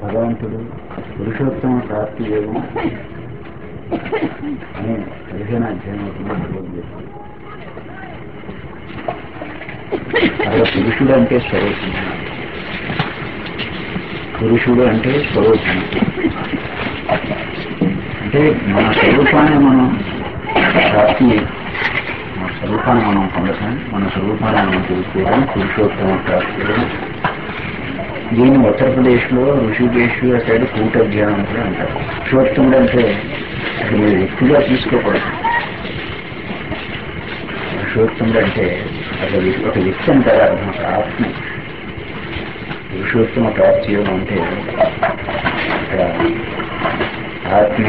భగవంతుడు పురుషోత్తమ ప్రాప్తి యోగం అని పదిహేను అధ్యాయం అవుతుంది భగవద్గీత అలా పురుషుడు అంటే స్వరూపం పురుషుడు అంటే స్వరూపం అంటే మన స్వరూపాన్ని మనం ప్రాప్తి మన స్వరూపాన్ని మనం పొందటం మన స్వరూపాన్ని మనం తెలుసుకోవడం పురుషోత్తమ ప్రాప్తి దీన్ని ఉత్తరప్రదేశ్ లో ఋషికేశ్ సైడ్ కూట ధ్యానం కూడా అంటారు పురుషోత్తముడు అంటే అది మీరు వ్యక్తిగా తీసుకోకూడదు పురుషోత్తముడు అంటే ఒక వ్యక్తి ఒక వ్యక్తి అంటారు అర్థం ఒక ఆత్మ పురుషోత్తమ ప్రాప్తి యోగం అంటే ఇక్కడ ఆత్మ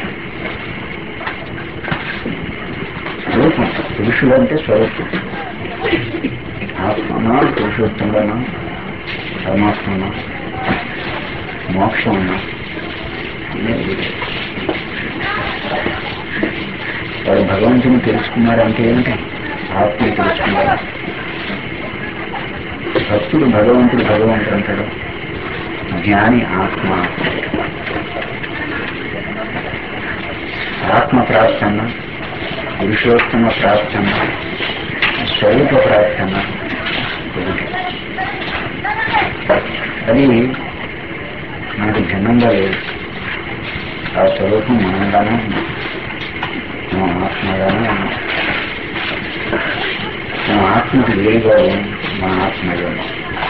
స్వరూపం పురుషుడు అంటే స్వరూపం ఆత్మనా పురుషోత్తముడనా పరమాత్మనా మోక్షమన్నా అనేది వాడు భగవంతుని తెలుసుకున్నారంటే ఏంటి ఆత్మని తెలుసుకున్నారు భక్తుడు భగవంతుడు భగవంతుడు అంటాడు జ్ఞాని ఆత్మ ఆత్మ ప్రాప్తన్న పురుషోత్తమ ప్రాప్తన్న స్వరూప ప్రాప్తన్న ఒకటి అది మనకు భిన్నంగా లేదు ఆ స్వరూపం మనంగానే ఉంది మనం ఆత్మగానే ఉన్నాం మన ఆత్మకు వేరుగా ఉంది మన ఆత్మగా ఉన్నాం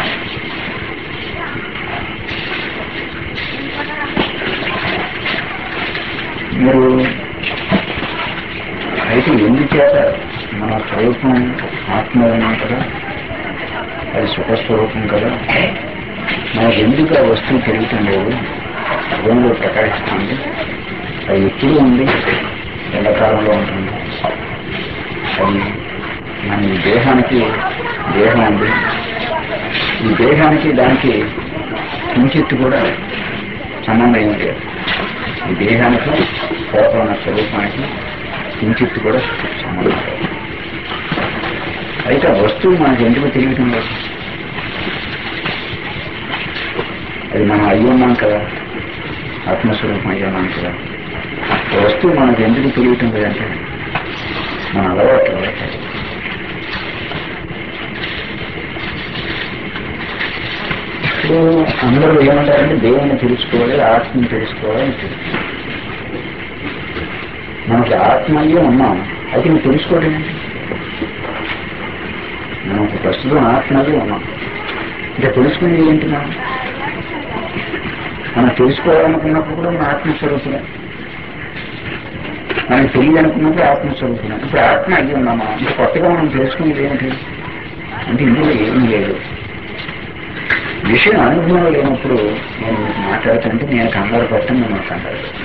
మీరు అయితే ఎందుచేత మన స్వరూపం ఆత్మ ఉన్నాం కదా అది సుఖస్వరూపం కదా మనకు ఎందుకు ఆ వస్తువు పెరుగుతుంది లేదు భూమిలో ప్రకాశిస్తుంది అది ఎప్పుడు ఉంది ఎండాకాలంలో ఉంటుంది అది మన ఈ దేహానికి దేహం ఉంది ఈ దేహానికి దానికి కించిత్తు కూడా సంబంధం ఏమి లేదు ఈ దేహానికి కోపం ఉన్న స్వరూపానికి కించిత్తు కూడా సంబంధం లేదు అయితే ఆ వస్తువు మనకు ఎందుకు తెలియటం లేదు అది మనం అయ్యున్నాం కదా ఆత్మస్వరూపం అయ్యున్నాం కదా ఆ వస్తువు మనకు ఎందుకు తెలియటం లేదంటే మన అలవాట్లు అలవాటు ఇప్పుడు అందరూ ఏమంటారంటే దేవుని తెలుసుకోవాలి ఆత్మని తెలుసుకోవాలి అని తెలుసు మనకి ఆత్మయ్యే ఉన్నాం అయితే నువ్వు తెలుసుకోవడం ఏంటి మనం ఒక ప్రస్తుతం ఆత్మగా ఉన్నాం అంటే తెలుసుకునేది ఏంటి మనం మనం తెలుసుకోవాలనుకున్నప్పుడు కూడా మన ఆత్మస్వరూపమే మనకి తెలియదు అనుకున్నప్పుడు ఆత్మస్వరూపమే ఇప్పుడు ఆత్మ అయ్యి ఉన్నామా ఇంకా కొత్తగా మనం తెలుసుకునేది ఏమిటి అంటే ఇందులో ఏమీ లేదు విషయం అనుభవం లేనప్పుడు నేను మీకు మాట్లాడుతుంటే నేను కంగారు పడతాను నేను కంగారు పడతాను.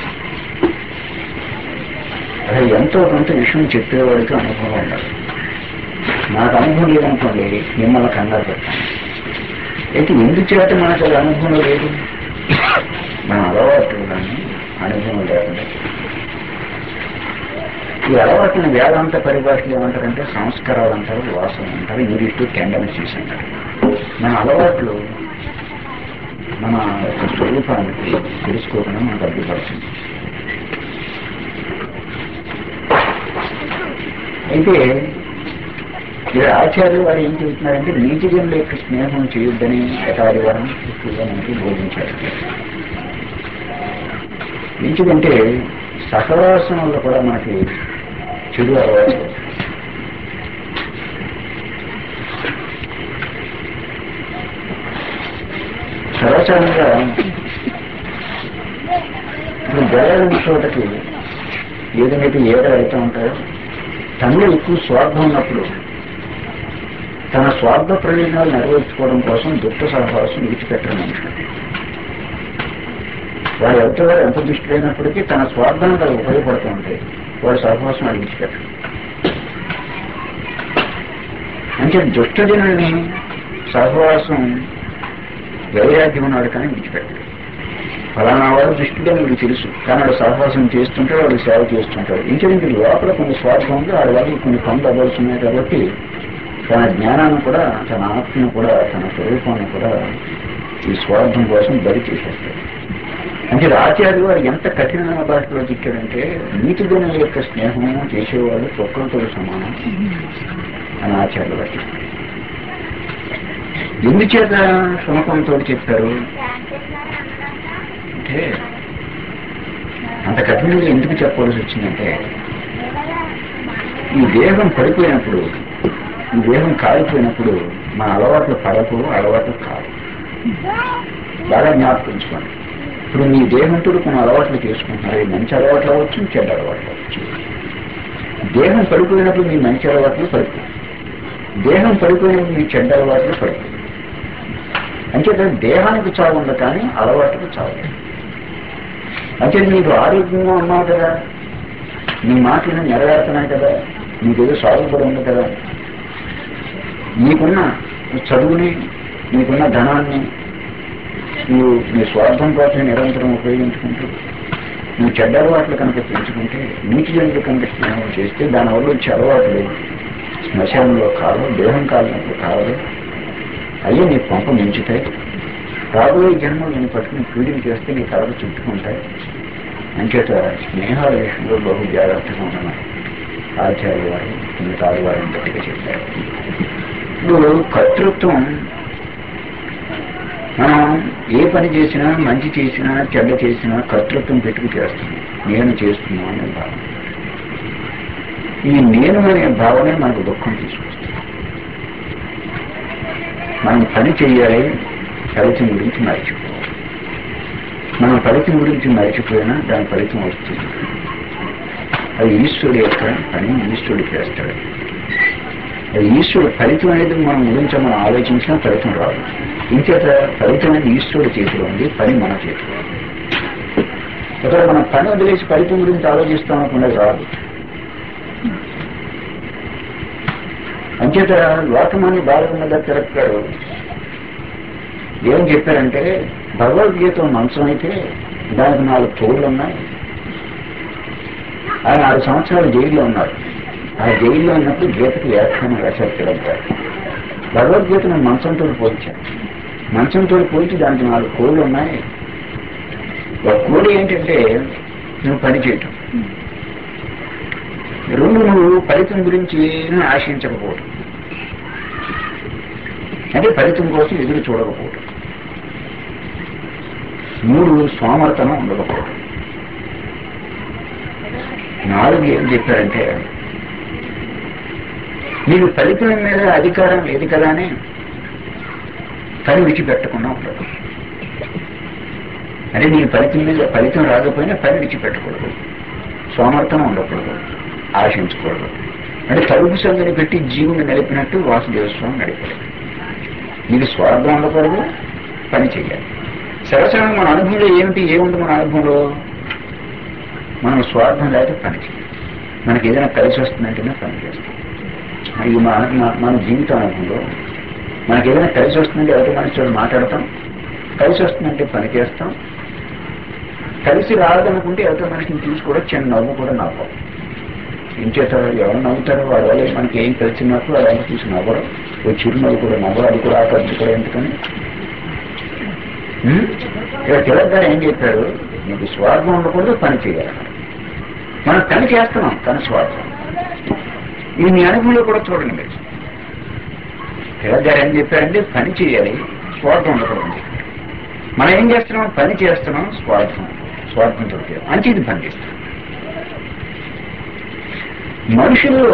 అసలు ఎంతో కొంత విషయం చెప్పేవాడికి అనుభవం ఉండాలి నాకు అనుభవం లేదనుకోండి మిమ్మల్ని కంగారు పెడతాను అయితే ఎందుచేత మనకు అది అనుభవం లేదు మన అలవాట్లు కానీ అనుభవం లేకుండా ఈ అలవాట్లను వేదాంత పరిభాషలు ఏమంటారంటే సంస్కారాలు అంటారు వాసన అంటారు యూరిట్ టెండెన్సీస్ అంటారు మన అలవాట్లు మన యొక్క స్వరూపానికి తెలుసుకోకుండా మనకు అడ్డుపడుతుంది అయితే ఇక్కడ ఆచార్యులు వారు ఏం చెబుతున్నారంటే నీతిజనుల యొక్క స్నేహం చేయొద్దని యథాదివారం ఎక్కువగా మనకి బోధించారు ఎందుకంటే సహవాసం వల్ల కూడా మనకి చెడు అలవాటు సర్వసాధారణంగా ఇప్పుడు జరగని చోటకి ఏదైతే ఏదో అయితే ఉంటాయో తనలో ఎక్కువ స్వార్థం ఉన్నప్పుడు తన స్వార్థ ప్రయోజనాలు నెరవేర్చుకోవడం కోసం దుష్ట సహవాసం విడిచిపెట్టడం మనుషులు వాడు ఎవరివారు ఎంత దుష్టులైనప్పటికీ తన స్వార్థానికి అది ఉపయోగపడుతూ ఉంటాయి వాడు సహవాసం అది విడిచిపెట్టడం అంటే దుష్టజనుల్ని సహవాసం వైరాగ్యం ఉన్నాడు కానీ విడిచిపెట్టడు ఫలానా వాడు దుష్టుడని వీడు తెలుసు కానీ వాడు సహవాసం చేస్తుంటాడు వాడు సేవ చేస్తుంటాడు ఇంకేంటి లోపల కొన్ని స్వార్థం ఉంది వాడి వల్ల కొన్ని పనులు అవ్వాల్సి ఉన్నాయి కాబట్టి తన జ్ఞానాన్ని కూడా తన ఆత్మను కూడా తన స్వరూపాన్ని కూడా ఈ స్వార్థం కోసం బలి చేసేస్తాడు అంటే ఆచార్యులు వారు ఎంత కఠినమైన భాషలో చెప్పాడంటే నీతి గుణం యొక్క స్నేహం చేసేవాళ్ళు కుక్కలతో సమానం అని ఆచార్యులు వారు చెప్పారు ఎందుచేత శునకంతో చెప్పారు అంటే అంత కఠినంగా ఎందుకు చెప్పవలసి వచ్చిందంటే ఈ దేహం పడిపోయినప్పుడు ఈ దేహం కాలిపోయినప్పుడు మన అలవాట్లు పడకు అలవాట్లు కాదు బాగా జ్ఞాపకించుకోండి ఇప్పుడు మీ దేహంతో కొన్ని అలవాట్లు చేసుకుంటున్నారు అవి మంచి అలవాట్లు అవ్వచ్చు చెడ్డ అలవాట్లు అవ్వచ్చు దేహం పడిపోయినప్పుడు మీ మంచి అలవాట్లు పడిపోయి దేహం పడిపోయినప్పుడు మీ చెడ్డ అలవాట్లు పడిపోయి అంచేత దేహానికి చావు ఉంది కానీ అలవాటుకు చావు లేదు అంటే నీకు ఆరోగ్యంగా ఉన్నావు కదా నీ మాటలు నెరవేరుతున్నాయి కదా నీకేదో సాగుపడి ఉంది కదా నీకున్న చదువుని నీకున్న ధనాన్ని నువ్వు నీ స్వార్థం కోసం నిరంతరం ఉపయోగించుకుంటూ నువ్వు చెడ్డ అలవాట్లు కనుక పెంచుకుంటే నీటి జంతువు కనుక స్నేహం చేస్తే దానివల్ల వచ్చే అలవాట్లు శ్మశానంలో కాదు దేహం కాలినప్పుడు కావాలి అయ్యే నీ పంప మించుతాయి రాబోయే జన్మలు నేను పట్టుకుని పీడిని చేస్తే నీ కళలు చుట్టుకుంటాయి అంచేత స్నేహాల విషయంలో బహు జాగ్రత్తగా ఉండమని ఆచార్య వారు మిగతాది వారిని గట్టిగా చెప్పారు ఇప్పుడు కర్తృత్వం మనం ఏ పని చేసినా మంచి చేసినా చెడ్డ చేసినా కర్తృత్వం పెట్టుకు చేస్తున్నాం నేను చేస్తున్నాను అనే భావన ఈ నేను అనే భావనే మనకు దుఃఖం తీసుకొస్తుంది మనం పని చేయాలి ఫలితం గురించి మర్చిపోవాలి మనం ఫలితం గురించి మర్చిపోయినా దాని ఫలితం వస్తుంది అది ఈశ్వరుడు యొక్క పని ఈశ్వరుడు చేస్తాడు అది ఈశ్వరుడు ఫలితం అనేది మనం గురించి మనం ఆలోచించినా ఫలితం రాదు ఇంచేత ఫలితం అనేది ఈశ్వరుడు చేతిలో ఉంది పని మన చేతిలో ఉంది ఒకవేళ మనం పని వదిలేసి ఫలితం గురించి ఆలోచిస్తాం అనుకున్నది రాదు అంచేత లోకమాన్ని బాలకున్నదా తిరక్కాడు ఏం చెప్పారంటే భగవద్గీత మంచం అయితే దానికి నాలుగు తోళ్ళు ఉన్నాయి ఆయన ఆరు సంవత్సరాలు జైల్లో ఉన్నారు ఆ జైల్లో ఉన్నప్పుడు గీతకు వ్యాఖ్యానం రాశారు తిరగ్గారు భగవద్గీతను మంచంతో పోల్చారు మంచంతో పోల్చి దానికి నాలుగు కోళ్ళు ఉన్నాయి ఒక కోడి ఏంటంటే నువ్వు పని చేయటం రెండు నువ్వు ఫలితం గురించి ఏమీ ఆశించకపోవడం అంటే ఫలితం కోసం ఎదురు చూడకపోవడం మూడు సోమర్తనం ఉండకపోవడం నాలుగు ఏం చెప్పారంటే నీకు ఫలితం మీద అధికారం లేదు కదా అని పని విడిచిపెట్టకుండా ఉండదు అంటే నీ ఫలితం మీద ఫలితం రాకపోయినా పని విడిచిపెట్టకూడదు సోమర్థనం ఉండకూడదు ఆశించకూడదు అంటే తలుపు సంగని పెట్టి జీవుని నడిపినట్టు వాసుదేవ స్వామి నడిపాడు నీకు స్వార్థం ఉండకూడదు పని చేయాలి సరసంగా మన అనుభవంలో ఏమిటి ఏముంది మన అనుభవంలో మనం స్వార్థం లేకపోతే పని చేయాలి మనకి ఏదైనా కలిసి వస్తుందంటేనే పని చేస్తాం ఇది మన మన- మన జీవిత అనుభవంలో మనకి ఏదైనా కలిసి వస్తుందంటే ఎవరి మనిషితో మాట్లాడతాం కలిసి వస్తుందంటే పని చేస్తాం కలిసి రాదనుకుంటే ఎవరి మనిషిని చూసి కూడా చిన్న నవ్వు కూడా నవ్వం ఏం చేస్తారు ఎవరు నవ్వుతారో వాడి వల్ల మనకి ఏం తెలిసినప్పుడు వాడు ఎవరు చూసి నవ్వరు ఓ చిరునవ్వు కూడా నవ్వరు అది కూడా ఆకర్షి కూడా ఎందుకని ఉం? ఇక్కడ తిలక్ గారు ఏం చెప్పారు నీకు స్వార్థం ఉండకూడదు పని చేయాలి మనం పని చేస్తున్నాం కానీ స్వార్థం ఇది మీ అనుభవంలో కూడా చూడండి మీరు తిలక్ గారు ఏం చెప్పారంటే పని చేయాలి స్వార్థం ఉండకూడదు అని చెప్పారు. మనం ఏం చేస్తున్నాం పని చేస్తున్నాం స్వార్థం స్వార్థంతో చేయాలి. అంటే ఇది పని చేస్తున్నాం మనుషుల్లో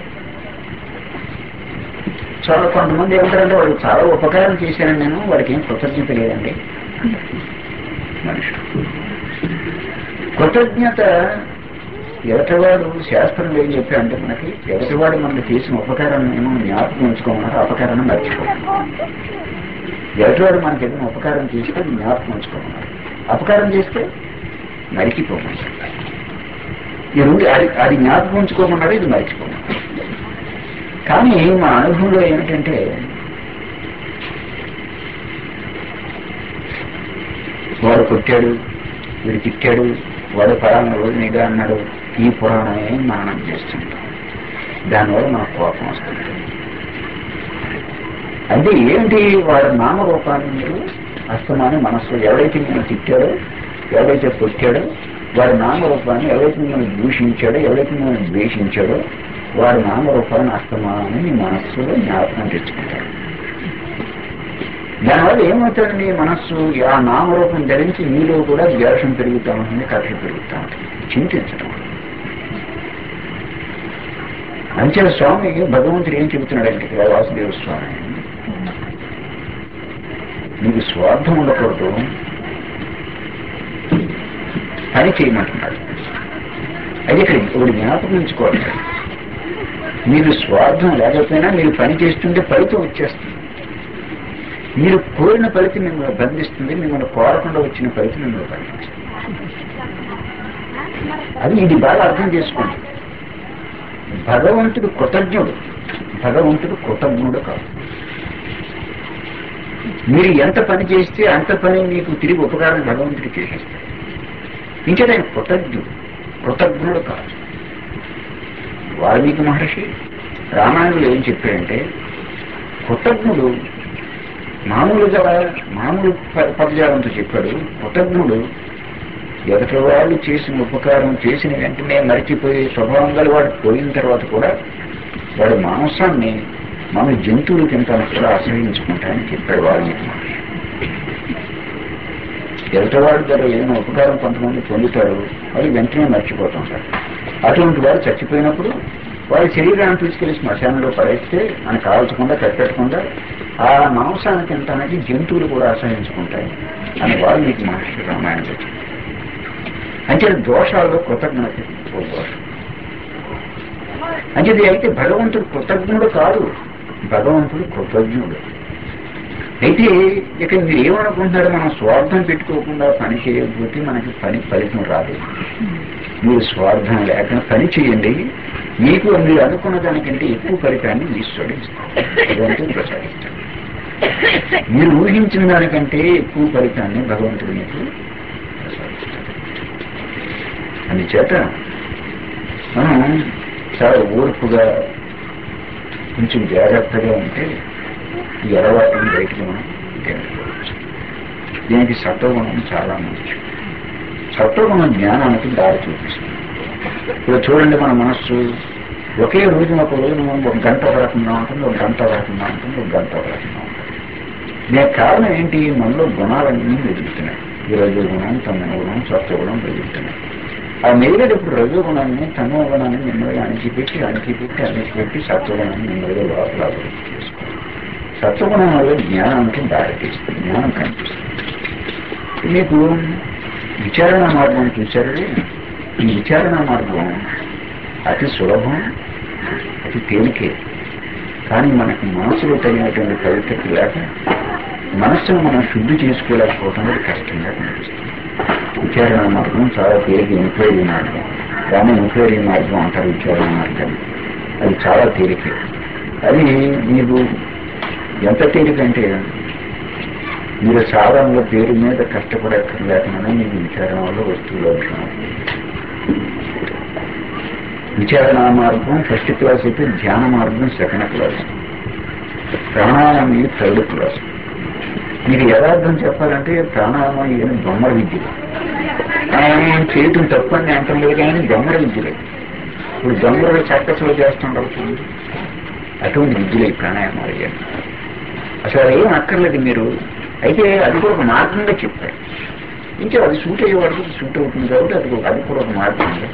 చాలా కొంతమంది ఏమంటారంటే వాళ్ళు చాలా ఉపకారం చేశాను నేను వాడికి ఏం కృతజ్ఞత లేదండి మనుషులు కృతజ్ఞత ఎదటివాడు శాస్త్రం ఏం చెప్పారంటే మనకి ఎదటివాడు మనకు చేసిన ఉపకారం ఏమో జ్ఞాపకం ఉంచుకోమన్నారు అపకారాన్ని మర్చిపోమన్నారు ఎదటివాడు మనకి ఏదైనా ఉపకారం చేస్తే అది జ్ఞాపకం ఉంచుకోమన్నారు అపకారం చేస్తే మరిచిపోమన్నారు ఈ రెండు అది అది జ్ఞాపకం ఉంచుకోమన్నారు ఇది మర్చిపోమన్నారు కానీ మా అనుభవంలో ఏమిటంటే వాడు కొట్టాడు వీడు తిట్టాడు వాడు పరాన్న రోజు నిగా అన్నాడు ఈ పురాణమే మననం చేస్తుంటాం దానివల్ల మనకు కోపం వస్తుంది అంటే ఏంటి వాడి నామరూపాన్ని మీరు అస్తమానం మనస్సులో ఎవడైతే నేను తిట్టాడో ఎవడైతే కొట్టాడో వాడి నామరూపాన్ని ఎవరైతే మిమ్మల్ని దూషించాడో ఎవరైతే మిమ్మల్ని ద్వేషించాడో వాడి నామరూపాన్ని అస్తమానం మీ మనస్సులో జ్ఞాపకం తెచ్చుకుంటాడు దానివల్ల ఏమవుతాడండి మీ మనస్సు ఆ నామరూపం ధరించి మీలో కూడా ద్వేషం పెరుగుతూ ఉంటుంది కథ పెరుగుతూ ఉంటుంది చింతించడం అంచెల స్వామి భగవంతుడు ఏం చెబుతున్నాడంటే ఇక్కడ వాసుదేవ స్వామి నీకు స్వార్థం ఉండకూడదు పని చేయమంటున్నాడు అది ఇక్కడ ఒకటి జ్ఞాపకం ఉంచుకోవాలి మీరు స్వార్థం లేకపోయినా మీరు పని చేస్తుంటే ఫలితం వచ్చేస్తుంది మీరు కోరిన ఫలితం మిమ్మల్ని బంధిస్తుంది మిమ్మల్ని కోరకుండా వచ్చిన ఫలితం మిమ్మల్ని బంధిస్తుంది అది ఇది బాగా అర్థం చేసుకోండి భగవంతుడు కృతజ్ఞుడు భగవంతుడు కృతజ్ఞుడు కాదు మీరు ఎంత పని చేస్తే అంత పని మీకు తిరిగి ఉపకారం భగవంతుడికి చేసేస్తారు ఇంకా ఆయన కృతజ్ఞుడు కృతజ్ఞుడు కాదు వాల్మీకి మహర్షి రామాయణంలో ఏం చెప్పాడంటే కృతజ్ఞుడు మామూలుగా మామూలు ప- పదజాలంతో చెప్పాడు కృతజ్ఞుడు ఎదుటి వాళ్ళు చేసిన ఉపకారం చేసిన వెంటనే మరిచిపోయే స్వభావం గల వాడు పోయిన తర్వాత కూడా వాడు మాంసాన్ని మన జంతువులు తింటాను కూడా అసహించుకుంటాయని చెప్పాడు వాల్మీకి మహర్షి ఎదుటివాడి ద్వారా ఏదైనా ఉపకారం కొంతమంది పొందుతారు అది వెంటనే మర్చిపోతుంటారు అటువంటి వాడు చచ్చిపోయినప్పుడు వాడి శరీరాన్ని తీసుకెళ్లి శ్మశానంలో పడేస్తే అని కాల్చకుండా కట్టకుండా ఆ మాంసాన్ని తినటానికి జంతువులు కూడా అసహించుకుంటాయి అని వాల్మీకి మహర్షి రామాయణంలో చెప్పారు. అంటే దోషాల్లో కృతజ్ఞత ఓ దోషం అంటే ఇది అయితే భగవంతుడు కృతజ్ఞుడు కాదు భగవంతుడు కృతజ్ఞుడు అయితే ఇక మీరు ఏమనుకుంటున్నారు మనం స్వార్థం పెట్టుకోకుండా పని చేయకపోతే మనకి పని ఫలితం రాదు మీరు స్వార్థం లేక పని చేయండి మీకు మీరు అనుకున్న దానికంటే ఎక్కువ ఫలితాన్ని ఈశ్వరుడు ఇస్తాడు భగవంతుడు ప్రసాదిస్తాడు మీరు ఊహించిన దానికంటే ఎక్కువ ఫలితాన్ని భగవంతుడు మీకు ప్రసాదిస్తాడు అందుచేత మనం చాలా ఓర్పుగా కొంచెం జాగ్రత్తగా ఉంటే ఈ అలవాటుని బయటకు మనం తెలుసుకోవచ్చు దీనికి సత్వగుణం చాలా ముఖ్యం సత్వగుణం జ్ఞానానికి దారి చూపిస్తుంది ఇప్పుడు చూడండి మన మనస్సు ఒకే రోజు ఒక రోజు మనం ఒక గంట ఒక రకంగా ఉంటుంది ఒక గంట ఒక రకంగా ఉంటుంది ఒక గంట ఒక రకంగా ఉంటుంది దీనికి కారణం ఏంటి మనలో గుణాలన్నీ మెదులుతున్నాయి ఈ రజో గుణం తమ గుణం సత్వగుణం మెదులుతున్నాయి ఆ మెదిలేటప్పుడు రజో గుణాన్ని తమో గుణాన్ని నెమ్మదిగా అణిచిపెట్టి అణిచిపెట్టి అణిచిపెట్టి సత్వగుణాన్ని నెమ్మదిగా లోపల అభివృద్ధి చేసుకోవాలి సత్వగుణం వల్ల జ్ఞానానికి దారి తీస్తుంది జ్ఞానం కనిపిస్తుంది మీకు విచారణ మార్గం చూశారు ఈ విచారణ మార్గం అతి సులభం అతి తేలికే కానీ మనకు మనసులో తగినటువంటి పవిత్రత లేక మనస్సును మనం శుద్ధి చేసుకోలేకపోవడం అనేది కష్టంగా కనిపిస్తుంది విచారణ మార్గం చాలా తేలిక ఎంక్వైరీ మార్గం కానీ ఎంక్వైరీ మార్గం అంటారు విచారణ మార్గం అది చాలా తేలిక అది మీరు ఎంత తేలిక అంటే మీరు సాధారణ పేరు మీద కష్టపడక్కర్లేకుండా మీకు విచారణ వల్ల వస్తువులు అవసరం విచారణ మార్గం ఫస్ట్ క్లాస్ అయితే ధ్యాన మార్గం సెకండ్ క్లాస్ ప్రాణాయామం ఇది థర్డ్ క్లాస్ మీకు యథార్థం చెప్పాలంటే ప్రాణాయామం ఏమి బొమ్మల విద్య ప్రాణాయామం చేయటం తప్పని అంటం లేదు కానీ బొమ్మల విద్యలే ఇప్పుడు దొంగలు సర్కస్లో చేస్తుంటారు చూడండి. అటువంటి విద్యలే ఈ ప్రాణాయామాలు ఇవన్నీ. అసలు అది ఏం అక్కర్లేదు మీరు అయితే అది కూడా ఒక మార్గంగా చెప్పారు ఇంకా అది సూట్ అయ్యేవాడికి సూట్ అవుతుంది కాబట్టి అది ఒక- అది కూడా ఒక మార్గంగా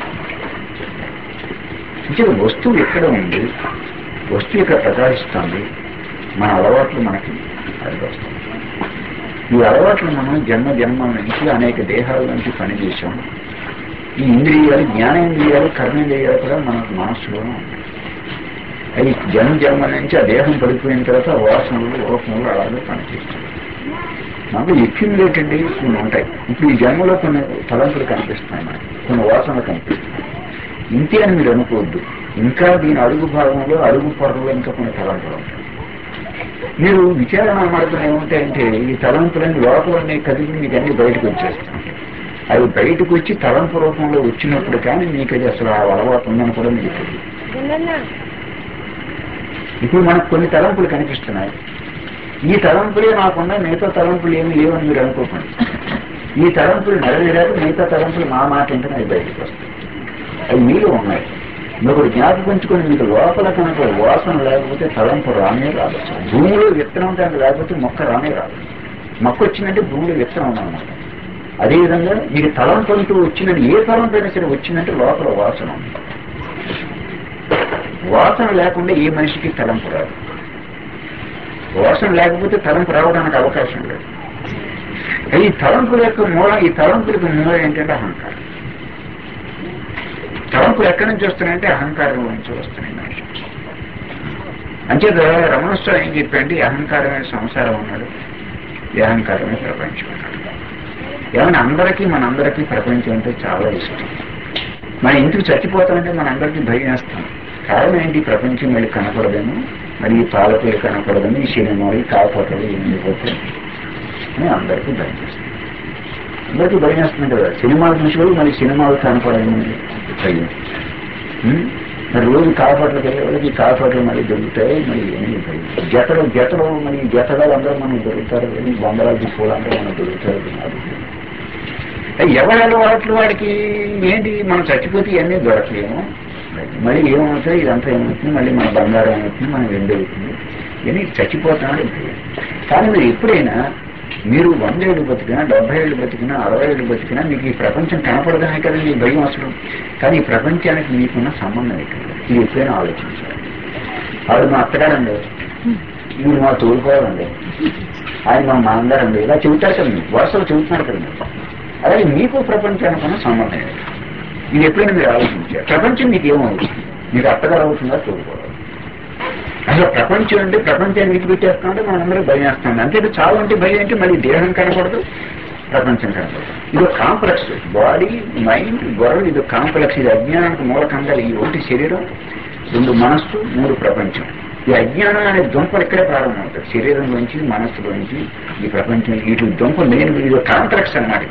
ఇంకా వస్తువు ఎక్కడ ఉంది వస్తువు ఇక్కడ ప్రకాశిస్తుంది మన అలవాట్లు మనకి అది వస్తుంది ఈ అలవాట్లు మనం జన్మ జన్మల నుంచి అనేక దేహాల నుంచి పనిచేసాం ఈ ఇంద్రియాలు జ్ఞానేంద్రియాలు కర్మేంద్రియాలు కూడా మనకు మనస్సులోనే ఉన్నాయి అవి జన్మ జన్మ నుంచి ఆ దేహం పడిపోయిన తర్వాత ఆ వాసనలు రూపములు అలాగే పనిచేస్తాయి మాకు ఎక్యుములేటెడ్ కొన్ని ఉంటాయి ఇప్పుడు ఈ జన్మలో కొన్ని తలంపులు కనిపిస్తున్నాయి మనకి కొన్ని వాసనలు కనిపిస్తున్నాయి ఇంతే అని మీరు అనుకోవద్దు ఇంకా దీని అడుగు భాగంలో అడుగు పొరలో ఇంకా కొన్ని తలంపులు ఉంటాయి మీరు విచారణ మార్గం ఏముంటాయంటే ఈ తలంపులన్నీ లోపలనే కదిలి మీకు అన్ని బయటకు వచ్చేస్తాయి అవి బయటకు వచ్చి తలంపు రూపంలో వచ్చినప్పుడు కానీ మీకు అది అసలు ఆ అలవాటు ఉందని కూడా మీకు తెలియదు ఇప్పుడు మనకు కొన్ని తలంపులు కనిపిస్తున్నాయి ఈ తలంపులే నాకున్నాయి మిగతా తలంపులు ఏమి లేవని మీరు అనుకోకండి ఈ తలంపులు నెరవేరాక మిగతా తలంపులు మా మాట ఏంటనే అవి బయటకు వస్తాయి అవి మీలో ఉన్నాయి మీకు జ్ఞాపకించుకొని మీకు లోపల కనుక వాసన లేకపోతే తలంపు రానే రాదు భూమిలో విత్తనం కనుక లేకపోతే మొక్క రానే రాదు మొక్క వచ్చిందంటే భూమిలో విత్తనం ఉందన్నమాట అదేవిధంగా మీకు తలంపంటూ వచ్చిందంటే ఏ తలంపు అయినా సరే వచ్చిందంటే లోపల వాసన ఉంది వాసన లేకుండా ఏ మనిషికి తలంపు రాదు వాసన లేకపోతే తలంపు రావడానికి అవకాశం లేదు ఈ తలంపుల యొక్క మూలం ఈ తలంపులకు మూలం ఏంటంటే అహంకారం తలంపులు ఎక్కడి నుంచి వస్తున్నాయంటే అహంకారం నుంచి వస్తున్నాయి మనిషి అంచేత రమణస్వామి ఏం చెప్పండి అహంకారమే సంసారం ఉన్నాడు ఈ అహంకారమే ప్రపంచం అన్నాడు ఏమైనా అందరికీ మనందరికీ ప్రపంచం అంటే చాలా ఇష్టం మన ఇంటికి చచ్చిపోతామంటే మనందరికీ భయం వేస్తాం కారణం ఏంటి ఈ ప్రపంచం మళ్ళీ కనపడదేమో మరి ఈ పాలకులు కనపడదని ఈ సినిమాలు ఈ కాపాటలు ఏమి పోతే అని అందరికీ భయం వేస్తుంది అందరికీ భయం వేస్తుంది కదా సినిమాలు చూసేవాళ్ళు మరి సినిమాలు కనపడేమో భయం ఉం? మరి రోజు కాపాటలకు వెళ్ళే వాళ్ళకి ఈ కాపాటలు మళ్ళీ దొరుకుతాయి మరి ఏమీ భయం జతలు జతలు మరి జతగా అందరూ మనకు దొరుకుతారు కానీ బొందరాజు పూలందరూ మనకు దొరుకుతారు నాకు ఎవరి అలవాట్లు వాడికి ఏంటి మనం చచ్చిపోతే ఇవన్నీ దొరకలేము మళ్ళీ ఏమవుతాయి ఇదంతా ఏమవుతుంది మళ్ళీ మన బంగారం అవుతుంది మన వెండి అవుతుంది ఇవన్నీ చచ్చిపోతామని కానీ మీరు ఎప్పుడైనా మీరు వంద ఏళ్ళు బతికినా డెబ్బై ఏళ్ళు బతికినా అరవై ఏళ్ళు బతికినా మీకు ఈ ప్రపంచం కనపడదనే కదా మీ భయం అసలు కానీ ఈ ప్రపంచానికి మీకున్న సంబంధం ఇక్కడ ఇది ఎప్పుడైనా ఆలోచించాలి ఆవిడ మా అత్తగారండి మీరు మా తోడుకోవాలండి ఆయన మా మాంగారండి ఇలా చెబుతారు కదా మీకు వరుసలు చెబుతున్నారు కదా మీరు అలాగే మీకు ప్రపంచానికి ఉన్న సంబంధం ఏంటి? ఇది ఎప్పుడైనా మీరు ఆలోచించారు ప్రపంచం మీకు ఏమవుతుంది మీకు అత్తగారు అవుతుందా తోడుకోవాలి అసలు ప్రపంచం అంటే ప్రపంచాన్ని విడిచిపెట్టేస్తామంటే మనం అందరూ భయం వేస్తాం అంతే చావు అంటే భయం అంటే మళ్ళీ దేహం కనపడదు ప్రపంచం కనపడదు ఇది కాంప్లెక్స్ బాడీ మైండ్ గొడవ ఇది కాంప్లెక్స్ ఇది అజ్ఞానానికి మూలకంగాలు ఈ ఒకటి శరీరం రెండు మనస్సు మూడు ప్రపంచం ఈ అజ్ఞానం అనే దుంపలు ఇక్కడే ప్రారంభమవుతాయి శరీరం నుంచి మనస్సు నుంచి ఈ ప్రపంచం వీటి దుంప మెయిన్ ఇది కాంప్లెక్స్ అన్నమాట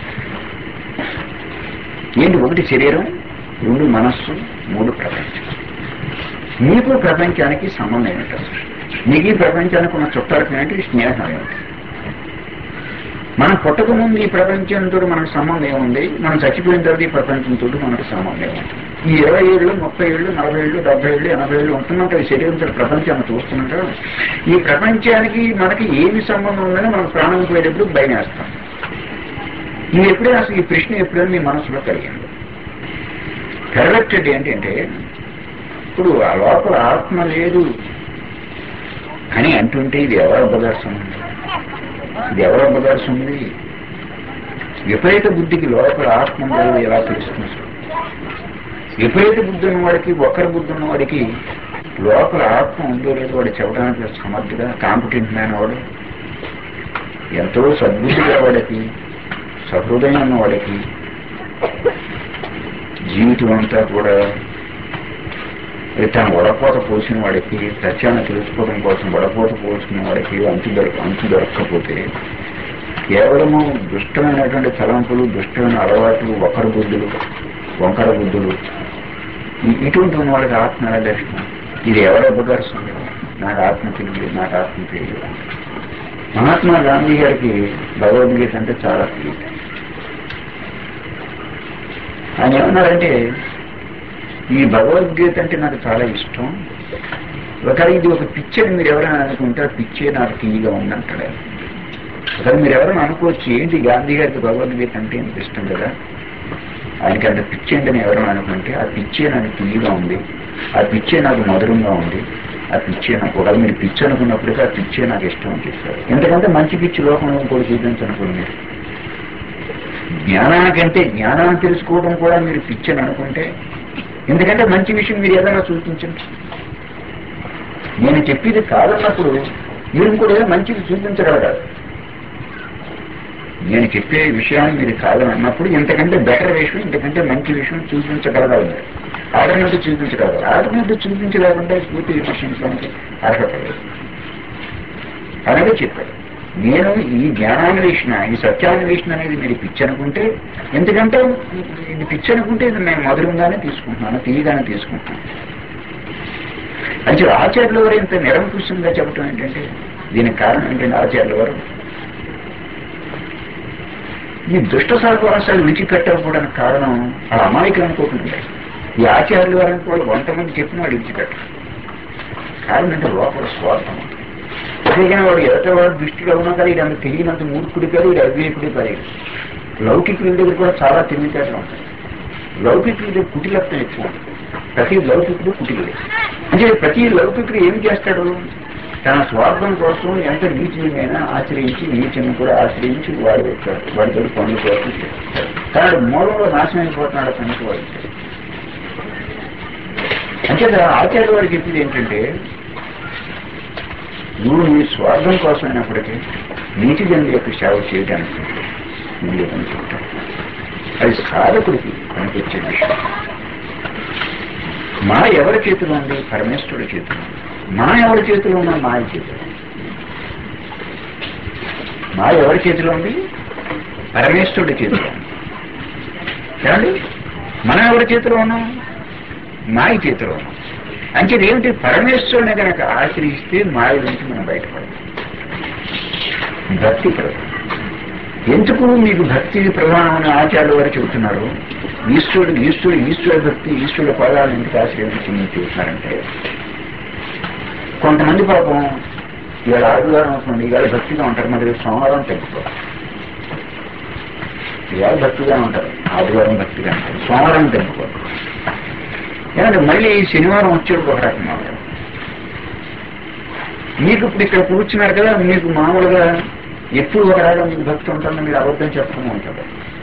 ఏంటి ఒకటి శరీరం రెండు మనస్సు మూడు ప్రపంచం మీకు ప్రపంచానికి సంబంధం ఏమిటి అసలు? మీకు ఈ ప్రపంచానికి ఉన్న చుట్టాలకు ఏంటి స్నేహం ఏమిటి మనం పుట్టక ముందు ఈ ప్రపంచంతో మనకు సంబంధం ఏముంది మనం చచ్చిపోయిన తర్వాత ఈ ప్రపంచంతో మనకు సంబంధం ఏముంది ఈ ఇరవై ఏళ్ళు ముప్పై ఏళ్ళు నలభై ఏళ్ళు డెబ్బై ఏళ్ళు ఎనభై ఏళ్ళు ఉంటున్నాం కదా ఈ శరీరంతో ప్రపంచాన్ని చూస్తున్నాం కదా ఈ ప్రపంచానికి మనకి ఏమి సంబంధం ఉందని మనం ప్రాణం పోయేటప్పుడు భయం వేస్తాం ఇది ఎప్పుడైనా అసలు ఈ ప్రశ్న ఎప్పుడైనా మీ మనసులో కలిగింది కరెక్టెడ్ ఏంటంటే ఇప్పుడు ఆ లోపల ఆత్మ లేదు అని అంటుంటే ఇది ఎవరు అబ్బదర్శనం ఉంది ఇది ఎవరు అబ్బదర్శనం ఉంది విపరీత బుద్ధికి లోపల ఆత్మ లేదు ఎలా తెలుస్తుంది అసలు? విపరీత బుద్ధి ఉన్నవాడికి ఒకరి బుద్ధి ఉన్నవాడికి లోపల ఆత్మ ఉందో లేదో వాడు చెప్పడానికి సమర్థుగా కాంపిటెంట్ మ్యాన్ వాడు ఎంతో సద్బుద్ధిగా వాడికి సహృదయం ఉన్న వాడికి జీవితం అంతా కూడా తన వడపోత పోసిన వాడికి సత్యాన్ని తెలుసుకోవడం కోసం వడపోత పోసిన వాడికి అంతు దొరక అంతు దొరకకపోతే కేవలము దుష్టమైనటువంటి తలంపులు దుష్టమైన అలవాట్లు ఒకరు బుద్ధులు వంకర బుద్ధులు ఈ- ఇటువంటి ఉన్న వాళ్ళకి ఆత్మ ఎలా దర్శనం ఇది ఎవరు అబ్బగారుస్తుంది నాకు ఆత్మ తెలియదు నాకు ఆత్మ తెలియదు మహాత్మా గాంధీ గారికి భగవద్గీత అంటే చాలా ప్రీతి ఆయన ఏమన్నారంటే ఈ భగవద్గీత అంటే నాకు చాలా ఇష్టం ఒకవేళ ఇది ఒక పిక్చర్ మీరు ఎవరైనా అనుకుంటే ఆ పిచ్చే నాకు తీయగా ఉందంటాడు ఆయన. ఒకవేళ మీరు ఎవరైనా అనుకోవచ్చు ఏంటి గాంధీ గారికి భగవద్గీత అంటే ఎంత ఇష్టం కదా ఆయనకి అంత పిచ్చి ఏంటని ఎవరైనా అనుకుంటే ఆ పిచ్చే నాకు తీయగా ఉంది ఆ పిచ్చే నాకు మధురంగా ఉంది ఆ పిచ్చే నాకు ఒకవేళ మీరు పిచ్చి అనుకున్నప్పటికీ ఆ పిచ్చే నాకు ఇష్టం అని చెప్పారు ఎందుకంటే మంచి పిచ్చి లోకంలో కూడా చూపించనుకోండి మీరు జ్ఞానానికంటే జ్ఞానాన్ని తెలుసుకోవడం కూడా మీరు పిచ్చి అని అనుకుంటే ఎందుకంటే మంచి విషయం మీరు ఏదైనా చూపించండి నేను చెప్పేది కాదన్నప్పుడు మీరు కూడా ఏదో మంచిది చూపించగలగాలి నేను చెప్పే విషయాన్ని మీరు కాదని అన్నప్పుడు ఇంతకంటే బెటర్ విషయం ఇంతకంటే మంచి విషయం చూపించగలగాలి మీరు ఆల్టర్నేటివ్ చూపించగలగాలి ఆల్టర్నేటివ్ చూపించలేకుండా పూర్తి విమర్శించడానికి అర్హత లేదు అలాగే చెప్పాడు నేను ఈ జ్ఞానాన్వేషణ ఈ సత్యాన్వేషణ అనేది మీరు పిచ్చి అనుకుంటే ఎందుకంటే ఇది పిచ్చి అనుకుంటే ఇది నేను మధురంగానే తీసుకుంటున్నాను తీయగానే తీసుకుంటున్నాను అయితే ఆచార్యులు వారు ఇంత నిరంకుశంగా చెప్పడం ఏంటంటే దీనికి కారణం ఏంటంటే ఆచార్యుల వారు ఈ దుష్ట సహవాసాలు విడిచిపెట్టకపోవడానికి కారణం వాళ్ళ అమాయకులు అనుకోకుండా ఈ ఆచార్యుల వారు వాళ్ళు వంటమంది చెప్పిన వాడు విడిచిపెట్టరు కారణం అంటే లోపల స్వార్థం అంతేగాని వాడు ఎదట వాడు దృష్టిలో ఉన్నా కదా ఇది అంత తెలియనంత మూర్ఖుడి కాదు ఇది అవివేకుడి కాదు లౌకికుల దగ్గర కూడా చాలా తెలివితేటలు ఉంటాయి లౌకికుల దగ్గర కుటిలత్వం ఎక్కువ ఉంటుంది. ప్రతి లౌకికుడు కుటిలుడే అంటే ప్రతి లౌకికుడు ఏం చేస్తాడు తన స్వార్థం కోసం ఎంత నీచులైనా ఆశ్రయించి నీచుని కూడా ఆశ్రయించి వాడు వచ్చాడు వాడితో పనులు కోసం చేస్తాడు కానీ మూలంలో నాశనం అయిపోతున్నాడు పనికి వాడు అంటే ఆచార్య వారు చెప్పింది ఏంటంటే నువ్వు నీ స్వార్థం కోసమైనప్పటికీ నీటి జనుల యొక్క సేవ చేయడానికి నువ్వు పని చెప్తావు అది సాధకుడికి పనికొచ్చే విషయం మా ఎవరి చేతిలో ఉంది పరమేశ్వరుడి చేతిలో ఉంది మా ఎవరి చేతిలో ఉన్నా మాయ చేతిలో ఉంది. మా ఎవరి చేతిలో ఉంది పరమేశ్వరుడి చేతిలో ఉంది ఏమండి మనం ఎవరి చేతిలో ఉన్నాం మాయ చేతిలో ఉన్నాం అంటే ఏమిటి పరమేశ్వరుని కనుక ఆశ్రయిస్తే మాయ నుంచి మనం బయటపడతాం భక్తి ప్రధానం ఎందుకు మీకు భక్తి ప్రధానమైన ఆచార్యుల వారు చెబుతున్నారు ఈశ్వరుడు ఈశ్వరుడు ఈశ్వర భక్తి ఈశ్వరుడు పదాలు ఎందుకు ఆశ్రయించి మీరు చెబుతున్నారంటే కొంతమంది పాపం ఇవాళ ఆదివారం అవుతుంది ఇవాళ భక్తిగా ఉంటారు మరి రేపు సోమవారం తగ్గిపోతారు ఇవాళ భక్తిగా ఉంటారు ఆదివారం భక్తిగా ఉంటారు సోమవారం తగ్గిపోతారు ఏమంటే మళ్ళీ శనివారం వచ్చేప్పుడు ఒక రకంగా ఉంటారు మీకు ఇప్పుడు ఇక్కడ కూర్చున్నారు కదా మీకు మామూలుగా ఎప్పుడు ఒక రాగం మీకు భక్తి ఉంటుందో మీరు అబద్ధం చెప్తూనే ఉంటారు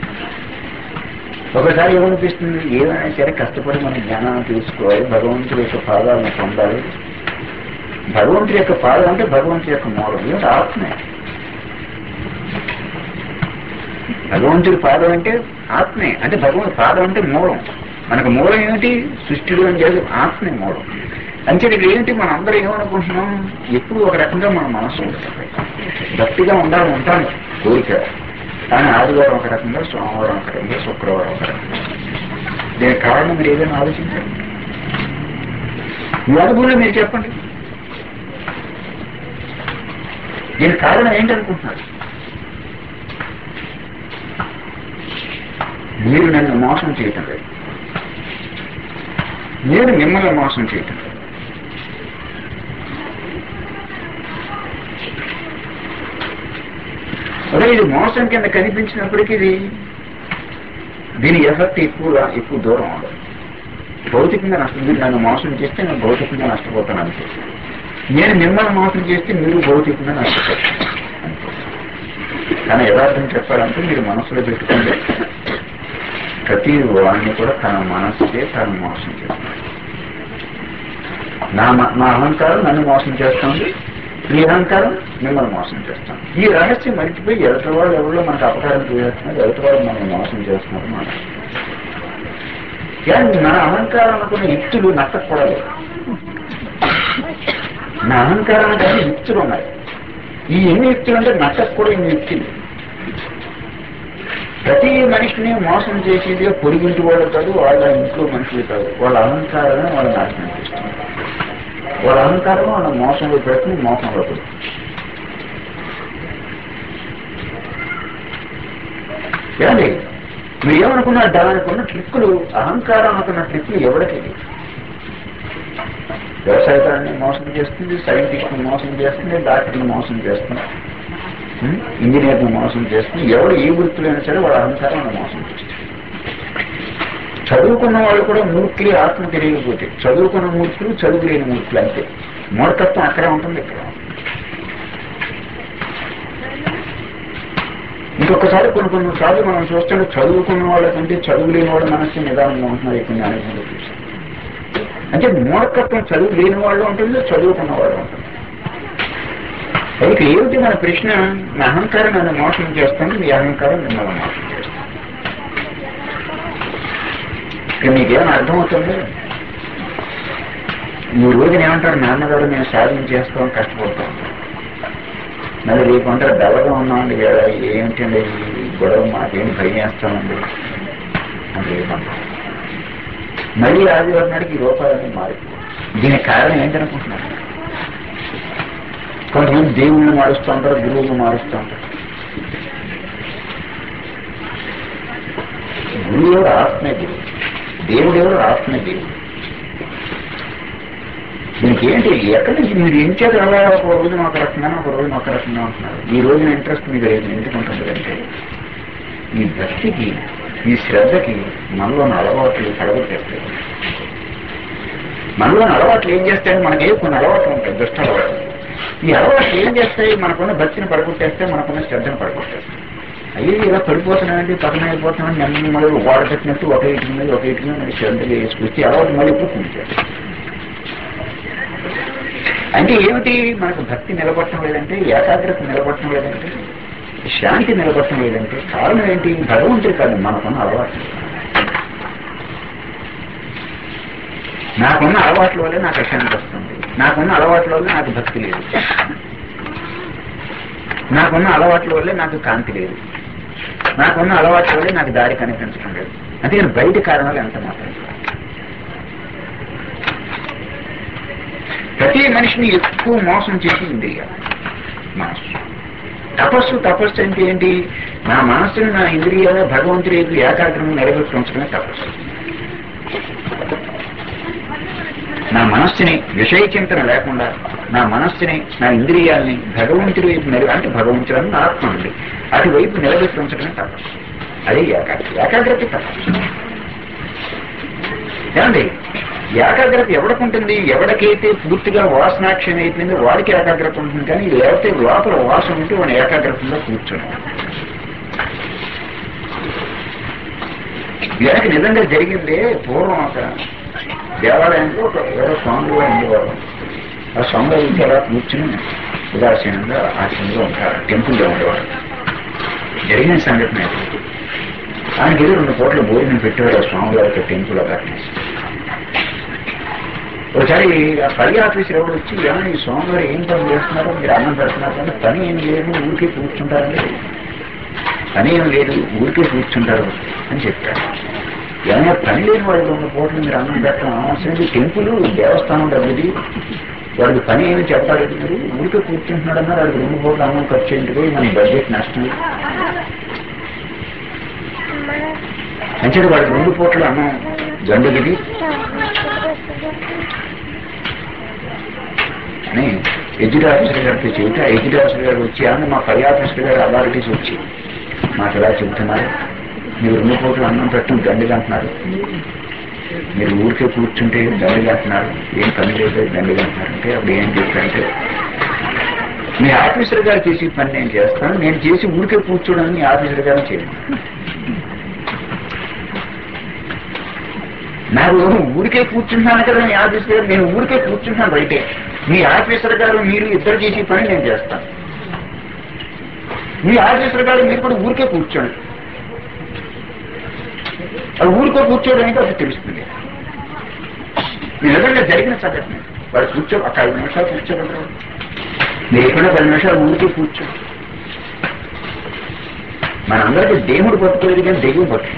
ఒకసారి ఏమనిపిస్తుంది ఏదైనా సరే కష్టపడి మన జ్ఞానాన్ని తెలుసుకోవాలి భగవంతుడి యొక్క పాదాలను పొందాలి భగవంతుడి యొక్క పాదం అంటే భగవంతుడి యొక్క మూలం ఏమిటి ఆత్మే భగవంతుడి పాదం అంటే ఆత్మే అంటే భగవంతుడి పాదం అంటే మూలం మనకు మూలం ఏమిటి సృష్టిలో అని చేసి ఆత్మే మూలం అంటే ఇక్కడ ఏంటి మనం అందరం ఏమనుకుంటున్నాం ఎప్పుడు ఒక రకంగా మన మనసు ఉంటుంది భక్తిగా ఉండాలని ఉంటాను కోరిక కానీ ఆదివారం ఒక రకంగా సోమవారం ఒక రకంగా శుక్రవారం ఒక రకంగా దీనికి కారణం మీరు ఏదైనా ఆలోచించండి మీ అనుభవంలో మీరు చెప్పండి దీనికి కారణం ఏంటనుకుంటున్నారు మీరు నన్ను మోసం చేయటం లేదు నేను మిమ్మల్ని మోసం చేయటం లేదు అదే ఇది మోసం కింద కనిపించినప్పటికీ ఇది దీని ఎఫెక్ట్ ఎక్కువ ఎక్కువ దూరం ఉండదు భౌతికంగా నష్టం మీరు నన్ను మోసం చేస్తే నేను భౌతికంగా నష్టపోతాను అంతే నేను మిమ్మల్ని మోసం చేస్తే మీరు భౌతికంగా నష్టపోతారు అంతే కానీ యథార్థం చెప్పాలంటే మీరు మనసులో పెట్టుకుంటే ప్రతి వాడిని కూడా తన మనసుకే తను మోసం చేస్తాడు నా మ- నా అహంకారం నన్ను మోసం చేస్తుంది ఈ అహంకారం మిమ్మల్ని మోసం చేస్తాం ఈ రహస్యం మరిచిపోయి ఎదుటి వాళ్ళు ఎవరో మనకు అపకారం చేస్తున్నారు ఎదుటి వాళ్ళు మనల్ని మోసం చేస్తున్నారు మాట కానీ నా అహంకారం అనుకున్న యుక్తులు నష్టకూడదు నా అహంకారం కానీ యుక్తులు ఉన్నాయి ఈ ఎన్ని యుక్తులు అంటే నట్టకు కూడా ఇన్ని యుక్తులు ప్రతి మనిషిని మోసం చేసేది పొరుగింటి వాళ్ళు కాదు వాళ్ళ ఇంట్లో మనుషులు కాదు వాళ్ళ అహంకారమే వాళ్ళ నాశనం చేస్తుంది వాళ్ళ అహంకారం వాళ్ళ మోసంలో పెడుతుంది మోసంలో పెడుతుంది ఏమండి మీరు ఏమనుకున్నారు దానికి ఉన్న ట్రిక్కులు అహంకారం అనుకున్న ట్రిక్కులు ఎవరికి లేవు. వ్యవసాయకారాన్ని మోసం చేస్తుంది సైంటిస్ట్ మోసం చేస్తుంది డాక్టర్ని మోసం చేస్తుంది ఉం? ఇంజనీర్ని మోసం చేస్తుంది ఎవరు ఏ వృత్తులైనా సరే వాళ్ళ అహంకారం వాళ్ళని మోసం చేస్తుంది చదువుకున్న వాళ్ళు కూడా మూర్ఖులే ఆత్మ తెలియకపోతే చదువుకున్న మూర్ఖులు చదువు లేని మూర్ఖులు అంతే మూర్ఖత్వం అక్కడే ఉంటుంది ఇక్కడ ఉంటుంది. ఇంకొకసారి కొన్ని కొన్ని సార్లు మనం చూస్తుంటే చదువుకున్న వాళ్ళకంటే చదువు లేని వాళ్ళ మనస్సు నిదానంగా ఉంటున్నారు ఎక్కువ జ్ఞానంగా చూస్తాం అంటే మూర్ఖత్వం చదువు లేని వాళ్ళు ఉంటుంది చదువుకున్న వాళ్ళు ఉంటుంది అయితే ఏమిటి మన ప్రశ్న నా అహంకారం నన్ను మోసం చేస్తుంది మీ అహంకారం మిమ్మల్ని మోసం చేస్తుంది ఇక మీకేమైనా అర్థమవుతుంది ఈ రోజున ఏమంటారు నాన్నగారు మేము సాధన చేస్తాం కష్టపడతాం మళ్ళీ రేపు అంటారు డల్లగా ఉన్నామండి కదా ఏమిటండి ఈ గొడవ మాకేం భయం వేస్తామండి అని రేపంటారు మళ్ళీ ఆదివారం నాటికి ఈ రూపాయలన్నీ మారిపోయి దీనికి కారణం ఏంటనుకుంటున్నాను కొంతమంది దేవుళ్ళని మారుస్తూ ఉంటారు గురువులు మారుస్తూ ఉంటారు గురువు ఎవరు ఆత్మే గురువు దేవుడు ఎవరు ఆత్మే దేవుడు దీనికి ఏంటి ఎక్కడి నుంచి మీరు ఏం చేత అలా ఒక రోజు ఒక రకంగా ఒక రోజు ఒక రకంగా ఉంటున్నారు ఈ రోజున ఇంట్రెస్ట్ మీకు లేదు ఎందుకు ఉంటుందంటే ఈ భక్తికి ఈ శ్రద్ధకి మనలోని అలవాట్లు పడగొట్టేస్తాయి మనలోని అలవాట్లు ఏం చేస్తాయని మనకి కొన్ని అలవాట్లు ఉంటాయి దుష్ట అలవాట్లు ఈ అలవాట్లు ఏం చేస్తాయి మనకున్న భక్తిని పడగొట్టేస్తే మనకున్న శ్రద్ధను పడగొట్టేస్తాయి అయ్యి ఇలా పడిపోతున్నాయండి పక్కన అయిపోతున్నాం నెమ్మది మళ్ళీ వాడ పెట్టినట్టు ఒక ఇటు మీద ఒక ఇటు మీద మళ్ళీ శ్రద్ధగా వేసుకొచ్చి అలవాటు మళ్ళీ పుట్టించారు అంటే ఏమిటి మనకు భక్తి నిలబట్టడం లేదంటే ఏకాగ్రత నిలబట్టడం లేదంటే శాంతి నిలబట్టడం లేదంటే కారణం ఏంటి భగవంతుడి కాదు మనకున్న అలవాటు నాకున్న అలవాట్ల వల్లే నాకు అశాంతి వస్తుంది నాకున్న అలవాట్ల వల్ల నాకు భక్తి లేదు నాకున్న అలవాట్ల వల్లే నాకు కాంతి లేదు నాకున్న అలవాట్ల వల్లే నాకు దారి కనిపించడం లేదు అందుకని బయట కారణాలు ఎంత మాత్రం కాదు. ప్రతి మనిషిని ఎక్కువ మోసం చేసి ఇంద్రియాలు మనస్సు తపస్సు తపస్సు అంటే ఏంటి నా మనస్సుని నా ఇంద్రియాల భగవంతుడి యొక్క ఏకాగ్రమం నిలబెట్టి ఉంచడమే తపస్సు నా మనస్సుని విషయ చింతన లేకుండా నా మనస్సుని నా ఇంద్రియాల్ని భగవంతుడి వైపు నిల అంటే భగవంతుడు నా ఆత్మ ఉంది అటువైపు నిలబెట్టి ఉంచడమే తపస్సు అదే ఏకాగ్రత ఏకాగ్రత తపస్సు ఏమండి ఏకాగ్రత ఎవరికి ఉంటుంది ఎవరికైతే పూర్తిగా వాసనాక్షయం అయిపోయిందో వాడికి ఏకాగ్రత ఉంటుంది కానీ లేకపోతే లోపల వాసన ఉంటే వాడు ఏకాగ్రతంలో కూర్చొని వీళ్ళకి నిజంగా జరిగిందే పూర్వం ఒక దేవాలయంలో ఒక ఎవరో స్వాములు ఉండేవారు ఆ స్వాములు అయితే అలా కూర్చుని ఉదాసీనంగా ఆశ్రమంలో ఉంటారు టెంపుల్లో ఉండేవారు జరిగిన సంఘటన ఇది. ఆయనకి ఏదో రెండు కోట్ల భోజనం పెట్టేవారు ఆ స్వాముల యొక్క టెంపుల్ కట్టేసి ఒకసారి ఆ పని ఆఫీసర్ ఎవరు వచ్చి ఏమైనా ఈ స్వామివారు ఏం పని చేస్తున్నారో మీరు అన్నం పెడుతున్నారు అంటే పని ఏం లేదు ఊరికే కూర్చుంటారండి పని ఏం లేదు ఊరికే కూర్చుంటారు అని చెప్పారు ఏమైనా పని లేని వాళ్ళు రెండు కోట్లు మీరు అన్నం పెట్టడం అవసరం ఇది టెంపుల్ దేవస్థానం డబ్బుది వాడికి పని ఏమి చెప్పాలి మీరు ఊరికే కూర్చుంటున్నాడు అన్నారు వాడికి రెండు కోట్ల అన్నం ఖర్చు ఏంటిది మన బడ్జెట్ నష్టం అంటే వాడికి రెండు కోట్ల అన్నం గండగిది అని ఎడ్యుకేట్ ఆఫీసర్ గారితో చెబితే ఆ ఎడ్యుకేట్ ఆఫీసర్ గారు వచ్చి ఆమె మా పై ఆఫీసర్ గారు అథారిటీస్ వచ్చి మాకు ఎలా చెబుతున్నారు మీరు రెండు కోట్లు అన్నం పెట్టడం దండిగా అంటున్నారు మీరు ఊరికే కూర్చుంటే దండిగా అంటున్నారు ఏం పని లేదు దండిగా అంటున్నారు అంటే అప్పుడు ఏం చెప్పారంటే మీ ఆఫీసర్ గారు చేసి పని నేను చేస్తాను నేను చేసి ఊరికే కూర్చోడానికి మీ ఆఫీసర్ గారు చేయను నాకు ఊరికే కూర్చుంటున్నాను కదా మీ ఆఫీసర్ గారు నేను ఊరికే కూర్చుంటున్నాను రైటే మీ ఆఫీసర్ గారు మీరు ఇద్దరు చేసే పని నేను చేస్తాను మీ ఆఫీసర్ గారు మీరు కూడా ఊరికే కూర్చోండి అది ఊరికో కూర్చోవడానికి అది తెలుస్తుంది నిజంగా జరిగిన సంఘటన వాడు కూర్చో ఒక ఐదు నిమిషాలు కూర్చోగలరు మీరు ఎక్కడో పది నిమిషాలు ఊరికే కూర్చో మనందరికీ దేవుడు పట్టుకోలేదు కానీ దెయ్యం పట్టుకుంది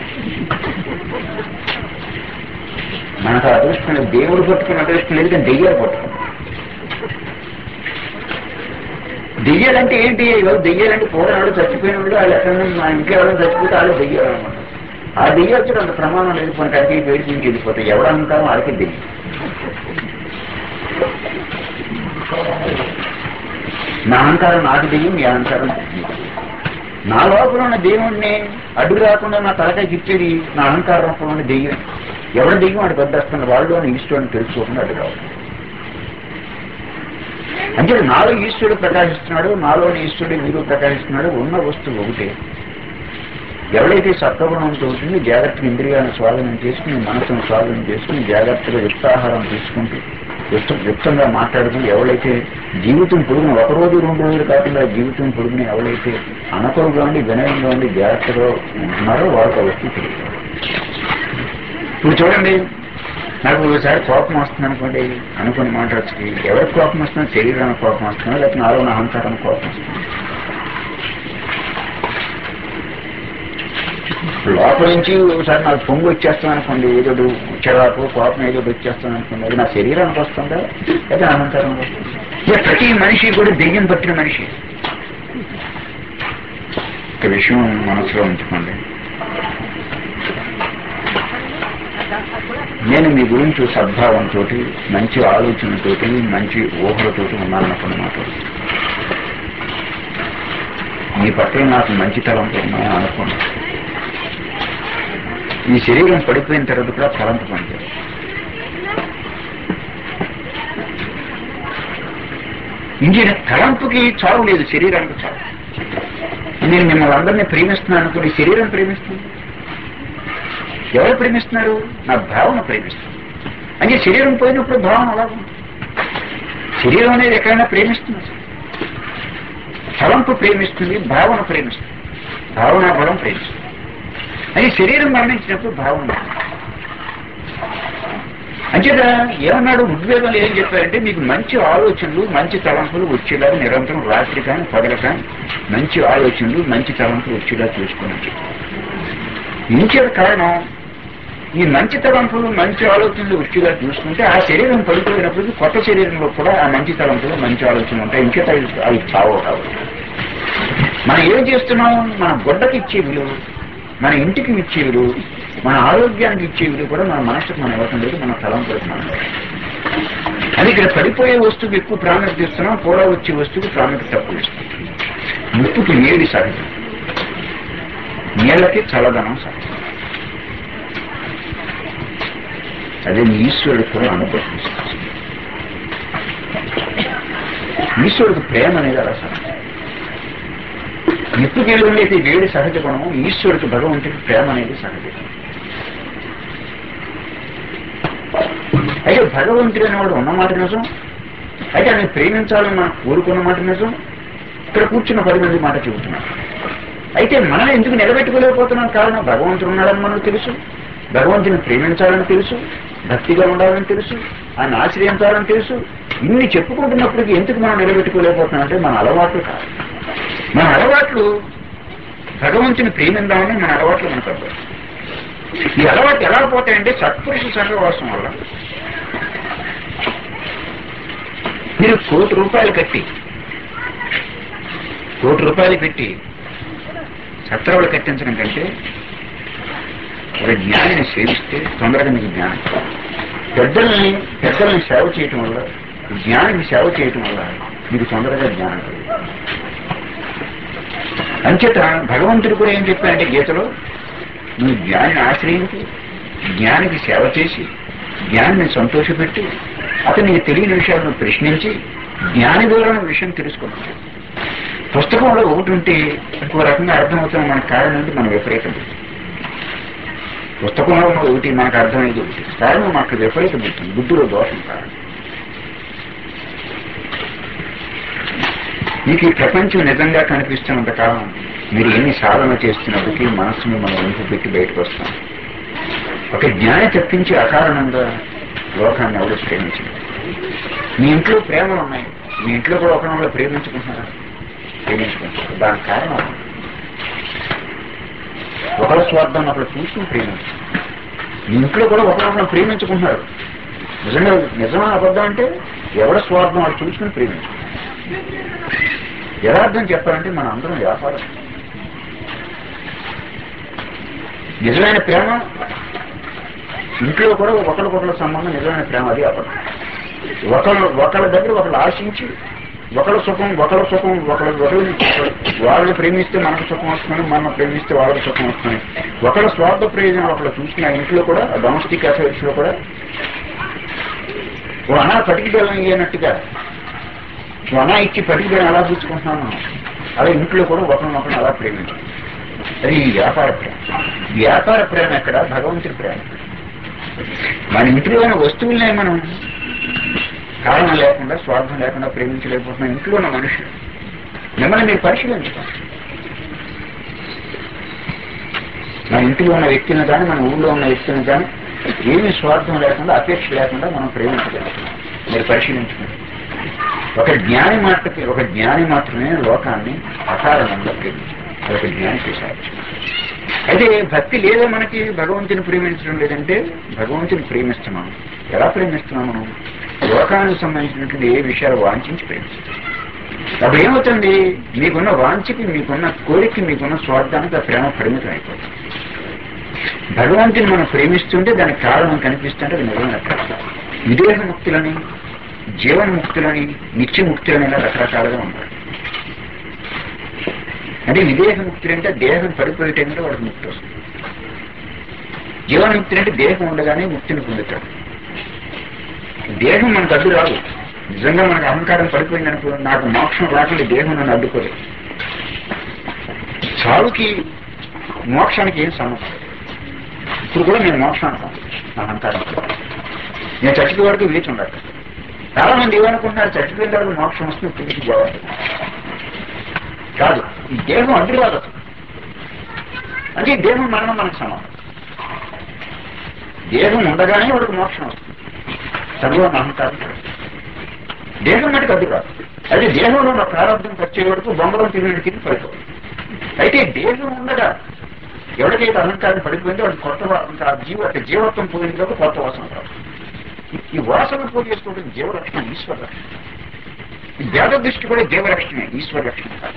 మనకు అదృష్టం లేదు దేవుడు పట్టుకున్న అదృష్టం లేదు కానీ దెయ్యాలు పట్టుకున్నాం దెయ్యాలంటే ఏంటి ఇవాళ దెయ్యాలంటే పూర్వనాడు చచ్చిపోయిన వాళ్ళు వాళ్ళు ఎక్కడ మా ఇంట్లో ఎవరైనా చచ్చిపోతే వాళ్ళు దెయ్యాలు అనమాట ఆ దెయ్యాలు వచ్చి అంత ప్రమాణం లేదు మనకి అడిగి వేడి నుంచి వెళ్ళిపోతాయి ఎవరు అనుకుంటారో వాళ్ళకి దెయ్యం నా అహంకారం నాకు దెయ్యం మీ అహంకారం నీకు. నా లోపల ఉన్న దేవుణ్ణి అడ్డు రాకుండా నా తలకాయకి ఇచ్చేది నా అహంకార రూపంలో ఉన్న దెయ్యం ఎవరి దెయ్యం వాడు పెద్దస్తున్న వాళ్ళు అని ఈశ్వరుని తెలుసుకోకుండా అడ్డు రావాలి అంటే నాలో ఈశ్వరుడు ప్రకాశిస్తున్నాడు నాలోని ఈశ్వరుడు మీరు ప్రకాశిస్తున్నాడు ఉన్న వస్తువు ఒకటే ఎవరైతే సత్వగుణంతో ఉంటుంది జాగ్రత్తగా ఇంద్రియాలను స్వాధీనం చేసుకుని మనసును స్వాధీనం చేసుకుని జాగ్రత్తగా యుక్తాహారం తీసుకుంటూ యుక్త యుక్తంగా మాట్లాడుకుని ఎవరైతే జీవితం పొడుగున ఒక రోజు రెండు రోజులు కాకుండా జీవితం పొడుగున ఎవరైతే అనకరుగా ఉండి వినయంగా ఉండి జాగ్రత్తగా ఉంటున్నారో వాళ్ళకి ఆ వస్తువు తెలుస్తుంది ఇప్పుడు చూడండి నాకు ఒకసారి కోపం వస్తుంది అనుకోండి అనుకుని మాట్లాడుతుంది ఎవరికి కోపం వస్తుందో శరీరానికి కోపం వస్తుందో లేకపోతే నాలో ఉన్న అహంకారం కోపం వస్తుంది లోపల నుంచి ఒకసారి నాకు పొంగు వచ్చేస్తాను అనుకోండి ఏదో చిరాకు కోపం ఏదో వచ్చేస్తాను అనుకోండి అది నా శరీరానికి వస్తుందా లేదా అహంకారం వస్తుందా ఇక ప్రతి మనిషి కూడా దెయ్యం పట్టిన మనిషి ఒక విషయం మనసులో ఉంచుకోండి నేను మీ గురించి సద్భావంతో మంచి ఆలోచనతోటి మంచి ఊహలతోటి ఉన్నాననుకున్న మాట మీ పట్ల నాకు మంచి తలంపు ఉన్నాయని అనుకోండి ఈ శరీరం పడిపోయిన తర్వాత కూడా తలంపు పనిచేయాలి ఇంజిన తలంపుకి చావు లేదు శరీరానికి చావు నేను మిమ్మల్ని అందరినీ ప్రేమిస్తున్నాను అనుకుని శరీరం ప్రేమిస్తుంది ఎవరు ప్రేమిస్తున్నారు నా భావన ప్రేమిస్తుంది అంటే శరీరం పోయినప్పుడు భావన అలా ఉంది శరీరం అనేది ఎక్కడైనా ప్రేమిస్తుంది తలంపు ప్రేమిస్తుంది భావన ప్రేమిస్తుంది భావన బలం ప్రేమిస్తుంది అది శరీరం మరణించినప్పుడు భావన ఉంటుంది. అంచేత ఏమన్నాడు ఉద్వేగంలో ఏం చెప్పారంటే మీకు మంచి ఆలోచనలు మంచి తలంపులు వచ్చేలా నిరంతరం రాత్రి కానీ పగల కానీ మంచి ఆలోచనలు మంచి తలంపులు వచ్చేలా చూసుకున్నాడు ఇంకేది కారణం ఈ మంచి తలంపులు మంచి ఆలోచనలు వచ్చేలా చూసుకుంటే ఆ శరీరం పడిపోయినప్పటికీ కొత్త శరీరంలో కూడా ఆ మంచి తలంపులు మంచి ఆలోచనలు ఉంటాయి ఇంకేత అవి అవి చావో కావు మనం ఏం చేస్తున్నాం మన గొడ్డకి ఇచ్చే విలువ మన ఇంటికి ఇచ్చే విలువ మన ఆరోగ్యానికి ఇచ్చే విలువ కూడా మన మనసుకు మనం ఇవ్వటం లేదు మన తలంపులకు మనం ఇవ్వటం. అది ఇక్కడ పడిపోయే వస్తువుకి ఎక్కువ ప్రాముఖ్యత ఇస్తున్నాం కూడా వచ్చే వస్తువుకి ప్రాముఖ్యత తక్కువ ఇస్తున్నాం ముప్పుకి వేడి సహజం నీళ్ళకి చల్లదనం సహజం అదే మీ ఈశ్వరుడికి కూడా అనుభవిస్తుంది ఈశ్వరుడికి ప్రేమ అనేది అలా సహజం నిప్పుకి వెళ్ళి వేడి సహజ గుణము ఈశ్వరుడికి భగవంతుడికి ప్రేమ అనేది సహజం అయితే భగవంతుడు అనేవాడు ఉన్నమాట నిజం అయితే ఆయన ప్రేమించాలని మనం కోరుకున్న మాట నిజం ఇక్కడ కూర్చున్న పది మంది మాట చెబుతున్నాం అయితే మనం ఎందుకు నిలబెట్టుకోలేకపోతున్నాం కారణం భగవంతుడు ఉన్నాడని మనకు తెలుసు భగవంతుని ప్రేమించాలని తెలుసు భక్తిగా ఉండాలని తెలుసు ఆయన ఆశ్రయించాలని తెలుసు ఇన్ని చెప్పుకుంటున్నప్పటికీ ఎందుకు మనం నిలబెట్టుకోలేకపోతున్నాం అంటే మన అలవాట్లు కాదు మన అలవాట్లు భగవంతుని ప్రేమిందామని మన అలవాట్లు మనకు అవ్వాలి ఈ అలవాటు ఎలా పోతాయంటే సత్పురుష సహవాసం వల్ల మీరు కోటి రూపాయలు కట్టి కోటి రూపాయలు పెట్టి సత్రవులు కట్టించడం కంటే ఒక జ్ఞానిని సేవిస్తే తొందరగా మీకు జ్ఞానం పెద్దల్ని పెద్దల్ని సేవ చేయటం వల్ల జ్ఞానికి సేవ చేయటం వల్ల మీకు తొందరగా జ్ఞానం కలుగుతుంది. అంచేత భగవంతుడు కూడా ఏం చెప్పారంటే గీతలో నువ్వు జ్ఞానిని ఆశ్రయించి జ్ఞానికి సేవ చేసి జ్ఞానిని సంతోషపెట్టి అతనికి తెలియని విషయాలను ప్రశ్నించి జ్ఞాని ద్వారా విషయం తెలుసుకున్నాం పుస్తకంలో ఒకటి ఉంటే ఇంకో రకంగా అర్థమవుతున్న మనకు కారణం ఏంటి మన విపరీతం పుస్తకంలో ఉన్న ఒకటి మనకు అర్థమయ్యేది ఒకటి కారణం మనకు విపరీతం ఉంటుంది బుద్ధిలో దోషం కారణం మీకు ఈ ప్రపంచం నిజంగా కనిపిస్తున్నంత కాలం మీరు ఎన్ని సాధన చేస్తున్నప్పటికీ మనస్సును మనం వెనుక పెట్టి బయటకు వస్తాం ఒక జ్ఞాని తప్పించి అకారణంగా లోకాన్ని ఎవరు ప్రేమించదు మీ ఇంట్లో ప్రేమలు ఉన్నాయి మీ ఇంట్లో కూడా ఒకరినొకరు ప్రేమించుకుంటున్నారా ప్రేమించుకుంటారు దానికి కారణం ఒకరి స్వార్థం ఒకరు చూసుకుని ప్రేమించారు మీ ఇంట్లో కూడా ఒకరొకరు ప్రేమించుకుంటున్నారు నిజంగా నిజమా అబద్ధం అంటే ఎవరి స్వార్థం వాళ్ళు చూసుకుని ప్రేమించారు యథార్థం చెప్పాలంటే మన అందరం వ్యాపారం నిజమైన ప్రేమ ఇంట్లో కూడా ఒకరికొకరి సంబంధం నిజమైన ప్రేమ అది అబద్ధం ఒకళ్ళు ఒకళ్ళ దగ్గర ఒకళ్ళు ఆశించి ఒకళ్ళ సుఖం ఒకళ్ళ సుఖం ఒకళ్ళ ఒకళ్ళు వాళ్ళని ప్రేమిస్తే మనకు సుఖం వస్తుంది మనం ప్రేమిస్తే వాళ్ళకి సుఖం వస్తుంది ఒకళ్ళ స్వార్థ ప్రయోజనం ఒకళ్ళు చూసిన ఇంట్లో కూడా డొమెస్టిక్ అఫైర్స్ లో కూడా ఓ అనా పటికిబెల్లం అయ్యేనట్టుగా ఓ అనా ఇచ్చి పటికిబెల్లం ఎలా చూసుకుంటున్నాం మనం అలా ఇంట్లో కూడా ఒకరినొకరు అలా ప్రేమించాలి అది ఈ వ్యాపార ప్రేమ వ్యాపార ప్రేమ ఎక్కడ భగవంతుడి ప్రేమ మన ఇంట్లో ఉన్న వస్తువులనే మనం కారణం లేకుండా స్వార్థం లేకుండా ప్రేమించలేకపోతున్నాం ఇంట్లో ఉన్న మనుషులు మిమ్మల్ని మీరు పరిశీలించుకోండి మన ఇంట్లో ఉన్న వ్యక్తిని కానీ మన ఊళ్ళో ఉన్న వ్యక్తిని కానీ ఏమీ స్వార్థం లేకుండా అపేక్ష లేకుండా మనం ప్రేమించగలుగుతున్నాం మీరు పరిశీలించుకోండి ఒక జ్ఞాని మాత్రమే ఒక జ్ఞాని మాత్రమే లోకాన్ని అకారణంగా ప్రేమించారు అదొక జ్ఞాని చేశారు అయితే భక్తి లేదా మనకి భగవంతుని ప్రేమించడం లేదంటే భగవంతుని ప్రేమిస్తున్నాం ఎలా ప్రేమిస్తున్నాం మనం లోకానికి సంబంధించినటువంటి ఏ విషయాలు వాంఛించి ప్రేమిస్తారు అప్పుడు ఏమవుతుంది మీకున్న వాంఛకి మీకున్న కోరికకి మీకున్న స్వార్థానికి ఆ ప్రేమ పరిమితం అయిపోతుంది భగవంతుని మనం ప్రేమిస్తుంటే దానికి కారణం కనిపిస్తుంటే అది నిజమైన ప్రేమ విదేహ ముక్తులని జీవన ముక్తులని నిత్య ముక్తులని ఇలా రకరకాలుగా ఉంటాయి అంటే విదేహ ముక్తులు అంటే దేహం పడిపోయే టైంలో వాడికి ముక్తి వస్తుంది జీవన ముక్తులు అంటే దేహం ఉండగానే ముక్తిని పొందుతాడు దేహం మనకు అడ్డు రాదు నిజంగా మనకు అహంకారం పడిపోయింది అనుకో నాకు మోక్షం రాకుండా దేహం నన్ను అడ్డుకోలేదు చావుకి మోక్షానికి ఏం సమస్య ఇప్పుడు కూడా నేను మోక్షం అనుకోను నా అహంకారం నేను చచ్చిపోయే వరకు వేచి ఉండాలి చాలా మంది ఏమనుకుంటున్నారు చచ్చిపోయిన తర్వాత మోక్షం వస్తుంది తిరిగి జవాబు కాదు ఈ దేహం అడ్డు రాదు అసలు. అంటే ఈ దేహం మరణం మనకు సమానం దేహం ఉండగానే వాడికి మోక్షం వస్తుంది సర్వం అహంకారం దేహం మటుకు అడ్డు కాదు అది దేహంలో ఉన్న ప్రారంభం వచ్చే వరకు బొమ్మలో తిరిగి కింద పడిపోతుంది అయితే దేహం ఉండగా ఎవరికైతే అహంకారం పడిపోయిందో వాడికి కొత్త వా- ఇంకా జీవ జీవత్వం పోయిన తర్వాత కొత్త వాసన రాదు ఈ వాసన పోయి చేసుకోవడం జీవరక్షణ ఈశ్వర రక్షణ ఈ వేద దృష్టి కూడా జీవరక్షణే ఈశ్వర రక్షణ కాదు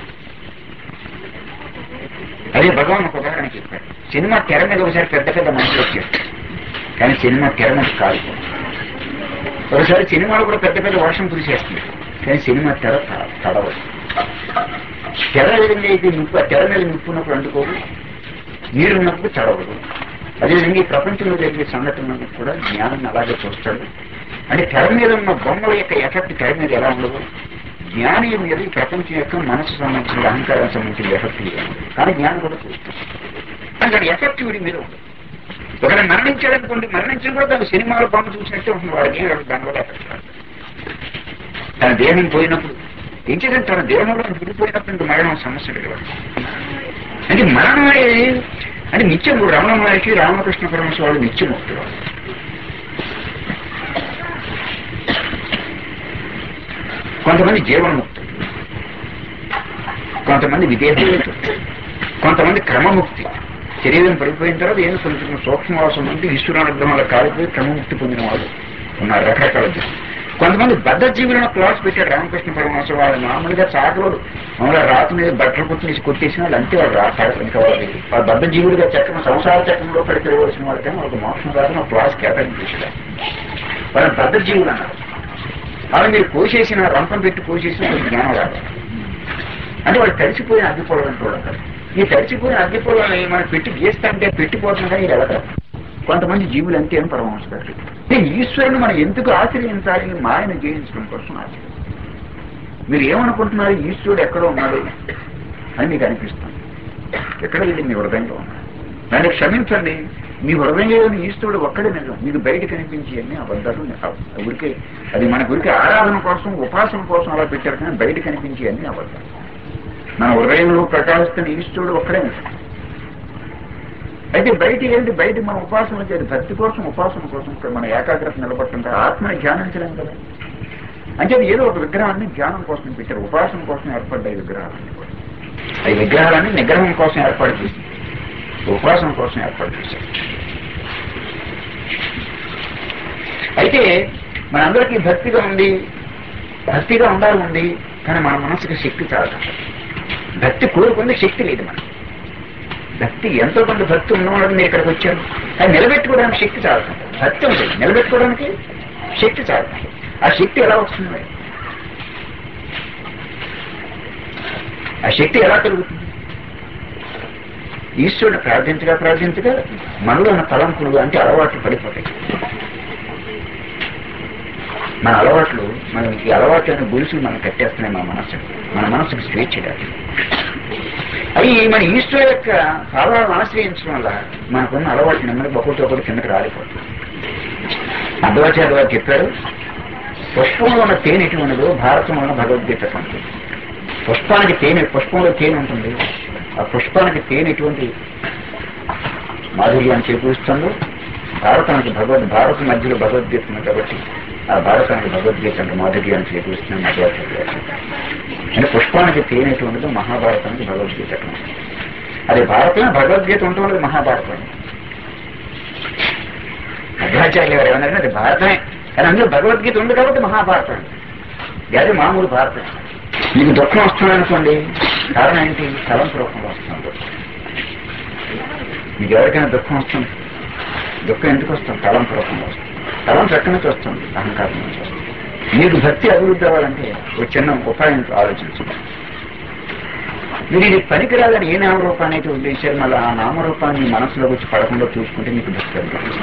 అదే భగవాన్ ఒక ఉదాహరణ చెప్పాడు సినిమా తెర మీద ఒకసారి పెద్ద పెద్ద మనుషులు వచ్చారు కానీ సినిమా తెర మీద కాదు ఒకసారి సినిమాలు కూడా పెద్ద పెద్ద వర్షం కురిసేస్తుంది కానీ సినిమా తెర త- తడవదు తెర ఏదైనా అయితే నిప్పు ఆ తెర మీద నిప్పున్నప్పుడు అంటుకోదు నీరు ఉన్నప్పుడు తడవదు అదేవిధంగా ఈ ప్రపంచంలో జరిగే సంఘటనలను కూడా జ్ఞానం అలాగే చూస్తాడు అంటే తెర మీద ఉన్న బొమ్మల యొక్క ఎఫెక్ట్ తెర మీద ఎలా ఉండదు జ్ఞాని మీద ఈ ప్రపంచం యొక్క మనసు సంబంధించిన అహంకారం సంబంధించిన ఎఫెక్ట్ మీద ఉండదు. కానీ జ్ఞానం కూడా చూస్తాడు కానీ దాని ఎఫెక్ట్ వీడి మీద ఉండదు ఒకవేళ మరణించాడనుకోండి మరణించిన కూడా దాని సినిమాలో బొమ్మ చూసినట్టే ఉంటుంది వాడికి ఏం దాని వల్ల ఎఫెక్ట్ రాదు తన దేహం పోయినప్పుడు ఏం చేద్దాం తన దేహంలో విడిపోయినప్పుడు ఇంక మరణం సమస్య లేదు వాడికి. అంటే మరణం అనేది అంటే నిత్యం రమణ మహర్షి రామకృష్ణ పరమశ వాళ్ళు నిత్యముక్తులు వాళ్ళు. కొంతమంది జీవన్ముక్తులు కొంతమంది విదేహముక్తులు కొంతమంది క్రమముక్తి శరీరం పడిపోయిన తర్వాత ఏం కొంచెం సూక్ష్మవాసం నుండి ఈశ్వరానుగ్రహం వల్ల కాలిపోయి క్రమముక్తి పొందిన వాళ్ళు ఉన్నారు రకరకాల జీవులు. కొంతమంది బద్ధ జీవులను క్లాస్ పెట్టాడు రామకృష్ణ పరమహంస వాళ్ళు మామూలుగా చాకలోడు మామూలుగా రాతి మీద బట్టలు కుట్టి కొట్టేసిన వాళ్ళు అంతే వాళ్ళు రాతాడు ఇంకా వాళ్ళకి ఆ బద్ధ జీవులుగా చక్రం సంసార చక్రంలో పడిపోవలసిన వాళ్ళకి వాళ్ళకి మోక్షం కాదని ఒక క్లాస్ కేటాయించేసాడు వాళ్ళని బద్ధ జీవులు అన్నారు అలా మీరు కోసేసిన రంపం పెట్టి కోసేసిన వాళ్ళకి జ్ఞానం రాదు అంటే వాళ్ళు తడిచిపోయిన అగ్గిపోవడం చూడండి ఈ తడిచిపోయిన అగ్గిపోవడాన్ని మనం పెట్టి గీస్తాంటే పెట్టిపోతున్నా కానీ ఇది వెళ్ళదు కొంతమంది జీవులు అంతే అని పరమహంసారు అంటే ఈశ్వరుని మనం ఎందుకు ఆశ్రయించాలి మాయను జయించడం కోసం ఆశ్రయం మీరు ఏమనుకుంటున్నారు ఈశ్వరుడు ఎక్కడ ఉన్నాడు అని మీకు అనిపిస్తుంది ఎక్కడ లేదు మీ హృదయంలో ఉన్నాడు దాన్ని క్షమించండి మీ హృదయంలోని ఈశ్వరుడు ఒక్కడే నిజం మీకు బయట కనిపించి అన్ని అబద్ధాలు అవి ఊరికే అది మన గురికి ఆరాధన కోసం ఉపాసన కోసం అలా పెట్టారు కానీ బయట కనిపించి అన్ని అబద్ధాలు మన హృదయంలో ప్రకాశిస్తున్న ఈశ్వరుడు ఒక్కడే నిజం అయితే బయట ఏంటి బయట మన ఉపాసన వచ్చేది భక్తి కోసం ఉపాసన కోసం ఇక్కడ మన ఏకాగ్రత నిలబడుతుంటే ఆత్మని ధ్యానించలేం కదా అంటే ఏదో ఒక విగ్రహాన్ని ధ్యానం కోసం పెట్టారు ఉపాసన కోసం ఏర్పడ్డాయి విగ్రహాలన్నీ కూడా ఈ విగ్రహాలన్నీ నిగ్రహం కోసం ఏర్పాటు చేసి ఉపాసన కోసం ఏర్పాటు చేశారు అయితే మనందరికీ భక్తిగా ఉంది భక్తిగా ఉండాలి ఉంది కానీ మన మనసుకి శక్తి చాలా భక్తి కోరుకుంది శక్తి లేదు మనకి భక్తి ఎంతో కొంత భక్తి ఉన్నవాడు మీరు ఇక్కడికి వచ్చారు అది నిలబెట్టుకోవడానికి శక్తి చాలు భక్తి ఉంది నిలబెట్టుకోవడానికి శక్తి చాలు ఆ శక్తి ఎలా వస్తుంది మరి? ఆ శక్తి ఎలా కలుగుతుంది ఈశ్వరుని ప్రార్థించగా ప్రార్థించగా మనలో ఉన్న తలంపులు అంటే అలవాట్లు పడిపోతాయి మన అలవాట్లు మనం ఈ అలవాట్లను గొలుసులు మనం కట్టేస్తున్నాయి మన మనస్సు మన మనస్సుకు స్వేచ్ఛ కాదు అవి మన ఈశ్వరు యొక్క భావాలను ఆశ్రయించడం వల్ల మనకున్న అలవాటు నెమ్మది ఒకటి ఒకటి కిందకి రాలిపోతుంది అద్వాచార్య వారు చెప్పారు పుష్పంలో ఉన్న తేనె ఎటువంటిదో భారతంలో ఉన్న భగవద్గీత ఉంటుంది పుష్పానికి తేనె పుష్పంలో తేనె ఉంటుంది ఆ పుష్పానికి తేనె ఎటువంటి మాధుర్యాన్ని చేకూరుస్తుందో భారతానికి భగవద్ భారత మధ్యలో భగవద్గీత ఉంది కాబట్టి ఆ భారతానికి భగవద్గీత అంటే మాధుర్యాన్ని చేకూరుస్తున్నాం అద్వాచార్య గారు చెప్పారు. అంటే పుష్పానికి తేనె ఎటువంటిదో మహాభారతానికి భగవద్గీత ఉంటుంది. అది భారతమే భగవద్గీత ఉండటం లేదు మహాభారతం అద్వాచార్య గారు ఏమన్నారంటే అది భారతమే కానీ అందులో భగవద్గీత ఉంది కాబట్టి మహాభారతం అది మామూలు భారతం మీకు దుఃఖం వస్తుందనుకోండి కారణం ఏంటి తలంపు రూపంలో వస్తుంది మీకు ఎవరికైనా దుఃఖం వస్తుంది దుఃఖం ఎందుకు వస్తుంది తలంపు రూపంలో వస్తుంది తలంపు ఎక్కడి నుంచి వస్తుంది అహంకారం నుంచి వస్తుంది మీకు భక్తి అభివృద్ధి అవ్వాలంటే ఒక చిన్న ఉపాయం ఆలోచించండి మీరు ఇది పనికిరాదని ఏ నామరూపాన్ని అయితే ఉద్దేశారు మళ్ళీ ఆ నామరూపాన్ని మీ మనసులోకి వచ్చి పడకుండా చూసుకుంటే మీకు భక్తి అభివృద్ధి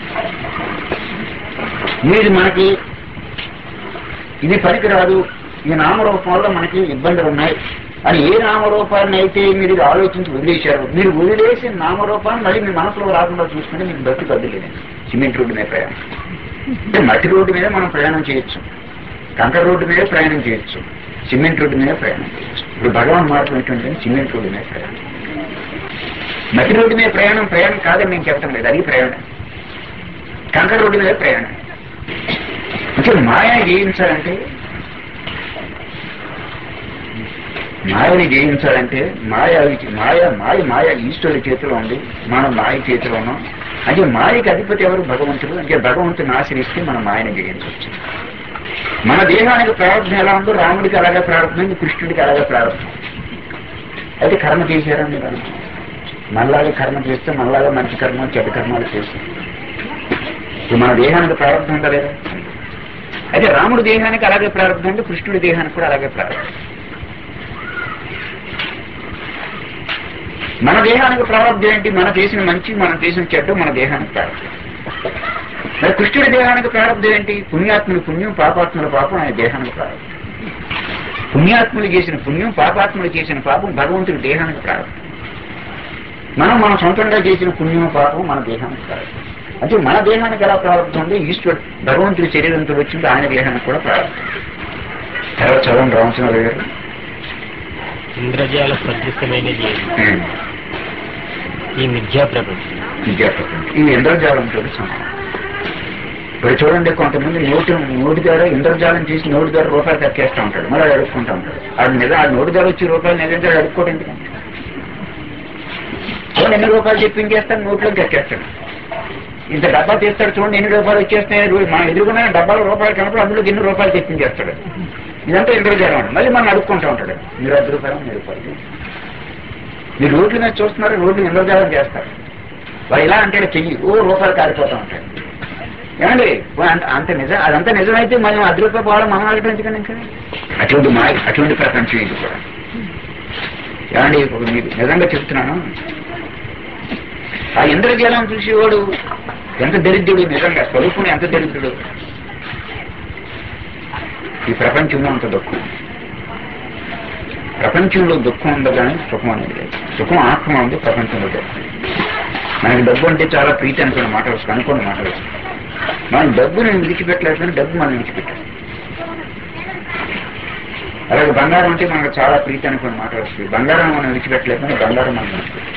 మీరు మనకి ఇది పనికిరాదు ఈ నామరూపం వల్ల మనకి ఇబ్బందులు ఉన్నాయి అని ఏ నామరూపాన్ని అయితే మీరు ఇది ఆలోచించి వదిలేశారు మీరు వదిలేసిన నామరూపాన్ని మళ్ళీ మీ మనసులో రాకుండా చూసుకుంటే మీకు భక్తి కదిలేదు సిమెంట్ రోడ్డు మీద ప్రయాణం అంటే మట్టి రోడ్డు మీద మనం ప్రయాణం చేయొచ్చు కంకర రోడ్డు మీద ప్రయాణం చేయొచ్చు సిమెంట్ రోడ్డు మీద ప్రయాణం చేయొచ్చు ఇప్పుడు భగవాన్ మాట ఏంటంటే సిమెంట్ రోడ్డు మీద ప్రయాణం మట్టి రోడ్డు మీద ప్రయాణం ప్రయాణం కాదని నేను చెప్పడం లేదు అది ప్రయాణం కంకర రోడ్డు మీద ప్రయాణం అంటే మాయని జయించాలంటే మాయని జయించాలంటే మాయ మాయ మాయ మాయ ఈశ్వరుడి చేతిలో ఉంది మనం మాయ చేతిలో ఉన్నాం అంటే మాయకి అధిపతి ఎవరు భగవంతుడు అంటే భగవంతుని ఆశ్రయిస్తే మనం మాయని జయించవచ్చు మన దేహానికి ప్రారంభం ఎలా ఉందో రాముడికి అలాగే ప్రారంభమైంది కృష్ణుడికి అలాగే ప్రారంభం అయితే కర్మ చేశారా మీరు అనుకో. మనలాగా కర్మ చేస్తే మనలాగా మంచి కర్మ చెడ్డ కర్మాలు చేస్తాం ఇప్పుడు మన దేహానికి ప్రారంభం ఉందా లేదా అయితే రాముడి దేహానికి అలాగే ప్రారంభం ఉంది కృష్ణుడి దేహానికి కూడా అలాగే ప్రారంభం మన దేహానికి ప్రారంభం ఏంటి మన చేసిన మంచి మనం చేసిన చెడ్డ మన దేహానికి ప్రారంభం మరి కృష్ణుడి దేహానికి ప్రారంభం ఏంటి పుణ్యాత్ముల పుణ్యం పాపాత్ముల పాపం ఆయన దేహానికి ప్రారంభం పుణ్యాత్ములు చేసిన పుణ్యం పాపాత్ములు చేసిన పాపం భగవంతుడి దేహానికి ప్రారంభం మనం మన సొంతంగా చేసిన పుణ్యం పాపం మన దేహానికి ప్రారంభం అంటే మన దేహానికి ఎలా ప్రారంభం ఉంది ఈశ్వరుడు భగవంతుడి శరీరంతో వచ్చింది ఆయన దేహానికి కూడా ప్రారంభం తర్వాత చదవండి రామచంద్ర గారు ఇంద్రజాల సదృశ్యమైనది ఏది? ఉమ్. ఈ మిథ్యా ప్రపంచం విద్యాపతి ఈ ఇంద్రజాలంతో సమానం ఇప్పుడు చూడండి కొంతమంది నోటి నోటి ద్వారా ఇంద్రజాలం చేసి నోటి ద్వారా రూపాయలు కక్కేస్తూ ఉంటాడు మరి అది అడుక్కుంటూ ఉంటాడు ఆడు నిజం ఆ నోటి ద్వారా వచ్చి రూపాయలు నిజంగా అడుక్కోవడం ఎందుకంటే చూడండి ఎన్ని రూపాయలు చెప్పించేస్తాడు నోట్లో కక్కేస్తాడు ఇంత డబ్బా తీస్తాడు చూడండి ఎన్ని రూపాయలు వచ్చేస్తున్నాయి రూ- మన ఎదురుకున్న డబ్బాలో రూపాయలు కనపడి అందులో ఎన్ని రూపాయలు తెప్పించేస్తాడు ఇదంతా ఇంద్రజాలం అండి మళ్ళీ మనం అడుక్కుంటూ ఉంటాడు మీరు ఐదు రూపాయలు మీరు రూపాయలు మీరు రోడ్ల మీద చూస్తున్నారు రోడ్లు ఇంద్రజాలం చేస్తారు వాడు ఇలా అంటే చెయ్యి ఓ రూపాయలు కారిపోతా ఉంటాయి ఏమండి ఓ అంత అంత నిజం అదంతా నిజమైతే మనం అర్ధ రూపాయలు పోవడం మనం అడగటం ఎందుకని ఇంకా అటువంటి మా అటువంటి ప్రపంచం ఇది కూడా ఏమండి ఇప్పుడు మీకు నిజంగా చెప్తున్నాను ఆ ఇంద్రజాలం చూసేవాడు ఎంత దరిద్రుడు నిజంగా స్వరూపుని ఎంత దరిద్రుడు ఈ ప్రపంచంలో అంత దుఃఖం ప్రపంచంలో దుఃఖం ఉందో కానీ సుఖం అనేది లేదు సుఖం ఆత్మ ఉంది ప్రపంచంలో దుఃఖం మనకి డబ్బు అంటే చాలా ప్రీతి అనుకున్న మాట వస్తుంది అనుకున్న మాట వస్తుంది మనం డబ్బుని విడిచిపెట్టలేదు కానీ డబ్బు మనం విడిచిపెట్టాలి అలాగే బంగారం అంటే మనకు చాలా ప్రీతి అనుకున్న మాట వస్తుంది బంగారం మనం విడిచిపెట్టలేదు కానీ బంగారం మనం విడిచిపెట్టాలి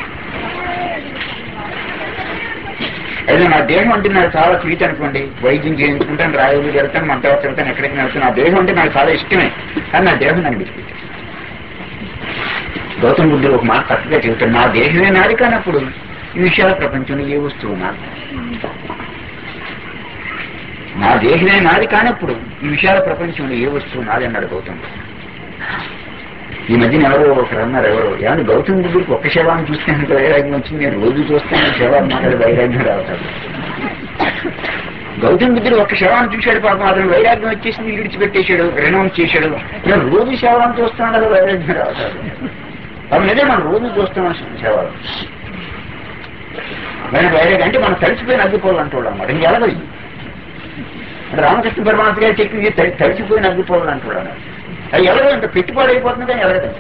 అయితే నా దేహం అంటే నాకు చాలా ప్రీతి అనుకోండి వైద్యం చేయించుకుంటాను రాయలు వెళ్తాను మంటలు వెళ్తాను ఎక్కడికి వెళ్తాను నా దేహం అంటే నాకు చాలా ఇష్టమే కానీ నా దేహం నన్ను విడిచిపెట్టాను గౌతమ బుద్ధుడు ఒక మాట కరెక్ట్గా చెబుతాడు నా దేహమే నాది కానప్పుడు ఈ విషయాల ప్రపంచంలో ఏ వస్తువు నాది నా దేహమే నాది కానప్పుడు ఈ విషయాల ప్రపంచంలో ఏ వస్తువు నాది అన్నాడు గౌతమ్ బుద్ధుడు. ఈ మధ్యన ఎవరో ఒకరు అన్నారు ఎవరో ఏమన్నా గౌతమ బుద్ధుడికి ఒక్క శవాన్ని చూస్తే అంత వైరాగ్యం వచ్చింది నేను రోజు చూస్తాను శవాన్ని మాట్లాడి వైరాగ్యం రావుతాడు గౌతమ బుద్ధుడు ఒక్క శవాన్ని చూశాడు పాపం అతను వైరాగ్యం వచ్చేసింది విడిచిపెట్టేశాడు రెనౌన్స్ చేశాడు నేను రోజు శవాన్ని చూస్తున్నాడు అది వైరాగ్యం రావుతాడు అది నిజే మనం రోజు చూస్తున్నాం శవాలు మన వైరాగ్యం అంటే మనం తడిచిపోయిన అగ్గిపోలు అంటాడు అన్నమాట ఇంక ఎలాగది అంటే రామకృష్ణ పరమాత్మ గారు చెప్పింది తడి- తడిచిపోయిన అగ్గిపోలు అంటాడు అన్నమాట అది ఎలాగో ఇంత పెట్టుబడి అయిపోతుంది కానీ ఎలాగదండి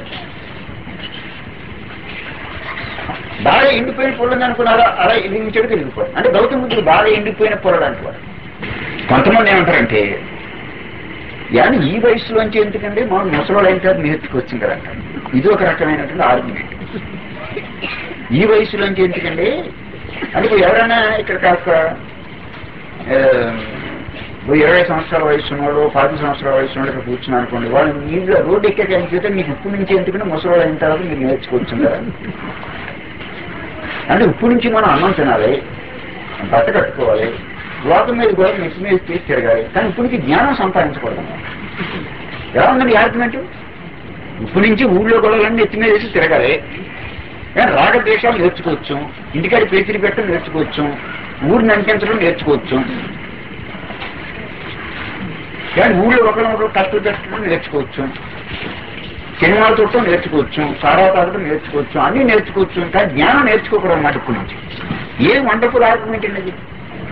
బాగా ఎండిపోయిన పొలం అనుకున్నారా అలా ఎదిగించాడు తిరిగిపోతుంది అంటే గౌతమ బుద్ధుడు బాగా ఎండిపోయిన పొలడు అంటారు కొంతమంది ఏమంటారంటే యాని ఈ వయసులోంచి ఎందుకంటే మనం ముసలోళ్ళు అయిన తర్వాత నేర్చుకొచ్చింది కదా అంటారు ఇది ఒక రకమైనటువంటి ఆర్గ్యుమెంట్ ఈ వయసులోంచి ఎందుకండి అంటే ఇప్పుడు ఎవరైనా ఇక్కడ కాస్త ఆ, ఇప్పుడు ఇరవై సంవత్సరాల వయసు ఉన్నాడు పది సంవత్సరాల వయసు ఉన్నాడు ఇక్కడ కూర్చున్నాను అనుకోండి వాళ్ళు మీరు రోడ్డు ఎక్కే చేస్తే మీకు ఇప్పుడు నుంచి ఎందుకంటే ముసలోళ్ళు అయిన తర్వాత మీరు నేర్చుకోవచ్చు కదా అంటే ఇప్పుడు నుంచి మనం అన్నం తినాలి బట్ట కట్టుకోవాలి లోకం మీద కూడా నెక్స్ట్ మీద చేసి తిరగాలి కానీ ఇప్పటికి జ్ఞానం సంపాదించకూడదు ఎలా ఉందండి ఆర్గ్యుమెంట్ ఇప్పుడు నుంచి ఊళ్ళో గొడవలన్నీ నెత్తి మీద వేసి తిరగాలి కానీ రాగద్వేషాలు నేర్చుకోవచ్చు ఇంటికాడి పేచీలు పెట్టడం నేర్చుకోవచ్చు ఊరిని అంటించడం నేర్చుకోవచ్చు కానీ ఊళ్ళో ఒకరు ఒకరు కష్టం పెట్టడం నేర్చుకోవచ్చు సినిమాలు చూడటం నేర్చుకోవచ్చు సారా తాగడం నేర్చుకోవచ్చు అన్ని నేర్చుకోవచ్చు కానీ జ్ఞానం నేర్చుకోకూడదు అన్నమాట ఇప్పటి నుంచి ఏ వండర్ఫుల్ ఆర్గ్యుమెంట్ అండి అది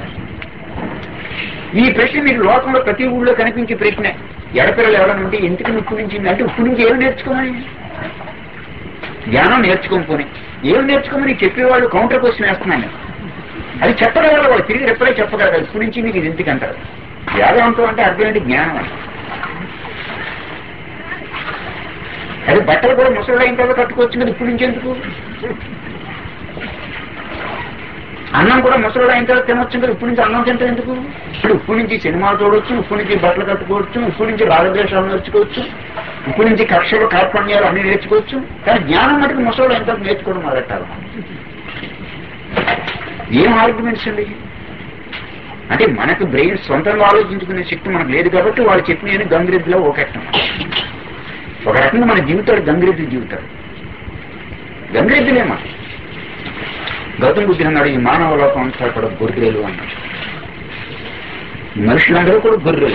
ఈ ప్రశ్న మీకు లోకంలో ప్రతి ఊళ్ళో కనిపించే ప్రశ్న ఎడపిల్లలు ఎవరైనా ఉంటే ఎందుకు ఉప్పు నుంచి అంటే ఉప్పు నుంచి ఏమి నేర్చుకోమని జ్ఞానం నేర్చుకోకపోని ఏమి నేర్చుకోమని చెప్పేవాళ్ళు కౌంటర్ క్వశ్చన్ వేస్తున్నాను నేను. అది చెప్పగలరు వాళ్ళు తిరిగి రెప్పలే చెప్పగలరు ఇప్పటి నుంచి మీకు ఇది ఎందుకు అంటారు వేదాంతం అంటే అర్థం ఏంటి జ్ఞానం అంటే అదే బట్టలు కూడా ముసలి అయిన తర్వాత కట్టుకోవచ్చు కదా ఇప్పటి నుంచి ఎందుకు అన్నం కూడా ముసలి అయిన తర్వాత తినొచ్చు కదా ఇప్పటి నుంచి అన్నం తింటే ఎందుకు ఇప్పుడు ఇప్పటి నుంచి సినిమాలు చూడొచ్చు ఇప్పటి నుంచి బట్టలు కట్టుకోవచ్చు ఇప్పటి నుంచి రాగద్వేషాలు నేర్చుకోవచ్చు ఇప్పటి నుంచి కక్షలు కార్పణ్యాలు అన్ని నేర్చుకోవచ్చు కానీ జ్ఞానం మటుకు ముసలి అయిన తర్వాత నేర్చుకోవడం మొదలెట్టాలి ఏం ఆర్గ్యుమెంట్స్ అండి అంటే మనకు బ్రెయిన్ సొంతంగా ఆలోచించుకునే శక్తి మనకు లేదు కాబట్టి వాళ్ళు చెప్పిన గంగిరెద్దులో ఒకటం ఒక రకంగా మన జీవితాలు గంగిరెద్దు జీవితాలు గంగిరెద్దులేమా గౌతమ బుద్ధి అన్నాడు ఈ మానవ లోకం అంతా కూడా గొర్రెలు అన్నాడు ఈ మనుషులందరూ కూడా గొర్రెలు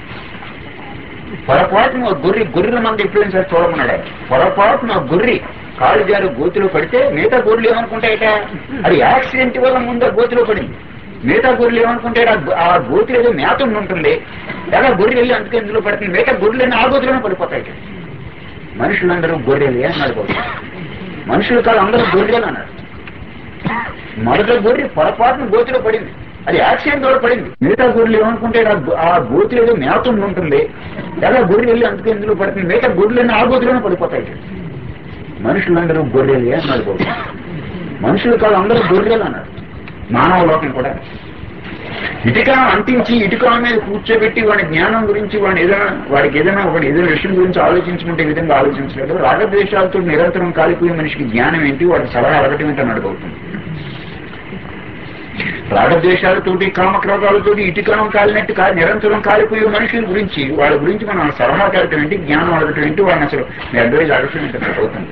పొరపాటున ఒక గొర్రె గొర్రెల మంది ఎప్పుడైనా సరే చూడమన్నాడు ఆయన. పొరపాటున ఒక గొర్రె కాలు జారు గోతిలో పడితే మిగతా గొర్రెలు ఏమనుకుంటాయట అది యాక్సిడెంట్ వల్ల ముందు ఆ గోతిలో పడింది మిగతా గొర్రెలు ఏమనుకుంటాయి ఆ గో- ఆ గోతిలో ఏదో మేత ఉండి ఉంటుంది ఎలా గొర్రెలు వెళ్ళి అందుకే ఇందులో పడుతుంది మిగతా గొర్రెలు ఆ గోతిలోనే పడిపోతాయి మనుషులందరూ గొర్రెలే అన్నాడు గౌతమ. మనుషులు కాదు అందరూ గొర్రెలు అన్నాడు మొదట గొర్రె పొరపాటున గోతిలో పడింది అది యాక్సిడెంట్ వల్ల పడింది మిగతా గొర్రెలు ఏమనుకుంటే ఆ గో- ఆ గోతిలో ఏదో మేత ఉండి ఉంటుంది ఎలా గొర్రెలు వెళ్ళి అందుకే ఇందులో పడుతుంది మిగతా గొర్రెలన్నీ ఆ గోతిలోనే పడిపోతాయి మనుషులందరూ గొర్రెలే అన్నాడు గౌతమ. మనుషులు కాదు అందరూ గొర్రెలు అన్నాడు మానవ లోకం కూడా ఇటుకను అంటించి ఇటుక మీద కూర్చోబెట్టి వాడి జ్ఞానం గురించి వాడిని ఏదైనా వాడికి ఏదైనా ఒకటి ఏదైనా విషయం గురించి ఆలోచించుకుంటే ఈ విధంగా ఆలోచించలేదు రాగద్వేషాలతో నిరంతరం కాలిపోయే మనిషికి జ్ఞానం ఏంటి వాడి సలహా అడగటం ఏంటి అని అడగవుతుంది రాగద్వేషాలతోటి కామక్రోగాలతోటి ఇటుకనం కాలినట్టు కా నిరంతరం కాలిపోయే మనుషుల గురించి వాళ్ళ గురించి మనం సలహా కలగటం ఏంటి జ్ఞానం అడగటం ఏంటి వాళ్ళని అసలు మీ అడ్వైజ్ అడగటం ఏంటి అని అడుగుతుంది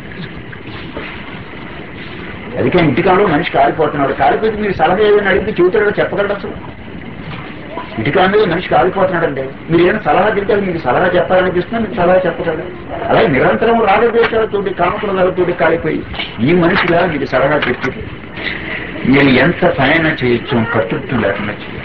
అందుకే ఇంటికాలో మనిషి కాలిపోతున్నాడు కాలిపోతే మీరు సలహా ఏదైనా అడిగితే చెబుతాడో చెప్పగలడు అసలు ఇటుక మీద మనిషి కాలిపోతున్నాడండి మీరు ఏదైనా సలహా చెప్తే మీకు సలహా చెప్పాలనిపిస్తున్నా మీకు సలహా చెప్పగలరు అలాగే నిరంతరం రాగద్వేషాలతోటి కామకులతోటి కాలిపోయి ఈ మనిషిలా మీకు సలహా చెప్పి మీరు ఎంత పనైనా చేయొచ్చు కర్తృత్వం లేకుండా చేయాలి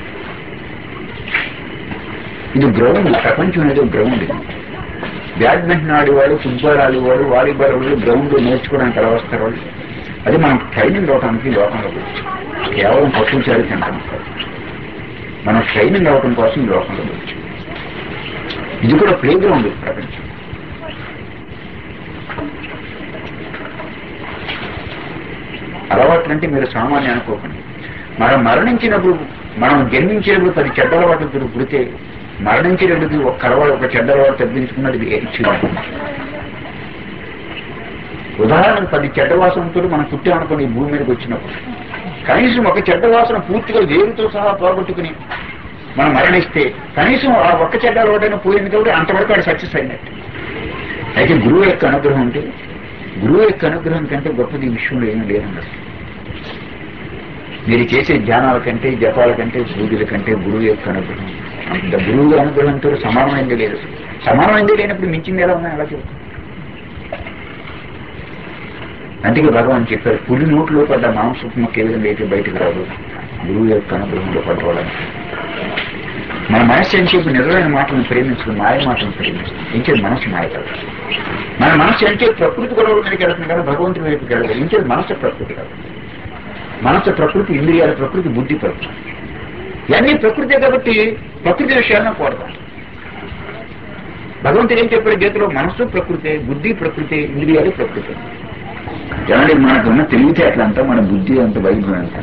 ఇది గ్రౌండ్ ప్రపంచం అనేది గ్రౌండ్ ఇది బ్యాడ్మింటన్ ఆడేవాడు ఫుట్బాల్ ఆడేవాడు వాలీబాల్ ఆడేవాడు గ్రౌండ్ నేర్చుకోవడానికి ఎలా వస్తారు వాళ్ళు అది మనం ట్రైనింగ్ అవడానికి లోకంలో వచ్చి కేవలం పశువు చాలి తింటాం కాదు. మనం ట్రైనింగ్ అవడం కోసం ఈ లోకంలో వచ్చి ఇది కూడా ప్లే గ్రౌండ్ ప్రపంచం అలవాట్లు అంటే మీరు సామాన్యం అనుకోకండి మనం మరణించినప్పుడు మనం జన్మించినప్పుడు పది చెడ్డ అలవాట్లతో పుడితే మరణించినప్పుడు ఒక అలవాటు ఒక చెడ్డ అలవాటు తగ్గించుకున్నది ఇచ్చింది ఉదాహరణకు పది చెడ్డ వాసనతో మనం పుట్టామనుకుని ఈ భూమి మీదకి వచ్చినప్పుడు కనీసం ఒక చెడ్డ వాసన పూర్తిగా వేరుతో సహా పోగొట్టుకుని మనం మరణిస్తే కనీసం ఆ ఒక్క చెడ్డ అలవాటైనా పోయింది కాబట్టి అంతవరకు అది సక్సెస్ అయినట్టు అయితే గురువు యొక్క అనుగ్రహం ఉంటే గురువు యొక్క అనుగ్రహం కంటే గొప్పది ఈ విషయంలో ఏమీ లేదన్నారు మీరు చేసే ధ్యానాల కంటే జపాల కంటే పూజల కంటే గురువు యొక్క అనుగ్రహం అంత గురువు అనుగ్రహంతో సమానమైంది లేదు సమానమైంది లేనప్పుడు మించింది ఎలా ఉన్నాయి అలా చెప్తాను అందుకే భగవాన్ చెప్పారు పులి నోట్లో పడ్డ మాంసపు మొక్క ఏ విధంగా అయితే బయటకు రాదు గురువు యొక్క అనుగ్రహంలో పట్టుకోవడానికి మన మనస్సు ఎంతసేపు నిజమైన మాటలను ప్రేమించుకుని మాయ మాటలను ప్రేమిస్తుంది ఇంకేది మనసు మాయ కాదు మన మనస్సు అంటే ప్రకృతి గొడవల మీదకి వెళ్తుంది కదా భగవంతుడి వైపుకి వెళ్ళదు ఇంకేది మనసు ప్రకృతి కాదు మనసు ప్రకృతి ఇంద్రియాల ప్రకృతి బుద్ధి ప్రకృతి ఇవన్నీ ప్రకృతే కాబట్టి ప్రకృతి విషయాలను కోరదాం భగవంతుడు ఏం చెప్పాడు గీతలో మనస్సు ప్రకృతే బుద్ధి ప్రకృతి ఇంద్రియాలు ప్రకృతి ఏమంటే మనకున్న తెలివితేటలు అంతా మన బుద్ధి అంత వైద్యం అంతా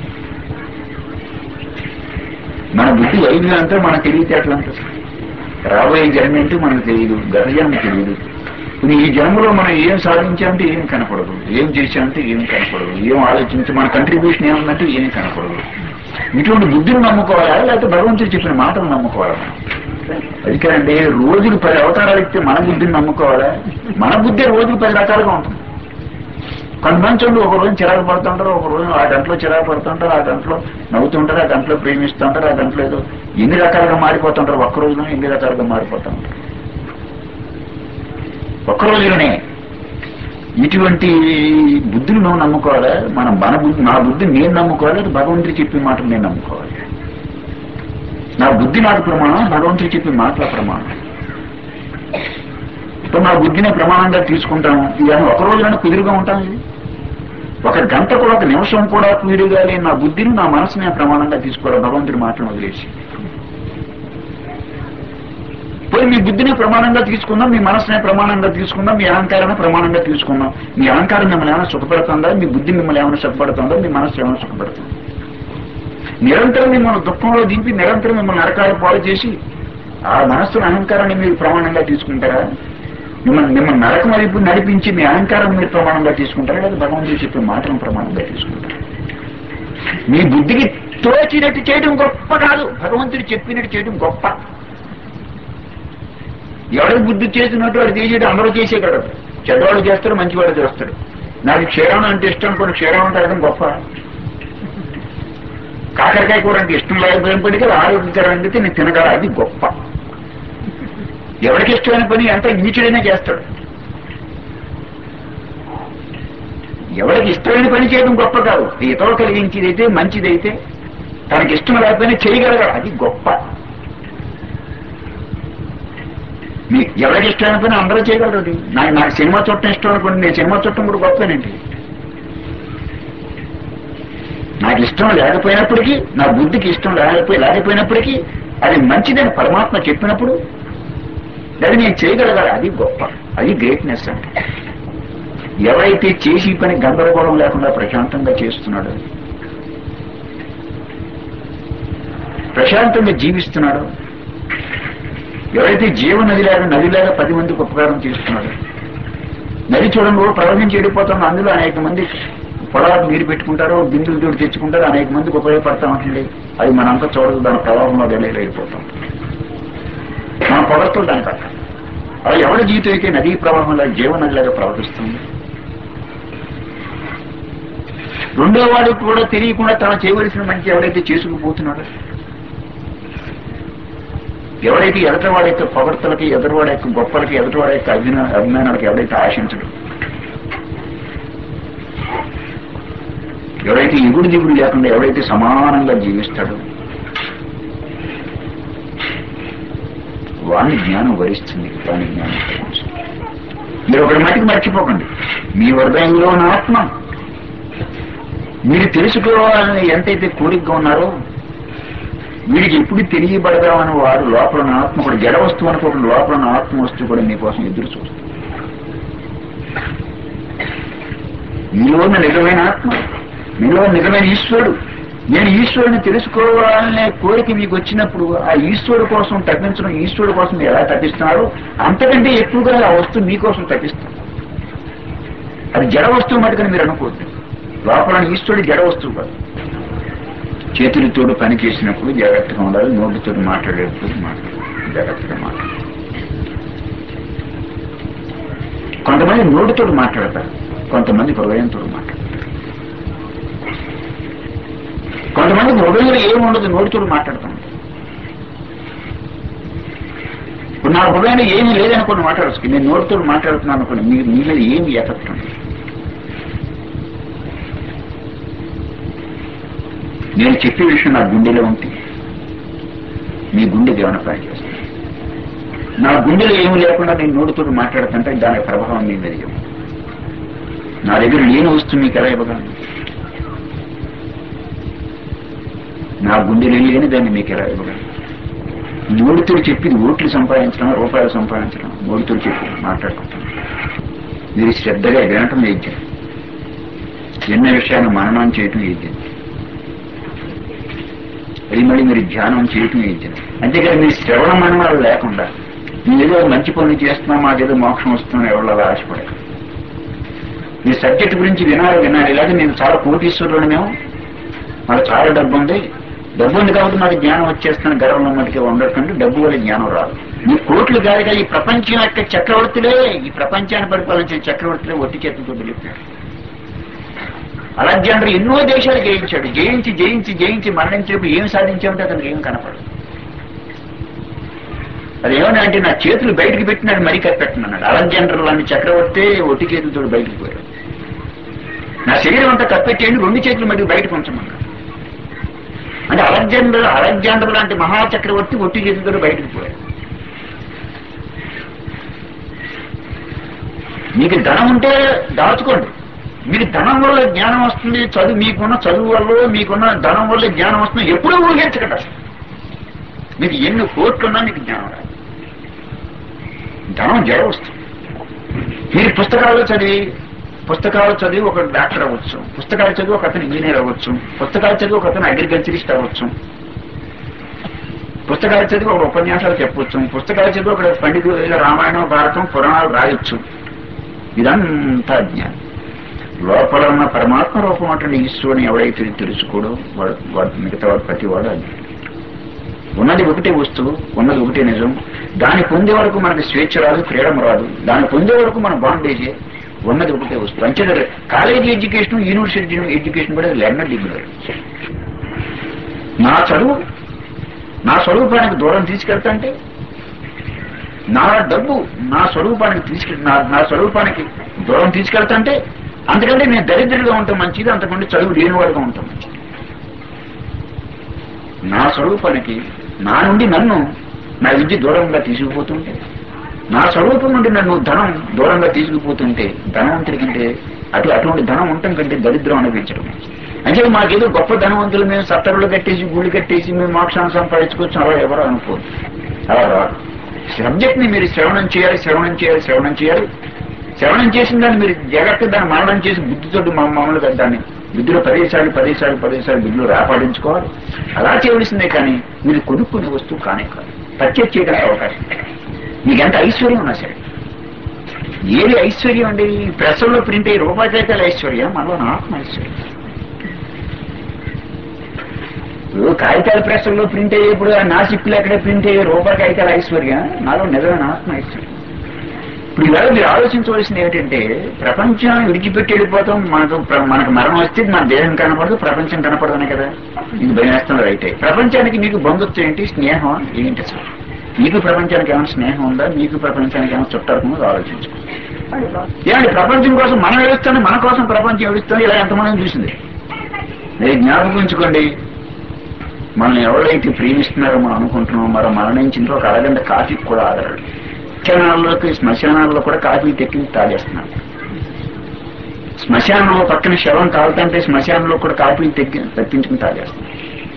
మన బుద్ధి వైద్యం అంతా మన తెలివితేటలు అంతా రాబోయే జన్మ ఏంటో మనకు తెలియదు గత జన్మ తెలియదు ఇప్పుడు ఈ జన్మలో మనం ఏం సాధించామంటే ఏం కనపడదు ఏం చేశామంటే ఏం కనపడదు ఏం ఆలోచించి మన కంట్రిబ్యూషన్ ఏముందంటే ఏం కనపడదు ఇటువంటి బుద్ధిని నమ్ముకోవాలా లేకపోతే భగవంతుడు చెప్పిన మాటలు నమ్ముకోవాలా అది కాదండి రోజులు పది అవతారాలు ఇస్తే మన బుద్ధిని నమ్ముకోవాలా మన బుద్ధి రోజులు పది రకాలుగా ఉంటుంది కొంతమంది చూడండి ఒక రోజు చిరాకు పడుతుంటారు ఒక రోజు ఆ గంటలో చిరాకు పడుతుంటారు ఆ గంటలో నవ్వుతుంటారు ఆ గంటలో ప్రేమిస్తుంటారు ఆ గంటలో ఏదో ఎన్ని రకాలుగా మారిపోతుంటారు ఒక్క రోజులో ఎన్ని రకాలుగా మారిపోతుంటారు ఒక్క రోజులోనే ఇటువంటి బుద్ధిని నువ్వు నమ్ముకోవాలి మనం మన బుద్ధి నా బుద్ధి నేను నమ్ముకోవాలి అది భగవంతుడు చెప్పిన మాట నేను నమ్ముకోవాలి నా బుద్ధి నాకు ప్రమాణం భగవంతుడు చెప్పిన మాటల ప్రమాణం ఇప్పుడు నా బుద్ధిని ప్రమాణంగా తీసుకుంటాము ఇవన్నీ ఒక రోజులోనే కుదురుగా ఉంటాం ఇది ఒక గంట కూడా ఒక నిమిషం కూడా కుదురుగా లేని నా బుద్ధిని నా మనసుని ప్రమాణంగా తీసుకోవాలి భగవంతుడి మాటను వదిలేసి పోయి మీ బుద్ధిని ప్రమాణంగా తీసుకుందాం మీ మనసునే ప్రమాణంగా తీసుకుందాం మీ అహంకారాన్ని ప్రమాణంగా తీసుకుందాం మీ అహంకారం మిమ్మల్ని ఏమైనా సుఖపెడుతుందా మీ బుద్ధి మిమ్మల్ని ఏమైనా సుఖపెడుతుందా మీ మనసు ఏమైనా సుఖపెడుతుందా నిరంతరం మిమ్మల్ని దుఃఖంలో దింపి నిరంతరం మిమ్మల్ని నరకాలు పాలు చేసి ఆ మనస్సును అహంకారాన్ని మీరు ప్రమాణంగా తీసుకుంటారా మిమ్మల్ని మిమ్మల్ని నరకం వైపు నడిపించి మీ అహంకారం మీరు ప్రమాణంగా తీసుకుంటారా లేదా భగవంతుడు చెప్పిన మాటను ప్రమాణంగా తీసుకుంటారా మీ బుద్ధికి తోచినట్టు చేయడం గొప్ప కాదు భగవంతుడు చెప్పినట్టు చేయడం గొప్ప ఎవరికి బుద్ధి చేసినట్టు వాడు చేసేది అందరూ చేసేయగలరు చెడ్డవాడు చేస్తాడు మంచివాడు చేస్తాడు నాకు క్షీరం అంటే ఇష్టం కొన్ని క్షీరం అంటే అడగడం గొప్ప కాకరకాయ కూర అంటే ఇష్టం లేకపోయినప్పటికీ ఆరోగ్యకరం అంటే నేను తినగల అది గొప్ప ఎవరికి ఇష్టమైన పని ఎంత నీచుడైనా చేస్తాడు ఎవరికి ఇష్టమైన పని చేయడం గొప్ప కాదు ఇతరులు కలిగించేదైతే మంచిదైతే తనకి ఇష్టం లేకపోయినా చేయగలగాలి అది గొప్ప మీ ఎవరికి ఇష్టమైన పని అందరూ చేయగలరు అది. నాకు నాకు సినిమా చూడటం ఇష్టం అనుకోండి నేను సినిమా చూడటం కూడా గొప్పనండి నాకు ఇష్టం లేకపోయినప్పటికీ నా బుద్ధికి ఇష్టం లేకపోయి లేకపోయినప్పటికీ అది మంచిదని పరమాత్మ చెప్పినప్పుడు అది నేను చేయగలగాలి అది గొప్ప అది గ్రేట్నెస్ అంటే ఎవరైతే చేసి ఈ పని గందరగోళం లేకుండా ప్రశాంతంగా చేస్తున్నాడో ప్రశాంతంగా జీవిస్తున్నాడో ఎవరైతే జీవ నదిలాగా నదిలాగా పది మందికి ఉపకారం చేస్తున్నాడో నది చూడండి కూడా ప్రవహించి వెళ్ళిపోతున్న అందులో అనేక మంది పొలాలకు నీరు పెట్టుకుంటారు బిందులు తోడు తెచ్చుకుంటారు అనేక మందికి ఉపయోగపడతా ఉంటుంది అది మనంతా చూడదు దాని ప్రవాహంలో వెళ్ళిపోతాం మన పొగస్తులు దానికి అర్థం అలా ఎవరి జీవితం అయితే నదీ ప్రవాహంలో జీవనదిలాగా ప్రవర్తిస్తుంది రెండో వాడికి కూడా తెలియకుండా తను చేయవలసిన మంచి ఎవరైతే చేసుకుపోతున్నాడో ఎవరైతే ఎదటివాడి యొక్క పొగడ్తలకి ఎదురువాడి యొక్క గొప్పలకి ఎదుటివాడి యొక్క అభిన అభిమానాలకి ఎవరైతే ఆశించడు ఎవరైతే ఎగుడు దిగుడు లేకుండా ఎవరైతే సమానంగా జీవిస్తాడో వాణ్ణి జ్ఞానం వరిస్తుంది వాణి జ్ఞానం కలిగిస్తుంది. మీరు ఒకటి మటుకు మర్చిపోకండి మీ హృదయంలో ఉన్న ఆత్మ మీరు తెలుసుకోవాలని ఎంతైతే కోరికగా ఉన్నారో వీడికి ఎప్పుడు తెలియబడదామని వాడు లోపల ఉన్న ఆత్మ కూడా జడ వస్తువు అనుకోకుండా లోపల ఉన్న ఆత్మ వస్తువు కూడా మీకోసం ఎదురు చూస్తుంది మీలో ఉన్న నిజమైన ఆత్మ మీలో ఉన్న నిజమైన ఈశ్వరుడు నేను ఈశ్వరుని తెలుసుకోవాలనే కోరిక మీకు వచ్చినప్పుడు ఆ ఈశ్వరుడు కోసం తప్పించడం ఈశ్వరుడు కోసం మీరు ఎలా తప్పిస్తున్నారో అంతకంటే ఎక్కువగా ఆ వస్తువు మీకోసం తప్పిస్తారు అది జడ వస్తువు మటుకని మీరు అనుకోవద్దు లోపల ఈశ్వరుడు జడ వస్తువు కాదు చేతులతోడు పని చేసినప్పుడు జాగ్రత్తగా ఉండాలి నోటితో మాట్లాడేటప్పుడు మాట్లాడాలి జాగ్రత్తగా మాట్లాడాలి కొంతమంది నోటితో మాట్లాడతారు కొంతమంది హృదయంతో మాట్లాడతారు కొంతమంది హృదయంలో ఏముండదు నోటితో మాట్లాడతాం ఇప్పుడు నా హృదయంలో ఏమీ లేదనుకుని మాట్లాడచ్చు నేను నోటితో మాట్లాడుతున్నాను అనుకోండి మీ మీ మీద ఏమి ఎఫెక్ట్ ఉండదు నేను చెప్పే విషయం నా గుండెలో ఉంటే మీ గుండె దేవుని పని చేస్తుంది నా గుండెలో ఏమి లేకుండా నేను నోటితో మాట్లాడుతుంటే దాని ప్రభావం మీ మీద ఏమి నా దగ్గర లేని వస్తువు మీకు ఎలా ఇవ్వగలను నా గుండెలో లేని దాన్ని మీకు ఎలా ఇవ్వగలను నోటితో చెప్పింది ఓట్లు సంపాదించడం రూపాయలు సంపాదించడం నోటితో చెప్పి మాట్లాడుకుంటాం మీరు శ్రద్ధగా వినటం యజ్ఞం ఎన్న విషయాన్ని మననం చేయటం యజ్ఞం అది మళ్ళీ మీరు ధ్యానం చేయటం యజ్ఞం అంతేకాదు మీ శ్రవణ మననాలు లేకుండా ఏదో మంచి పనులు చేస్తున్నాం మాకేదో మోక్షం వస్తుందని ఎవరు అలా ఆశపడరు మీ సబ్జెక్ట్ గురించి వినాలి వినాలి ఇలాగే నేను చాలా కోటీశ్వరుడు మేము మాకు చాలా డబ్బు ఉంది డబ్బు ఉంది కాబట్టి నాకు జ్ఞానం వచ్చేస్తున్న గర్వంలో మటుకే ఉండకంటే డబ్బు వల్ల జ్ఞానం రాదు ఈ కోట్లు కాదు కదా ఈ ప్రపంచం యొక్క చక్రవర్తులే ఈ ప్రపంచాన్ని పరిపాలించిన చక్రవర్తులే ఒట్టి చేతులతో తెలిపారు అలెగ్జాండర్ ఎన్నో దేశాలు జయించాడు జయించి జయించి జయించి మరణించినప్పుడు ఏం సాధించామంటే అతనికి ఏం కనపడదు అది ఏమన్నా అంటే నా చేతులు బయటికి పెట్టినాడు మరీ కప్పెట్టనన్నాడు అలెగ్జాండర్ లాంటి చక్రవర్తి ఒట్టి చేతులతో బయటికి పోయాడు నా శరీరం అంతా కప్పెట్టేయండి రెండు చేతులు మళ్ళీ బయటకు ఉంచమన్నాడు అంటే అలెగ్జాండర్ అలెగ్జాండర్ లాంటి మహా చక్రవర్తి ఒట్టి చేతులతో బయటకు పోయాడు మీకు ధనం ఉంటే దాచుకోండి మీకు ధనం వల్ల జ్ఞానం వస్తుంది చదువు మీకున్న చదువు వల్ల మీకున్న ధనం వల్ల జ్ఞానం వస్తుంది ఎప్పుడూ ఊహించకండి అసలు మీకు ఎన్ని కోట్లున్నా మీకు జ్ఞానం రాదు ధనం జడ వస్తుంది మీరు పుస్తకాలు చదివి పుస్తకాలు చదివి ఒక డాక్టర్ అవ్వచ్చు పుస్తకాలు చదివి ఒక అతను ఇంజనీర్ అవ్వచ్చు పుస్తకాలు చదివి ఒక అతను అగ్రికల్చరిస్ట్ అవ్వచ్చు పుస్తకాలు చదివి ఒక ఉపన్యాసాలు చెప్పవచ్చు పుస్తకాలు చదివి ఒక పండితులు రామాయణం భారతం పురాణాలు రాయొచ్చు ఇదంతా జ్ఞానం లోపల ఉన్న పరమాత్మ రూపం అటువంటి ఈశ్వరుని ఎవడైతే తెలుసుకోడో వాడు వాడు మిగతా వాడు ప్రతి వాడు అది ఉన్నది ఒకటే వస్తువు ఉన్నది ఒకటే నిజం దాన్ని పొందే వరకు మనకి స్వేచ్ఛ రాదు ఫ్రీడమ్ రాదు దాన్ని పొందే వరకు మన బాండేజే ఉన్నది ఒకటే వస్తువు అంతే కాలేజీ ఎడ్యుకేషన్ యూనివర్సిటీ ఎడ్యుకేషన్ కూడా లెర్నర్ డిగ్రీ నా చదువు నా స్వరూపానికి దూరం తీసుకెళ్తా అంటే నా డబ్బు నా స్వరూపానికి తీసుకెళ్ నా నా స్వరూపానికి దూరం తీసుకెళ్తాంటే అంతకంటే నేను దరిద్రుడిగా ఉంటాం మంచిది అంతకంటే చదువు లేనివాడుగా ఉంటాం మంచిది నా స్వరూపానికి నా నుండి నన్ను నా విద్య దూరంగా తీసుకుపోతుంటే నా స్వరూపం నుండి నన్ను ధనం దూరంగా తీసుకుపోతుంటే ధనవంతుడి కంటే అటు అటువంటి ధనం ఉండటం కంటే దరిద్రం అనిపించడం అంటే మాకేదో గొప్ప ధనవంతులు మేము సత్తరులు కట్టేసి గుళ్ళు కట్టేసి మేము మోక్షాన్ని సంపాదించుకోవచ్చు అలా ఎవరు అనుకోరు అలా రాదు సబ్జెక్ట్ ని మీరు శ్రవణం చేయాలి శ్రవణం చేయాలి శ్రవణం చేయాలి శ్రవణం చేసిన దాన్ని మీరు జాగ్రత్తగా దాన్ని మరణం చేసి బుద్ధితోటి మా మామూలుగా దాన్ని బుద్ధిలో పదేసార్లు పదేసార్లు పదేసార్లు బుద్ధిలో రాపాడించుకోవాలి అలా చేయవలసిందే కానీ మీరు కొనుక్కునే వస్తువు కానే కాదు పర్చేజ్ చేయడానికి అవకాశం లేదు. మీకు ఎంత ఐశ్వర్యం ఉన్నా సరే ఏది ఐశ్వర్యం అండి ప్రెసల్లో ప్రింట్ అయ్యి రూపాయి అయితే ఐశ్వర్యం మనలో ఆత్మ ఐశ్వర్యం ఇప్పుడు కాగితాల ప్రెస్లో ప్రింట్ అయ్యేప్పుడు ఆ నా సిప్పులు ఎక్కడ ప్రింట్ అయ్యే రూపాయి కాగితాల ఐశ్వర్యం నాలో నిజమైన ఆత్మ ఐశ్వర్యం ఇప్పుడు ఇవాళ మీరు ఆలోచించవలసింది ఏమిటంటే ప్రపంచం విడిచిపెట్టి వెళ్ళిపోతాం మనకు ప్ర- మనకు మరణం వస్తే మన దేహం కనపడదు ప్రపంచం కనపడదనే కదా ఇది భయం వేస్తున్నారు అయితే ప్రపంచానికి మీకు బంధుత్వం ఏంటి స్నేహం ఏంటి అసలు మీకు ప్రపంచానికి ఏమైనా స్నేహం ఉందా మీకు ప్రపంచానికి ఏమైనా చుట్టాలు ఉందో ఆలోచించుకో ఏమండి ప్రపంచం కోసం మనం ఏడుస్తాను మన కోసం ప్రపంచం ఏడుస్తాను ఇలా ఎంతమంది చూసింది మీరు జ్ఞాపకం ఉంచుకోండి మనం ఎవరైతే ప్రేమిస్తున్నారో మనం అనుకుంటున్నామో మరో మరణించిన ఒక అరగంట కాఫీకి కూడా ఆదరాడు శ్మశానాల్లోకి శ్మశానాల్లో కూడా కాఫీ తెక్కి తాగేస్తున్నారు శ్మశానంలో పక్కన శవం తాగుతుంటే శ్మశానంలో కూడా కాఫీ తెక్కి తెప్పించుకుని తాగేస్తున్నారు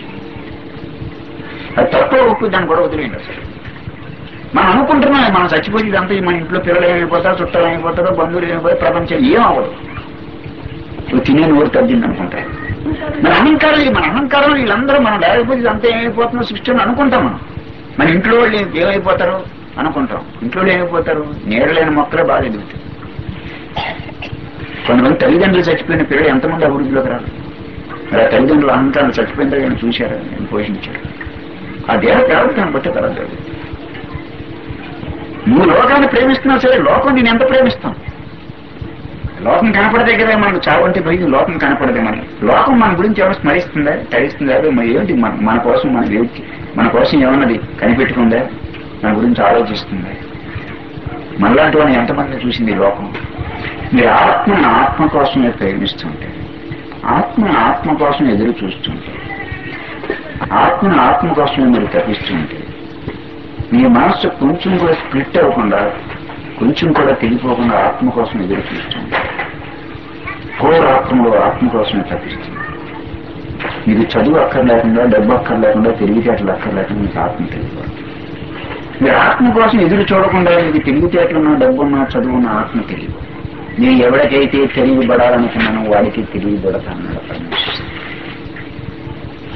అది తక్కువ ఒప్పు దాన్ని కూడా వదిలేయండి అసలు మనం అనుకుంటున్నాం మనం చచ్చిపోయి ఇదంతా మన ఇంట్లో పిల్లలు ఏమైపోతారో చుట్టాలు ఏమైపోతారో బంధువులు ఏమైపోతారో ప్రపంచం ఏం అవ్వదు నువ్వు తినే నోరు తగ్గింది అనుకుంటారు మన అహంకారం ఇది మన అహంకారం వీళ్ళందరూ మనం లేకపోతే ఇదంతా ఏమైపోతుందో సృష్టి అని అనుకుంటాం మనం మన ఇంట్లో వాళ్ళు ఏమైపోతారో అనుకుంటాం ఇంట్లో వాళ్ళు ఏమైపోతారు నీడలేని మొక్కలే బాగా ఎదుగుతాయి కొంతమంది తల్లిదండ్రులు చచ్చిపోయిన పిల్లలు ఎంతమంది అభివృద్ధిలోకి రాదు మరి ఆ తల్లిదండ్రులు అహంకారం చచ్చిపోయిన తర్వాత చూశారు నేను పోషించారు ఆ దేహ ప్రవర్తన బట్టి తర్వాత జరుగుతుంది నువ్వు లోకాన్ని ప్రేమిస్తున్నావు సరే లోకం నేను ఎంత ప్రేమిస్తాను లోకం కనపడదే కదా మనకు చావంటే భయం లోకం కనపడదే మనకి లోకం మన గురించి ఎవరు స్మరిస్తుందా తరిస్తుందా అదే మరి ఏంటి మన మన కోసం మన వ్యక్తి మన కోసం ఏమన్నది కనిపెట్టుకుందా మన గురించి ఆలోచిస్తుందా మనలాంటి వాళ్ళని ఎంతమంది చూసింది ఈ లోకం మీరు ఆత్మని ఆత్మ కోసమే ప్రేమిస్తుంటే ఆత్మని ఆత్మ కోసం ఎదురు చూస్తుంటే ఆత్మని ఆత్మ కోసమే మీరు తప్పిస్తుంటే మీ మనస్సు కొంచెం కూడా స్ప్లిట్ అవ్వకుండా కొంచెం కూడా తెగిపోకుండా ఆత్మ కోసం ఎదురు చూస్తుంది కోర్ ఆత్మలో ఆత్మ కోసమే తప్పిస్తుంది మీకు చదువు అక్కర్లేకుండా డబ్బు అక్కర్లేకుండా తెలివితేటలు అక్కర్లేకుండా మీకు ఆత్మ తెలియదు మీరు ఆత్మ కోసం ఎదురు చూడకుండా మీకు తెలివితేటలున్నా డబ్బున్నా చదువున్న ఆత్మ తెలియదు నేను ఎవరికైతే తెలియబడాలనుకున్నానో వాడికి తెలియబడతాను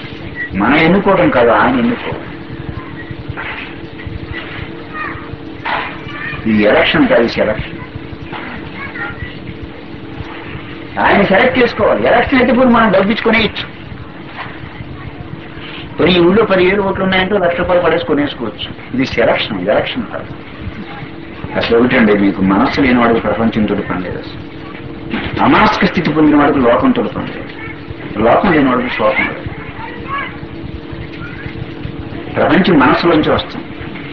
మనం ఎన్నుకోవడం కాదు ఆయన ఎన్నుకోవడం ఇది ఎలక్షన్ కాదు సెలక్షన్ ఆయన సెలెక్ట్ చేసుకోవాలి ఎలక్షన్ అయితే ఇప్పుడు మనం డబ్బించుకునేయచ్చు ఇప్పుడు ఈ ఊళ్ళో పదివేలు ఓట్లు ఉన్నాయంటే లక్ష రూపాయలు పడేసి కొనేసుకోవచ్చు ఇది సెలక్షన్ ఎలక్షన్ కాదు అసలు ఒకటండి మీకు మనస్సు లేని వాడికి ప్రపంచం తొడుపండి అసలు అమానసిక స్థితి పొందిన వాడికి లోకం తొడుపండి లోకం లేని వాడికి శోకం లేదు ప్రపంచం మనసులోంచి వస్తుంది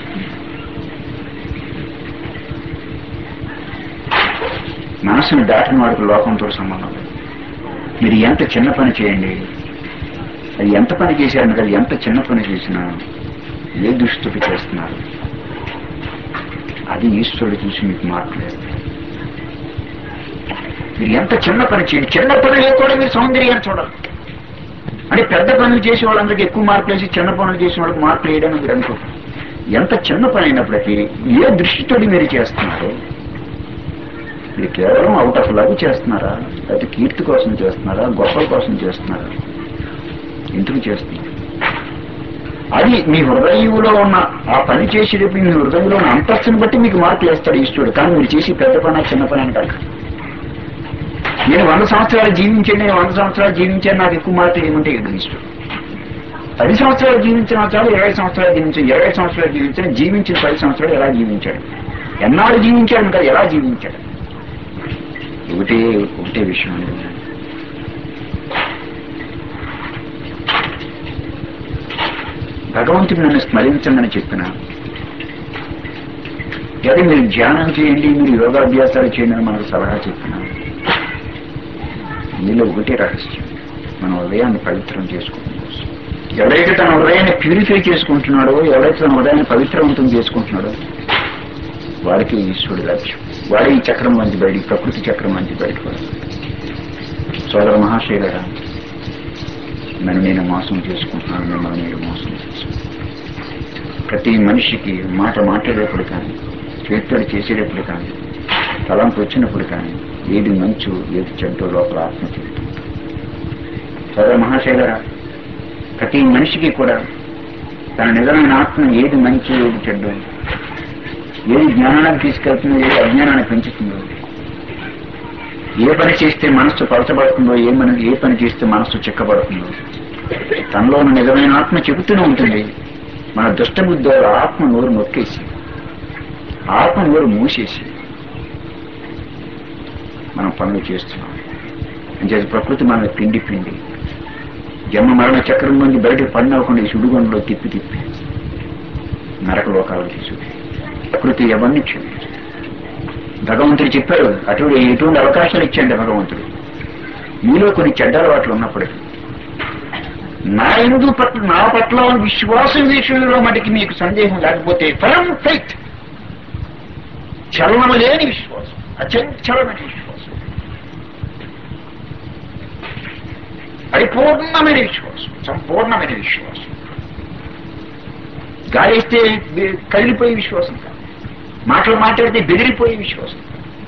మనసును దాటిన వాడికి లోకంతో సంబంధం లేదు మీరు ఎంత చిన్న పని చేయండి అది ఎంత పని చేశారని కదా ఎంత చిన్న పని చేసినా ఏ దృష్టితో చేస్తున్నారు అది ఈశ్వరుడు చూసి మీకు మార్పు లేదు మీరు ఎంత చిన్న పని చేయండి చిన్న పనులు కూడా మీరు సౌందర్యాన్ని చూడాలి అంటే పెద్ద పనులు చేసే వాళ్ళందరికీ ఎక్కువ మార్కులు వేసి చిన్న పనులు చేసిన వాళ్ళకి మార్కులు వేయడానికి మీరు అనుకో ఎంత చిన్న పని అయినప్పటికీ ఏ దృష్టితో మీరు చేస్తున్నారు మీరు కేవలం అవుట్ ఆఫ్ లవ్ చేస్తున్నారా లేకపోతే కీర్తి కోసం చేస్తున్నారా గొప్పల కోసం చేస్తున్నారా ఎందుకు చేస్తున్నారు అది మీ హృదయంలో ఉన్న ఆ పని చేసేటప్పుడు మీ హృదయంలో ఉన్న అంతస్తుని బట్టి మీకు మార్కులు వేస్తాడు ఈశ్వరుడు కానీ మీరు చేసి పెద్ద పని చిన్న పని అని కాదు నేను వంద సంవత్సరాలు జీవించాను నేను వంద సంవత్సరాలు జీవించాను నాకు ఎక్కువ మార్కులు ఏమంటే ఇది ఈశ్వరుడు పది సంవత్సరాలు జీవించిన చాలు ఇరవై సంవత్సరాలు జీవించాను ఇరవై సంవత్సరాలు జీవించాను జీవించిన పది సంవత్సరాలు ఎలా జీవించాడు ఎన్నాళ్ళు జీవించాడు కదా ఎలా జీవించాడు ఒకటే ఒకటే విషయం అండి భగవంతుడు నన్ను స్మరించమని చెప్పిన లేదా మీరు ధ్యానం చేయండి మీరు యోగాభ్యాసాలు చేయండి అని మనకు సలహా చెప్పిన ఇందులో ఒకటే రహస్యం మన హృదయాన్ని పవిత్రం చేసుకోవడం కోసం ఎవరైతే తన హృదయాన్ని ప్యూరిఫై చేసుకుంటున్నాడో ఎవరైతే తన హృదయాన్ని పవిత్రవంతం చేసుకుంటున్నాడో వాడికి ఈశ్వరుడి లక్ష్యం వాడే ఈ చక్రం మంచి బయటికి ప్రకృతి చక్రం మంచి బయటకు వస్తుంది సోదర మహాశైలరా నన్ను నేను మోసం చేసుకుంటున్నాను మిమ్మల్ని నేను మోసం చేసుకుంటున్నాను ప్రతి మనిషికి మాట మాట్లాడేప్పుడు కానీ చేతులు చేసేటప్పుడు కానీ తలంపు వచ్చినప్పుడు కానీ ఏది మంచు ఏది చెడ్డో లోపల ఆత్మ చెప్తుంది సోదర మహాశైలరా ప్రతి మనిషికి కూడా తన నిజమైన ఆత్మ ఏది మంచి ఏది చెడ్డో ఏది జ్ఞానానికి తీసుకెళ్తుందో ఏది అజ్ఞానాన్ని పెంచుతుందో ఏ పని చేస్తే మనస్సు పరచబడుతుందో ఏ మన ఏ పని చేస్తే మనస్సు చిక్కబడుతుందో తనలో ఉన్న నిజమైన ఆత్మ చెబుతూనే ఉంటుంది మన దుష్టబుద్ధి ఆత్మ నోరు నొక్కేసి ఆత్మ నోరు మూసేసి మనం పనులు చేస్తున్నాం అంచేది ప్రకృతి మన పిండి పిండి జన్మ మరణ చక్రం నుండి బయటకు పడినవ్వకుండా ఈ సుడిగొండలో తిప్పి తిప్పి నరక లోకాలు తీసుకు ప్రకృతి ఎవరిని క్షమించు భగవంతుడు చెప్పారు అటువంటి ఎటువంటి అవకాశాలు ఇచ్చాడు భగవంతుడు మీలో కొన్ని చెడ్డ అలవాట్లు ఉన్నప్పటికీ నా ఎందు పట్ల నా పట్ల విశ్వాసం విషయంలో మటుకి మీకు సందేహం లేకపోతే ఫలం ఫైట్ చలనము లేని విశ్వాసం అచంచలమైన విశ్వాసం పరిపూర్ణమైన విశ్వాసం సంపూర్ణమైన విశ్వాసం గాలిస్తే కదిలిపోయే విశ్వాసం కాదు మాటలు మాట్లాడితే బెదిరిపోయే విశ్వాసం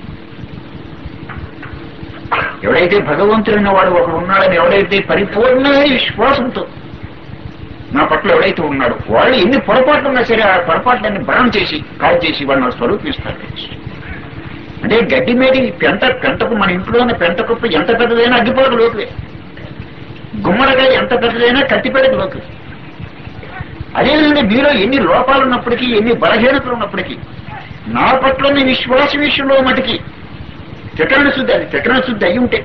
ఎవడైతే భగవంతుడైన వాడు ఒకడు ఉన్నాడని ఎవడైతే పరిపూర్ణమైన విశ్వాసంతో నా పట్ల ఎవడైతే ఉన్నాడో వాళ్ళు ఎన్ని పొరపాట్లు ఉన్నా సరే ఆ పొరపాట్లన్నీ బలం చేసి కాల్ చేసి వాళ్ళు స్వరూపిస్తారు అంటే గడ్డి మేడి పెంట పెంటకు మన ఇంట్లో ఉన్న పెంట కుప్ప ఎంత పెద్దదైనా అగ్గిపోటు లోకులే గుమ్మడికాయ ఎంత పెద్దదైనా కత్తిపేటకు లోకులే అదేవిధంగా మీలో ఎన్ని లోపాలు ఉన్నప్పటికీ ఎన్ని బలహీనతలు ఉన్నప్పటికీ నా పట్ల నీ విశ్వాస విషయంలో మటుకి చక్రణ శుద్ధి అది చక్రణ శుద్ధి అయి ఉంటే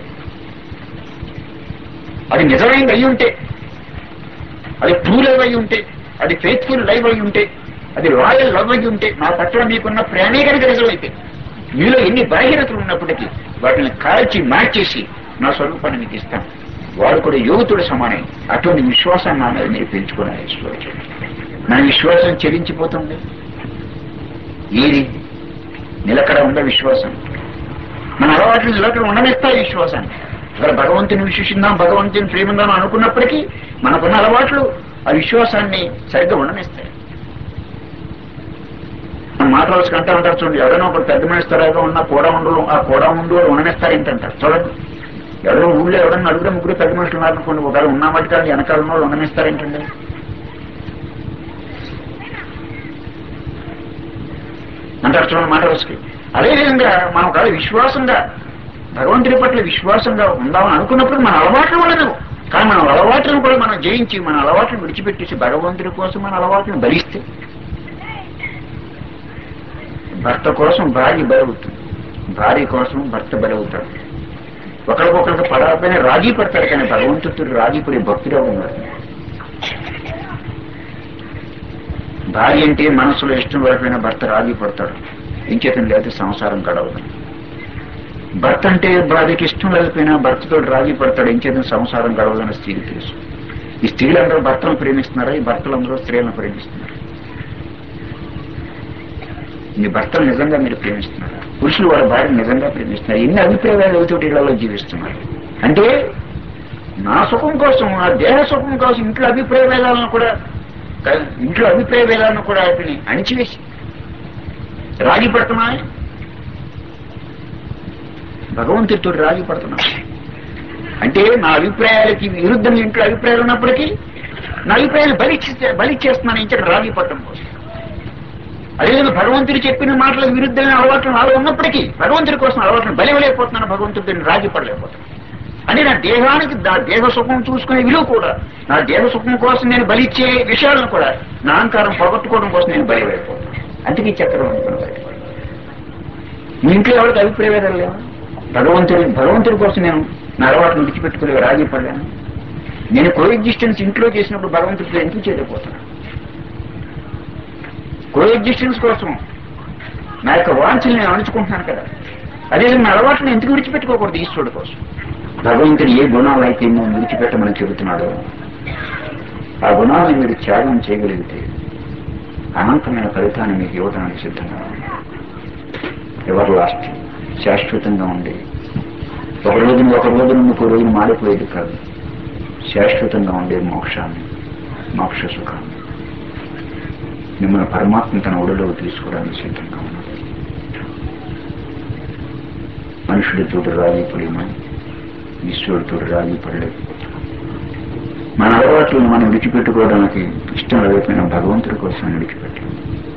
అది నిజమైనది అయి ఉంటే అది ట్రూ లైవ్ అయి ఉంటే అది ఫెయిత్ఫుల్ లైవ్ అయి ఉంటే అది రాయల్ లవ్ అయి ఉంటే నా పట్ల మీకున్న ప్రేమే కనుక నిజమైతే మీలో ఎన్ని బలహీనతలు ఉన్నప్పటికీ వాటిని కాల్చి మార్చేసి నా స్వరూపాన్ని మీకు ఇస్తాను వాడు కూడా యువతుడు సమానం అటువంటి విశ్వాసాన్ని నా మీద మీరు పెంచుకున్నారు ఈశ్వరుడు మన విశ్వాసం చెల్లించిపోతుంది ఏది నిలకడ ఉందా విశ్వాసం మన అలవాట్లు నిలకడ ఉండనిస్తా విశ్వాసాన్ని ఇక్కడ భగవంతుని విశ్వసిందాం భగవంతుని ప్రేమిందాం అనుకున్నప్పటికీ మనకున్న అలవాట్లు ఆ విశ్వాసాన్ని సరిగ్గా ఉండనిస్తాయి మన మాటలు కంటా ఉంటారు చూడండి ఎవరైనా ఒకరు పెద్ద మనిషి తరగా ఉన్న కూడా ఉండరు ఆ కూడా ఉండు వాళ్ళు ఉండనిస్తారు ఏంటంటారు చూడండి ఎవరైనా ఊళ్ళో ఎవరైనా నలుగురు ముగ్గురు పెద్ద మనుషులు ఉన్నారనుకోండి ఒకవేళ ఉన్న మట్టి కానీ వెనకాల ఉన్న వాళ్ళు ఉండనిస్తారేంటండి అంటారు చూడండి మాట వరుసకి అదేవిధంగా మనం కాదు విశ్వాసంగా భగవంతుడి పట్ల విశ్వాసంగా ఉందామని అనుకున్నప్పుడు మన అలవాట్లు ఉండదు కానీ మన అలవాట్లను కూడా మనం జయించి మన అలవాట్లను విడిచిపెట్టేసి భగవంతుడి కోసం మన అలవాట్లను భరిస్తే భర్త కోసం భార్య బలవుతుంది భార్య కోసం భర్త బలవుతాడు ఒకరికొకరికి పడకపోయినా రాజీ పడతాడు కానీ భగవంతుడు రాజీ పడే భక్తుడే ఉన్నాడు భార్య అంటే మనసులో ఇష్టం లేకపోయినా భర్త రాజీ పడతాడు ఇంచేతం లేదు సంసారం గడవదు భర్త అంటే భార్యకి ఇష్టం లేకపోయినా భర్తతో రాజీ పడతాడు ఇంచేతం సంసారం గడవదని స్త్రీకి తెలుసు ఈ స్త్రీలందరూ భర్తను ప్రేమిస్తున్నారా ఈ భర్తలందరూ స్త్రీలను ప్రేమిస్తున్నారు మీ భర్తలు నిజంగా మీరు ప్రేమిస్తున్నారా పురుషులు వాళ్ళ భార్యను నిజంగా ప్రేమిస్తున్నారు ఎన్ని అభిప్రాయాలు అవుతూ ఇళ్లలో జీవిస్తున్నారు అంటే నా సుఖం కోసం నా దేహ సుఖం కోసం ఇంట్లో అభిప్రాయ భేదాలను కూడా ఇంట్లో అభిప్రాయ భేదాలను కూడా వాటిని అణిచివేసి రాజీ పడుతున్నా భగవంతుడితో రాజీ పడుతున్నా అంటే నా అభిప్రాయాలకి విరుద్ధం ఇంట్లో అభిప్రాయాలు ఉన్నప్పటికీ నా అభిప్రాయాలు బలిచ్చే బలిచ్చేస్తున్నాను ఇంకా రాజీ పడటం కోసం అదేవిధంగా భగవంతుడు చెప్పిన మాటలకు విరుద్ధమైన అలవాట్లు నాలో ఉన్నప్పటికీ భగవంతుడి కోసం అలవాట్లను బలివలేకపోతున్నాను భగవంతుడిని రాజీ పడలేకపోతున్నాను అంటే నా దేహానికి నా దేహ సుఖం చూసుకునే విలువ కూడా నా దేహ సుఖం కోసం నేను బలిచ్చే విషయాలను కూడా నా అహంకారం పోగొట్టుకోవడం కోసం నేను బలివైపోతాను అందుకే ఈ చక్రం అనుకున్న బయటపడి మీ ఇంట్లో ఎవరికి అభిప్రాయాలు లేవా భగవంతుడి భగవంతుడి కోసం నేను నా అలవాటును విడిచిపెట్టుకుని రాజీ పడ్డాను నేను కో ఎగ్జిస్టెన్స్ ఇంట్లో చేసినప్పుడు భగవంతుడితో ఎందుకు చేయలేకపోతున్నాను కో ఎగ్జిస్టెన్స్ కోసం నా యొక్క వాంఛలు నేను అణుచుకుంటున్నాను కదా అదే నా అలవాటును ఎందుకు విడిచిపెట్టుకోకూడదు ఈశ్వరుడు కోసం భగవంతుడు ఏ గుణాలు అయితే మేము విడిచిపెట్టమని చెబుతున్నాడో ఆ గుణాలను మీరు త్యాగం చేయగలిగితే అనంతమైన ఫలితాన్ని మీకు ఇవ్వడానికి సిద్ధంగా ఉంది ఎవరు లాస్ట్ శాశ్వతంగా ఉండే ఒక రోజున ఒక రోజున ఇంకో రోజున మారిపోయేది కాదు శాశ్వతంగా ఉండే మోక్షాన్ని మోక్ష సుఖాన్ని మిమ్మల్ని పరమాత్మ తన ఒడిలోకి తీసుకోవడానికి సిద్ధంగా ఉన్నాడు మనుషుడితో రాజీ పడిమని ఈశ్వరుడితో రాజీ పడలేకపోతున్నాం మన అలవాట్లను మనం విడిచిపెట్టుకోవడానికి ఇష్టం లేకపోయినా భగవంతుడి కోసం విడిచిపెట్టాం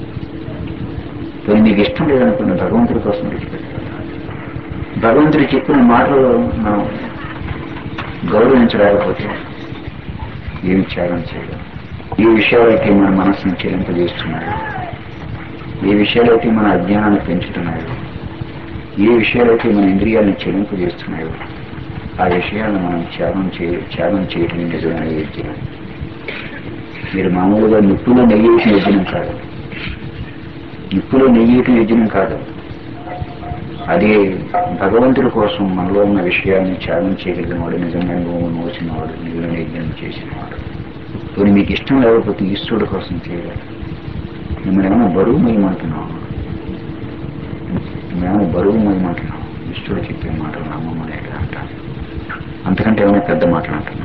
పోయి నీకు ఇష్టం లేదనుకున్న భగవంతుడి కోసం విడిచిపెట్టాలి భగవంతుడు చెప్పిన మాటలు మనం గౌరవించలేకపోతే ఏమి త్యాగం చేయడం ఈ విషయాలైతే మన మనస్సును చెల్లింపజేస్తున్నాడు ఏ విషయాలైతే మన అజ్ఞానాన్ని పెంచుతున్నాయో ఏ విషయాలైతే మన ఇంద్రియాలను చెల్లింపజేస్తున్నాయో ఆ విషయాలను మనం త్యాగం చేయ త్యాగం చేయటం నిజమైన యజ్ఞం మీరు మామూలుగా నిప్పులో నెయ్యేసిన యజ్ఞం కాదు నిప్పులో నెయ్యేటి యజ్ఞం కాదు అదే భగవంతుడి కోసం మనలో ఉన్న విషయాన్ని త్యాగం చేయగలిగిన వాడు నిజంగా భూమి మోసినవాడు నిజమైన యజ్ఞం చేసినవాడు కొన్ని మీకు ఇష్టం లేకపోతే ఈశ్వరుడు కోసం చేయాలి మిమ్మల్ని ఏమైనా బరువు మయమంటున్నాం మేము బరువు మయమంటున్నాం ఈశ్వరుడు చెప్పే మాటలు నమ్మమని ఎట్లా అంటాను అంతకంటే ఏమైనా పెద్ద మాటలు అంటున్నాం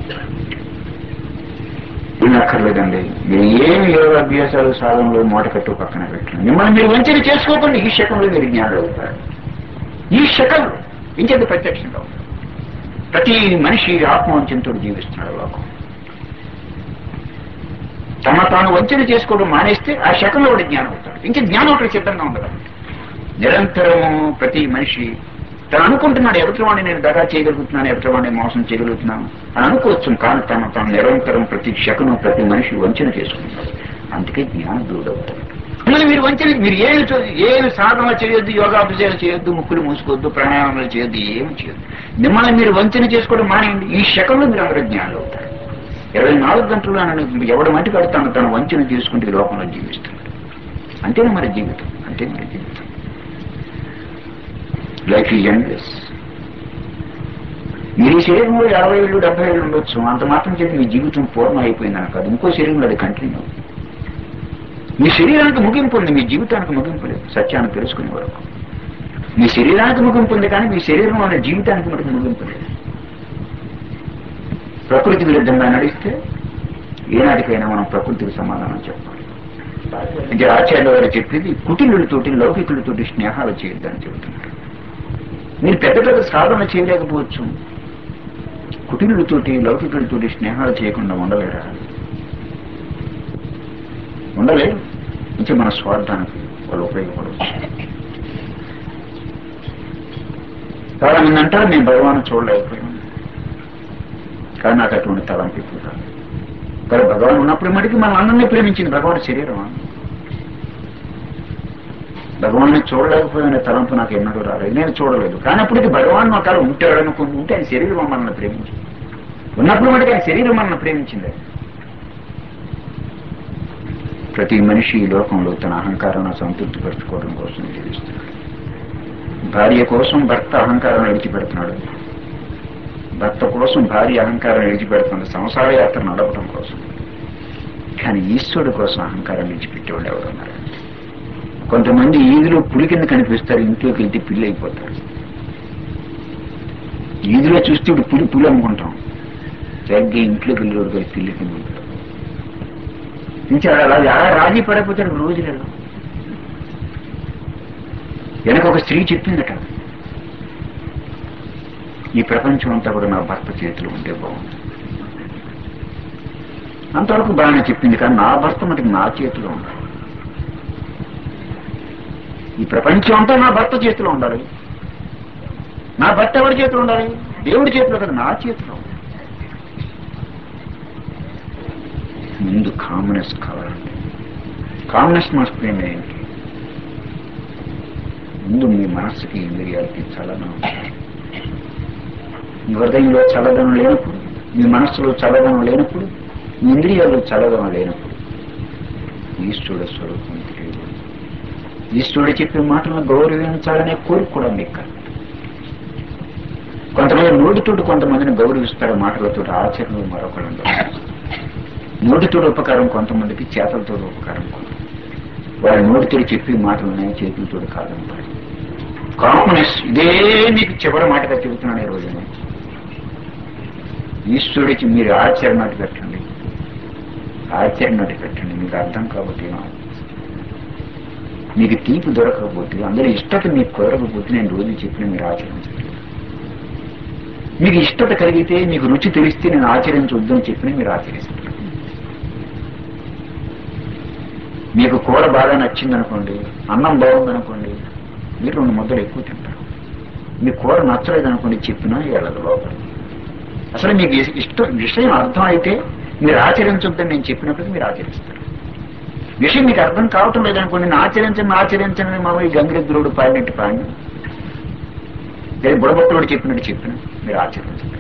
ఏం అక్కర్లేదండి మీరు ఏమి యోగాభ్యాసాలు సాధనలు మూట కట్టు పక్కన పెట్టండి మిమ్మల్ని మీరు వంచన చేసుకోకుండా ఈ శకంలో మీరు జ్ఞానులు అవుతారు ఈ శకంలో ఇంకేది ప్రత్యక్షంగా ఉంటారు ప్రతి మనిషి ఆత్మవంచనతో జీవిస్తున్నాడు లోకం తమ తాను వంచన చేసుకోవడం మానేస్తే ఆ శకంలో వాడు జ్ఞానం అవుతాడు ఇంకా జ్ఞానం ఒకటి సిద్ధంగా ఉండదు నిరంతరము ప్రతి మనిషి తను అనుకుంటున్నాడు ఎదుటివాడిని నేను దగా చేయగలుగుతున్నాను ఎదుటివాడిని మోసం చేయగలుగుతున్నాను అని అనుకోవచ్చు కానీ తను తాను నిరంతరం ప్రతి శకను ప్రతి మనిషి వంచన చేసుకుంటాడు అందుకే జ్ఞానం దూడవుతాడు మిమ్మల్ని మీరు వంచన మీరు ఏమి చూ- ఏమి సాధన చేయొద్దు యోగాభ్యాసాలు చేయొద్దు ముక్కులు మూసుకోవద్దు ప్రాణాయామాలు చేయొద్దు ఏమి చేయొద్దు మిమ్మల్ని మీరు వంచన చేసుకోవడం మానేయండి ఈ శకంలో మీరు అందరూ జ్ఞానులు అవుతారు ఇరవై నాలుగు గంటలు నన్ను ఎవడు మట్టి కడతాను తన వంచన తీసుకుంటే ఈ లోకంలో జీవిస్తున్నాడు అంతేనా మరి జీవితం అంతే మరి జీవితం లైఫ్ ఈజ్ ఎండ్లెస్ మీరు ఈ శరీరంలో యాభై ఏళ్ళు డెబ్బై ఏళ్ళు ఉండొచ్చు అంత మాత్రం చెప్పి మీ జీవితం పూర్ణం అయిపోయిందని కాదు ఇంకో శరీరంలో అది కంటిన్యూ మీ శరీరానికి ముగింపు ఉంది మీ జీవితానికి ముగింపు లేదు సత్యాన్ని తెలుసుకునే వరకు మీ శరీరానికి ముగింపు ఉంది కానీ మీ శరీరంలో ఉన్న జీవితానికి మటుకు ముగింపు లేదు ప్రకృతి విరుద్ధంగా నడిస్తే ఏనాటికైనా మనం ప్రకృతికి సమాధానం చెప్పాలి అంటే ఆచార్యుల గారు చెప్పేది కుటిలుడితోటి లౌకికులతోటి స్నేహాలు చేయొద్దని చెబుతున్నారు మీరు పెద్ద పెద్ద సాధన చేయలేకపోవచ్చు కుటిలుడితోటి లౌకికులతోటి స్నేహాలు చేయకుండా ఉండలేరా ఉండలేదు అంటే మన స్వార్థానికి వాళ్ళు ఉపయోగపడవచ్చు చాలా మంది అంటారు నేను భగవాన్ చూడలేకపోయాను కానీ నాకు అటువంటి తలంపు ఇప్పుడు కాదు కానీ భగవాన్ ఉన్నప్పుడు మటుకు మనం అందరినీ ప్రేమించింది భగవాన్ శరీరం భగవాన్ని చూడలేకపోయిన తలంపు నాకు ఎన్నడూ రాలేదు నేను చూడలేదు కానీ అప్పటికి భగవాన్ ఒకవేళ ఉంటాడు అనుకుని ఉంటే ఆయన శరీరం మనల్ని ప్రేమించింది ఉన్నప్పుడు మటుకు ఆయన శరీరం మనల్ని ప్రేమించింది ప్రతి మనిషి ఈ లోకంలో తన అహంకారాన్ని సంతృప్తిపరచుకోవడం కోసం జీవిస్తున్నాడు భార్య కోసం భర్త అహంకారాన్ని విడిచిపెడుతున్నాడు భర్త కోసం భార్య అహంకారం విడిచిపెడుతుంది సంసార యాత్ర నడపడం కోసం కానీ ఈశ్వరుడు కోసం అహంకారం విడిచిపెట్టేవాళ్ళు ఎవరు ఉన్నారు కొంతమంది ఈదిలో పులి కింద కనిపిస్తారు ఇంట్లోకి వెళ్తే పిల్లి అయిపోతారు ఈదిలో చూస్తే ఇప్పుడు పులి పులి అనుకుంటాం సరిగ్గా ఇంట్లోకి వెళ్ళేవాడు కానీ పిల్లి కింద ఉంటాడు ఇంకా అలా అలా రాజీ పడకపోతాడు రోజులలో వెనక ఒక స్త్రీ చెప్పిందట ఈ ప్రపంచం అంతా కూడా నా భర్త చేతిలో ఉంటే బాగుంది అంతవరకు బాగానే చెప్పింది కానీ నా భర్త మటుకు నా చేతిలో ఉండాలి ఈ ప్రపంచం అంతా నా భర్త చేతిలో ఉండాలి నా భర్త ఎవరి చేతిలో ఉండాలి దేవుడి చేతిలో కదా నా చేతిలో ఉండాలి. ముందు కామ్నెస్ కావాలండి కామ్నెస్ మస్ట్ ఏంటి ముందు మీ మనస్సుకి ఇంద్రియాలకి చలనం ఉండాలి. మీ హృదయంలో చల్లదనం లేనప్పుడు మీ మనస్సులో చల్లదనం లేనప్పుడు మీ ఇంద్రియాల్లో చల్లదనం లేనప్పుడు ఈశ్వరుడు స్వరూపం తెలియదు ఈశ్వరుడు చెప్పే మాటలను గౌరవించాలనే కోరిక కూడా మీకు కలదు. కొంతమంది నోటితోటి కొంతమందిని గౌరవిస్తారు మాటలతో ఆచరణలు మరొకళ్ళని గౌరవిస్తారు నోటితోటి ఉపకారం కొంతమందికి చేతలతో ఉపకారం కొంతమంది వారి నోటితోటి చెప్పే మాటలనే చేతులతో కాదంటారు కాంప్నెస్ ఇదే మీకు చివరి మాటగా చెబుతున్నాను ఈ రోజున ఈశ్వరుడికి మీరు ఆచరణటి పెట్టండి ఆచరణటి పెట్టండి మీకు అర్థం కాబట్టి ఏమో. మీకు తీపి దొరకకపోతే అందరి ఇష్టత మీకు కుదరకపోతే నేను రోజు చెప్పిన మీరు ఆచరించండి మీకు ఇష్టత కలిగితే మీకు రుచి తెలిస్తే నేను ఆచరించొద్దని చెప్పిన మీరు ఆచరిస్తారు మీకు కూర బాగా నచ్చిందనుకోండి అన్నం బాగుందనుకోండి మీరు రెండు ముద్దలు ఎక్కువ తింటారు మీకు కూర నచ్చలేదనుకోండి చెప్పినా వెళ్ళదు లోపల అసలు మీకు ఇస్- ఇష్టం విషయం అర్థం అయితే మీరు ఆచరించొద్దని నేను చెప్పినప్పుడు మీరు ఆచరిస్తారు విషయం మీకు అర్థం కావటం లేదనుకోండి నేను ఆచరించండి ఆచరించండి మా ఈ గంగిరెద్దురుడు పాడినట్టు పాడిన లేదా బుడబొట్టుడు చెప్పినట్టు చెప్పిన మీరు ఆచరించండి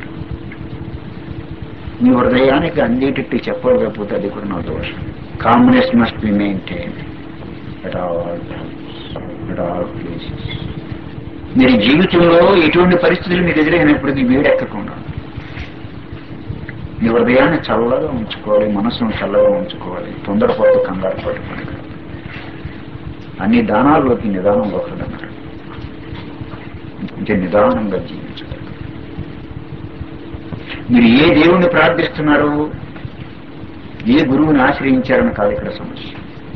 మీ హృదయానికి అందేటట్టు చెప్పలేకపోతే అది కూడా నా దోషం calmness must be maintain at all at all places మీరు జీవితంలో ఎటువంటి పరిస్థితులు మీకు ఎదురైనప్పటికీ వేడెక్కకుండా మీ హృదయాన్ని చల్లగా ఉంచుకోవాలి మనసును చల్లగా ఉంచుకోవాలి తొందరపాటు కంగారు పట్టుకోండి అన్ని దానాల్లోకి నిదానం ఒకటన్నారు అంటే నిదానంగా జీవించాలి మీరు ఏ దేవుణ్ణి ప్రార్థిస్తున్నారు ఏ గురువుని ఆశ్రయించారని కాదు ఇక్కడ సమస్య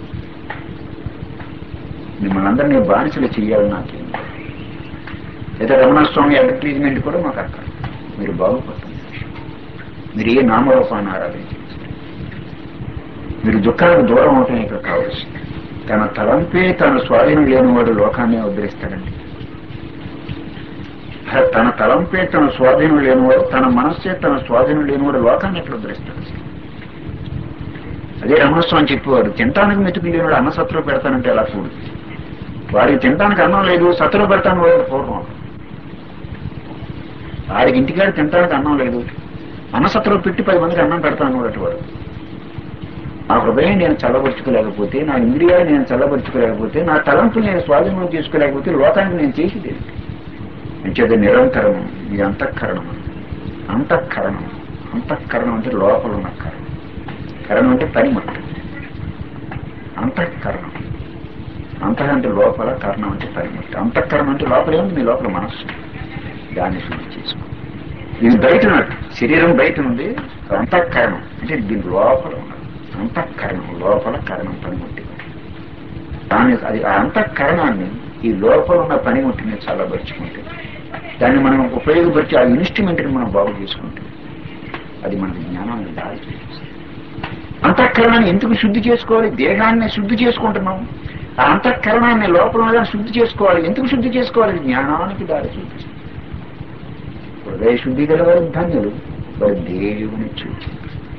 మిమ్మల్ని అందరినీ బానిసలు చేయాలి నాకేం లేదా రమణ స్వామి అడ్వర్టైజ్మెంట్ కూడా మాకు అక్కడ మీరు బాగుపడుతుంది మీరు ఏ నామరూపాన్ని ఆరాధించారు మీరు దుఃఖాలకు దూరం అవటం ఇక్కడ కావాల్సింది తన తలంపే తన స్వాధీనం లేనివాడు లోకాన్ని ఉద్ధరిస్తాడండి అసలు తన తలంపే తన స్వాధీనం లేనివాడు తన మనస్సే తన స్వాధీనం లేనివాడు లోకాన్ని ఎట్లా ఉద్ధరిస్తాడు అసలు? అదే రమణస్వామి చెప్పేవాడు తినటానికి మెతుకు లేనివాడు అన్న సత్తులో పెడతానంటే ఎలా చూడు వాడికి తినటానికి అన్నం లేదు సత్తులో పెడతాను వాడు పూర్వం వాడికి ఇంటికాడ తినటానికి అన్నం లేదు అన్నసత్తులో పెట్టి పది మందికి అన్నం పెడతాను వాడు వాడు నా హృదయం నేను చల్లబరుచుకోలేకపోతే నా ఇంద్రియాలు నేను చల్లబరుచుకోలేకపోతే నా తలంపు నేను స్వాధీనం చేసుకోలేకపోతే లోకానికి నేను చేసేది అంచేది నిరంతరం ఇది అంతఃకరణం అంతఃకరణం అంతఃకరణం అంటే లోపల ఉన్న కరణం కరణం అంటే పనిమట్టు అంతఃకరణం అంతః అంటే లోపల కరణం అంటే పనిమట్టు అంతఃకరణం అంటే లోపల ఏముంది మీ లోపల మనస్సు దాన్ని శుద్ధి చేసుకో ఇది బయట ఉన్నట్టు శరీరం బయట ఉంది అంతఃకరణం అంటే దీని లోపల ఉన్నది అంతఃకరణం లోపల కరణం పనిముట్టి దాని అది ఆ అంతఃకరణాన్ని ఈ లోపల ఉన్న పనిముట్టిని చల్లబరుచుకుంటే దాన్ని మనం ఉపయోగపరిచి ఆ ఇన్స్ట్రుమెంట్ని మనం బాగు చేసుకుంటే అది మనకి జ్ఞానాన్ని దారి చూపిస్తుంది అంతఃకరణాన్ని ఎందుకు శుద్ధి చేసుకోవాలి దేహాన్ని శుద్ధి చేసుకుంటున్నాం ఆ అంతఃకరణాన్ని లోపల ఉన్నదాన్ని శుద్ధి చేసుకోవాలి ఎందుకు శుద్ధి చేసుకోవాలి జ్ఞానానికి దారి చూపిస్తుంది హృదయ శుద్ధి గల వారు ధన్యులు వారు దేవుని చూచి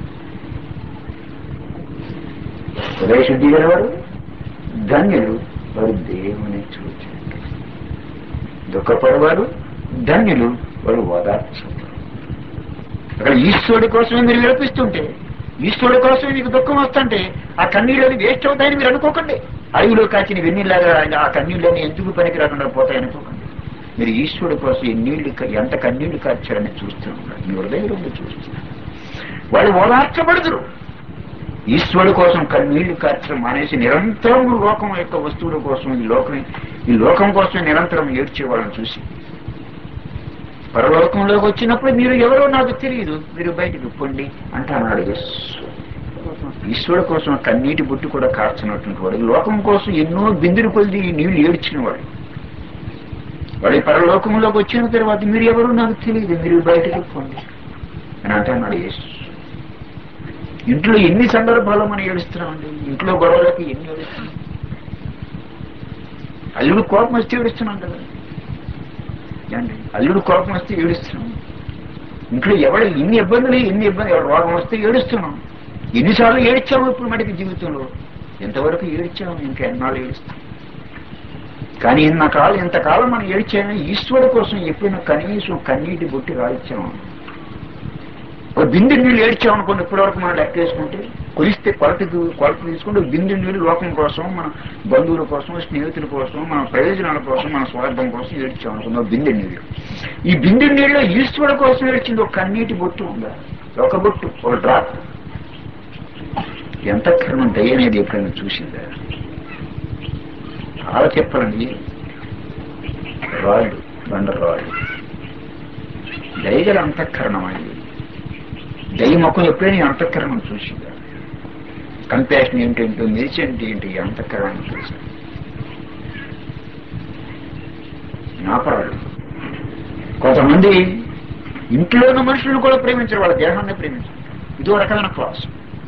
హృదయ శుద్ధి గలవారు ధన్యులు వారు దేవుని చూచి దుఃఖపడవారు ధన్యులు వారు ఓదార్చు అక్కడ ఈశ్వరుడి కోసమే మీరు విలపిస్తుంటే ఈశ్వరుడి కోసమే మీకు దుఃఖం వస్తుంటే ఆ కన్నీళ్ళు వేస్ట్ అవుతాయని మీరు అనుకోకండి అడవిలో కాచిన వెన్నీళ్ళగా ఆ కన్నీళ్ళని ఎందుకు పనికి రాకుండా పోతాయి అనుకోకండి మీరు ఈశ్వరుడి కోసం ఎన్నీళ్ళు క- ఎంత కన్నీళ్లు కార్చారని చూస్తూ ఉన్నారు మీ హృదయంలో చూస్తున్నారు వాళ్ళు ఓదార్చబడదురు ఈశ్వరుడు కోసం కన్నీళ్లు కార్చడం మానేసి నిరంతరం లోకం యొక్క వస్తువుల కోసం ఈ లోకం ఈ లోకం కోసం నిరంతరం ఏడ్చే వాళ్ళని చూసి పరలోకంలోకి వచ్చినప్పుడు మీరు ఎవరో నాకు తెలియదు మీరు బయటకు పొండి అంటే అన్నాడు యేసు. ఈశ్వరుడు కోసం కన్నీటి బుట్టు కూడా కార్చినటువంటి వాడు లోకం కోసం ఎన్నో బిందులు కొలిది ఈ నీళ్లు ఏడ్చిన వాడు వాడు ఈ పరలోకంలోకి వచ్చిన తర్వాత మీరు ఎవరో నాకు తెలియదు మీరు బయటకు పొండి అని అంటే అన్నాడు యేసు ఇంట్లో ఎన్ని సందర్భాలు మనం ఏడుస్తున్నామండి ఇంట్లో గొడవలకి ఎన్ని ఏడుస్తున్నాం అల్లుడు కోపం వస్తే ఏడుస్తున్నాం కదా ఏమండి? అల్లుడు కోపం వస్తే ఏడుస్తున్నాం ఇంట్లో ఎవరు ఎన్ని ఇబ్బందులు ఎన్ని ఇబ్బంది ఎవరు రోగం వస్తే ఏడుస్తున్నాం ఎన్నిసార్లు ఏడ్చాము ఇప్పుడు మటుకు జీవితంలో ఎంతవరకు ఏడ్చాము ఇంకా ఎన్నాళ్ళు ఏడుస్తాం కానీ ఇన్నకాలం ఇంతకాలం మనం ఏడ్చాము ఈశ్వరుడు కోసం ఎప్పుడైనా కనీసం కన్నీటి బొట్టి రాయించాము ఒక బిందె నీళ్ళు ఏడ్చామనుకోండి ఇప్పటివరకు మనం లెక్క వేసుకుంటే కొలిస్తే కొలత కొలత తీసుకుంటే ఒక బిందె నీళ్ళు లోకం కోసం మన బంధువుల కోసం స్నేహితుల కోసం మన ప్రయోజనాల కోసం మన స్వార్థం కోసం ఏడ్చామనుకున్నాం బిందె నీళ్ళు ఈ బిందె నీళ్ళు ఈశ్వరుడు కోసం ఏడ్చింది ఒక కన్నీటి బొట్టు ఉందా ఒక బొట్టు ఒక డ్రాప్ ఎంత కర్మం దయ అనేది ఎప్పుడైనా చూసిందా చాలా చెప్పాలండి రాళ్ళు బండ రాళ్ళు దయగల అంతఃకరణం అండి దయ మొక్కం ఎప్పుడైనా ఈ అంతఃకరణం చూసిందా కంపాషన్ ఏంటంటో నిలిచి అంటే ఏంటి ఈ అంతఃకరణం చూసి జ్ఞాపరాలు కొంతమంది ఇంట్లో ఉన్న మనుషులను కూడా ప్రేమించరు వాళ్ళ దేహాన్ని ప్రేమించరు ఇదో రకమైన క్లాస్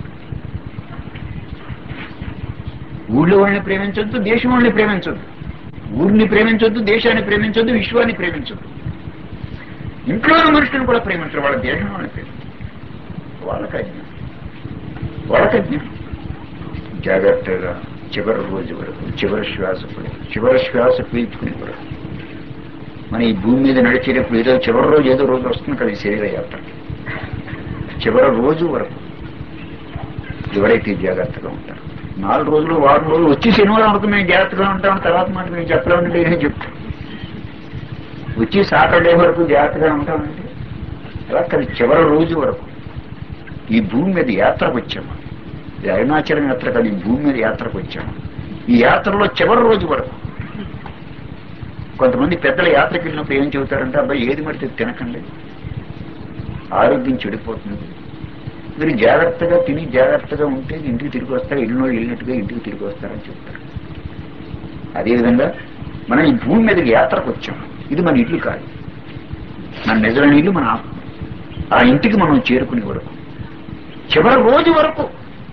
ఊళ్ళో వాళ్ళని ప్రేమించొద్దు దేశం వాళ్ళని ప్రేమించొద్దు ఊరిని ప్రేమించొద్దు దేశాన్ని ప్రేమించొద్దు విశ్వాన్ని ప్రేమించొద్దు ఇంట్లో ఉన్న మనుషులను కూడా ప్రేమించరు వాళ్ళ దేశం వాళ్ళని ప్రేమించరు వాళ్ళకి అజ్ఞానం వాళ్ళకి అజ్ఞానం జాగ్రత్తగా చివరి రోజు వరకు చివరి శ్వాస పడి చివరి శ్వాస పీల్చుకునే వరకు మన ఈ భూమి మీద నడిచేటప్పుడు ఏదో చివరి రోజు ఏదో రోజు వస్తుంది కదా ఈ శరీర యాత్ర చివరి రోజు వరకు ఎవరైతే జాగ్రత్తగా ఉంటారు నాలుగు రోజులు వారం రోజులు వచ్చి శనివారం వరకు మేము జాగ్రత్తగా ఉంటాం తర్వాత మాట మేము చెప్పలేమంటే నేనే చెప్తాను వచ్చి సాటర్డే వరకు జాగ్రత్తగా ఉంటామంటే అలా కాదు చివరి రోజు వరకు ఈ భూమి మీద యాత్రకు వచ్చాము ఇది అరుణాచలం యాత్ర కాదు ఈ భూమి మీద యాత్రకు వచ్చాము ఈ యాత్రలో చివరి రోజు వరకు కొంతమంది పెద్దల యాత్రకు వెళ్ళినప్పుడు ఏం చెబుతారంటే అబ్బాయి ఏది మడితే తినకండి ఆరోగ్యం చెడిపోతుంది మీరు జాగ్రత్తగా తిని జాగ్రత్తగా ఉంటే ఇంటికి తిరిగి వస్తారు ఇల్లు వెళ్ళినట్టుగా ఇంటికి తిరిగి వస్తారని చెప్తారు అదేవిధంగా మనం ఈ భూమి మీదకి యాత్రకు వచ్చాం ఇది మన ఇల్లు కాదు మన నిజమైన ఇల్లు మన ఆత్మ ఆ ఇంటికి మనం చేరుకునే వరకు చివరి రోజు వరకు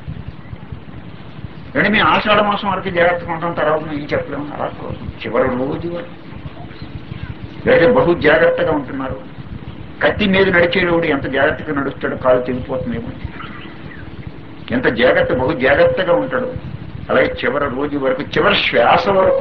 అంటే మేము ఆషాఢ మాసం వరకు జాగ్రత్తగా ఉంటాం తర్వాత మేము ఏం చెప్పలేము అలా కోసం చివరి రోజు వరకు లేదా బహు జాగ్రత్తగా ఉంటున్నారు కత్తి మీద నడిచేవాడు ఎంత జాగ్రత్తగా నడుస్తాడో కాలు తెగిపోతుందేమో ఎంత జాగ్రత్త బహు జాగ్రత్తగా ఉంటాడు అలాగే చివరి రోజు వరకు చివరి శ్వాస వరకు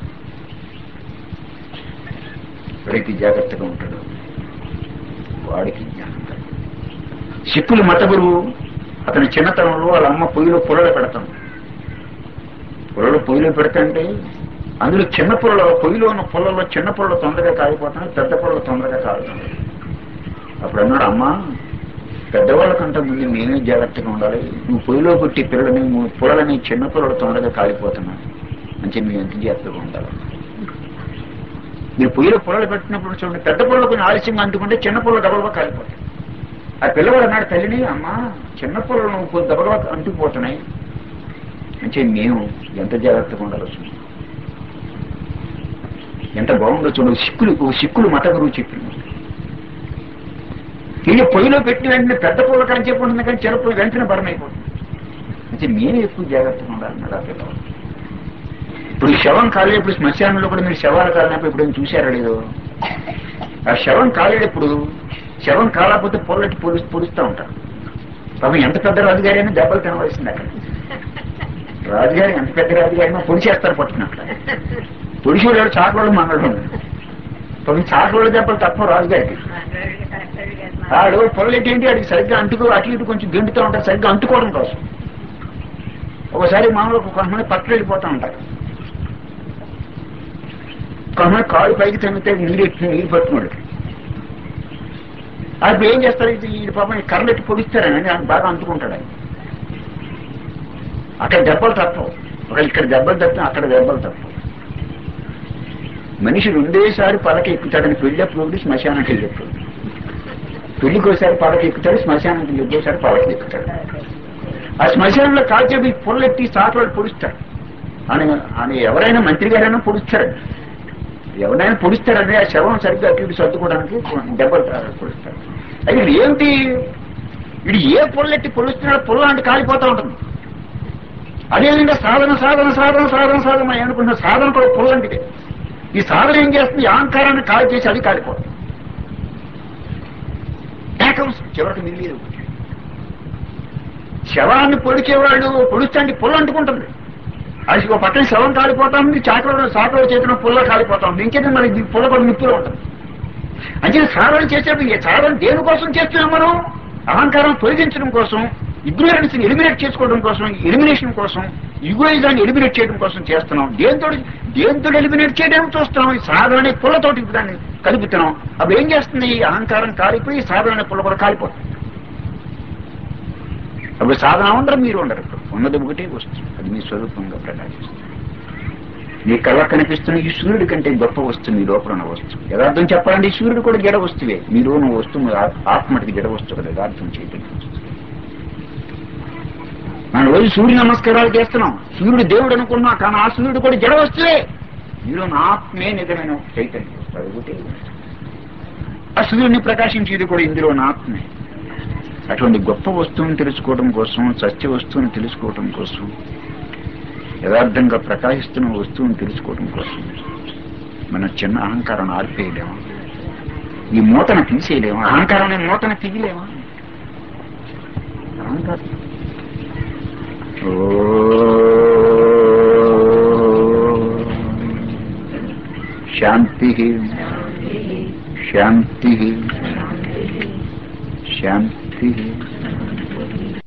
ఎవరైతే జాగ్రత్తగా ఉంటాడో వాడికి జ్ఞానం కలుగుతుంది. సిక్కులు మత గురువు అతని చిన్నతనంలో వాళ్ళ అమ్మ పొయ్యిలో పొలలు పెడతాం పొలలో పొయ్యిలో పెడతాంటే అందులో చిన్న పొలలో పొయ్యిలో ఉన్న పొలలో చిన్న పొలలో తొందరగా కాలిపోతున్నాయి పెద్ద పొలలో తొందరగా కాలుతున్నాయి అప్పుడు అన్నాడు అమ్మా పెద్దవాళ్ళకంటే ముందు నేనే జాగ్రత్తగా ఉండాలి నువ్వు పొయ్యిలో పుట్టి పిల్లలని నువ్వు పొలని చిన్న పొలలు తొందరగా కాలిపోతున్నాయి అంటే నువ్వు ఎంత జాగ్రత్తగా ఉండాలి మీరు పొయ్యిలో పొలలు పెట్టినప్పుడు చూడండి పెద్ద పొలలో కొంచెం ఆలస్యంగా అంటుకుంటే చిన్న పొలలు డబల్గా కాలిపోతాయి ఆ పిల్లవాడు అన్నాడు తల్లిని అమ్మా చిన్న పొలలు నువ్వు కొద్ది దబగా అంటుకుపోతున్నాయి అంటే మేము ఎంత జాగ్రత్తగా ఉండాలో చూడండి ఎంత బాగుందో చూడండి సిక్కులు ఓ సిక్కులు మత గురువు చెప్పింది ఇది పొయ్యిలో పెట్టిన వెంటనే పెద్ద పొల కానీ చెప్పండి కానీ చిన్న పొయ్యి వెంటనే బరం అయిపోతుంది అంటే మేమే ఎక్కువ జాగ్రత్తగా ఉండాలన్నాడు ఆ పిల్లవాడు ఇప్పుడు శవం కాలేటప్పుడు శ్మశానంలో కూడా మీరు శవాలు కాలినప్పుడు ఇప్పుడు చూశారా లేదు ఆ శవం కాలేటప్పుడు శవం కాలకపోతే పొల్లటి పొడి పొడుస్తూ ఉంటారు పాపం ఎంత పెద్ద రాజుగారి అయినా దెబ్బలు తినవలసింది అక్కడ రాజుగారి ఎంత పెద్ద రాజుగారైనా పొడి చేస్తారు పట్టుకున్నట్లు పొడిచేవాడు చాకలోడు మంగళం పాపం చాకలోడు దెబ్బలు తప్ప రాజుగారికి ఆడు పొల్లెట్టి ఏంటి ఆడికి సరిగ్గా అంటుకో అటు ఇటు కొంచెం గెంటుతూ ఉంటారు సరిగ్గా అంటుకోవడం కోసం ఒకసారి మామూలు కొంతమంది పక్కన వెళ్ళిపోతూ ఉంటారు కొంతమంది కాలు పైకి తగ్గితే నీరు ఎట్టి నీరు పట్టుకోడు అప్పుడు ఏం చేస్తారు ఇది ఈ పాపం కర్రలు ఎట్టి పొడిస్తారని ఆయన బాగా అంటుకుంటాడు ఆయన అక్కడ దెబ్బలు తప్పవు ఒక ఇక్కడ దెబ్బలు తప్ప అక్కడ దెబ్బలు తప్పవు మనిషి రెండేసారి పలక ఎక్కుతాడని పెళ్ళప్పుడు శ్మశానానికి వెళ్ళేప్పుడు పెళ్లికి ఒకసారి పలక ఎక్కుతాడు శ్మశానానికి వెళ్ళేసారి పలక ఎక్కుతాడు ఆ శ్మశానంలో కాల్చేది పొల్లెత్తి సాటవాడు పొడుస్తాడు అని అని ఎవరైనా మంత్రి గారైనా పొడుస్తాడు ఎవరైనా పొడుస్తాడని ఆ శవం సరిగ్గా అటు ఇటు సర్దుకోవడానికి దెబ్బలు తా- పొడుస్తాడు అయితే ఇది ఏంటి ఇది ఏ పొల్లెట్టి పొడుస్తున్నాడో పొల్ల అంటే కాలిపోతూ ఉంటుంది అదేవిధంగా సాధన సాధన సాధన సాధన సాధన అని అనుకున్న సాధన కూడా పొల్లంటిదే ఈ సాధన ఏం చేస్తుంది ఈ అహంకారాన్ని కాల్ చేసి అది కాలిపోతుంది ఏకం చివరికి మిగిలేదు ఒకటి. శవాన్ని పొడిచేవాళ్ళు పొడుస్తాంటి పుల్ల అంటుకుంటుంది అది ఒక పక్కన శవం కాలిపోతా ఉంది చాకలో చాకలో చేతిలో పుల్ల కాలిపోతా ఉంది ఇంకేంటి మనకి పుల్ల కూడా నిప్పులో ఉంటుంది అంటే సాధన చేసేటప్పుడు ఈ సాధన దేనికోసం చేస్తున్నాం మనం అహంకారం తొలగించడం కోసం ఇగ్నోరెన్స్ ఎలిమినేట్ చేసుకోవడం కోసం ఎలిమినేషన్ కోసం ఇగోయిజాన్ని ఎలిమినేట్ చేయడం కోసం చేస్తున్నాం దేంతో దేంతో ఎలిమినేట్ చేయడానికి చూస్తున్నాం ఈ సాధన అనే పుల్లతోటి దాన్ని కలుపుతున్నాం అప్పుడు ఏం చేస్తుంది ఈ అహంకారం కాలిపోయి సాధన అనే పుల్ల కూడా కాలిపోతుంది అప్పుడు సాధన ఉండరు మీరు ఉండరు ఇప్పుడు ఉన్నది ఒకటే వస్తుంది అది మీ స్వరూపంగా ప్రకాశిస్తుంది మీ కళ్ళ కనిపిస్తున్న ఈ సూర్యుడి కంటే గొప్ప వస్తువు మీ లోపల ఉన్న వస్తువు యథార్థం చెప్పాలంటే ఈ సూర్యుడు కూడా జడ వస్తువే మీరు ఉన్న వస్తువు మీ ఆ- ఆత్మటికి జడ వస్తువు కదా యథార్థం చైతన్యం వస్తువు మనం రోజు సూర్య నమస్కారాలు చేస్తున్నాం సూర్యుడు దేవుడు అనుకున్నాం కానీ ఆ సూర్యుడు కూడా జడ వస్తువే మీరు నా ఆత్మే నిజమైన చైతన్యం వస్తుంది అది ఒకటే ఆ సూర్యుడిని ప్రకాశించేది కూడా ఇందులో నా ఆత్మే అటువంటి గొప్ప వస్తువుని తెలుసుకోవడం కోసం సత్య వస్తువుని తెలుసుకోవడం కోసం యథార్థంగా ప్రకాశిస్తున్న వస్తువుని తెలుసుకోవడం కోసం మన చిన్న అహంకారాన్ని ఆర్పేయలేమా ఈ మూతను తీసేయలేమా అహంకారాన్ని మూతను తీయలేమా అహంకారం శాంతి శాంతి శాంతి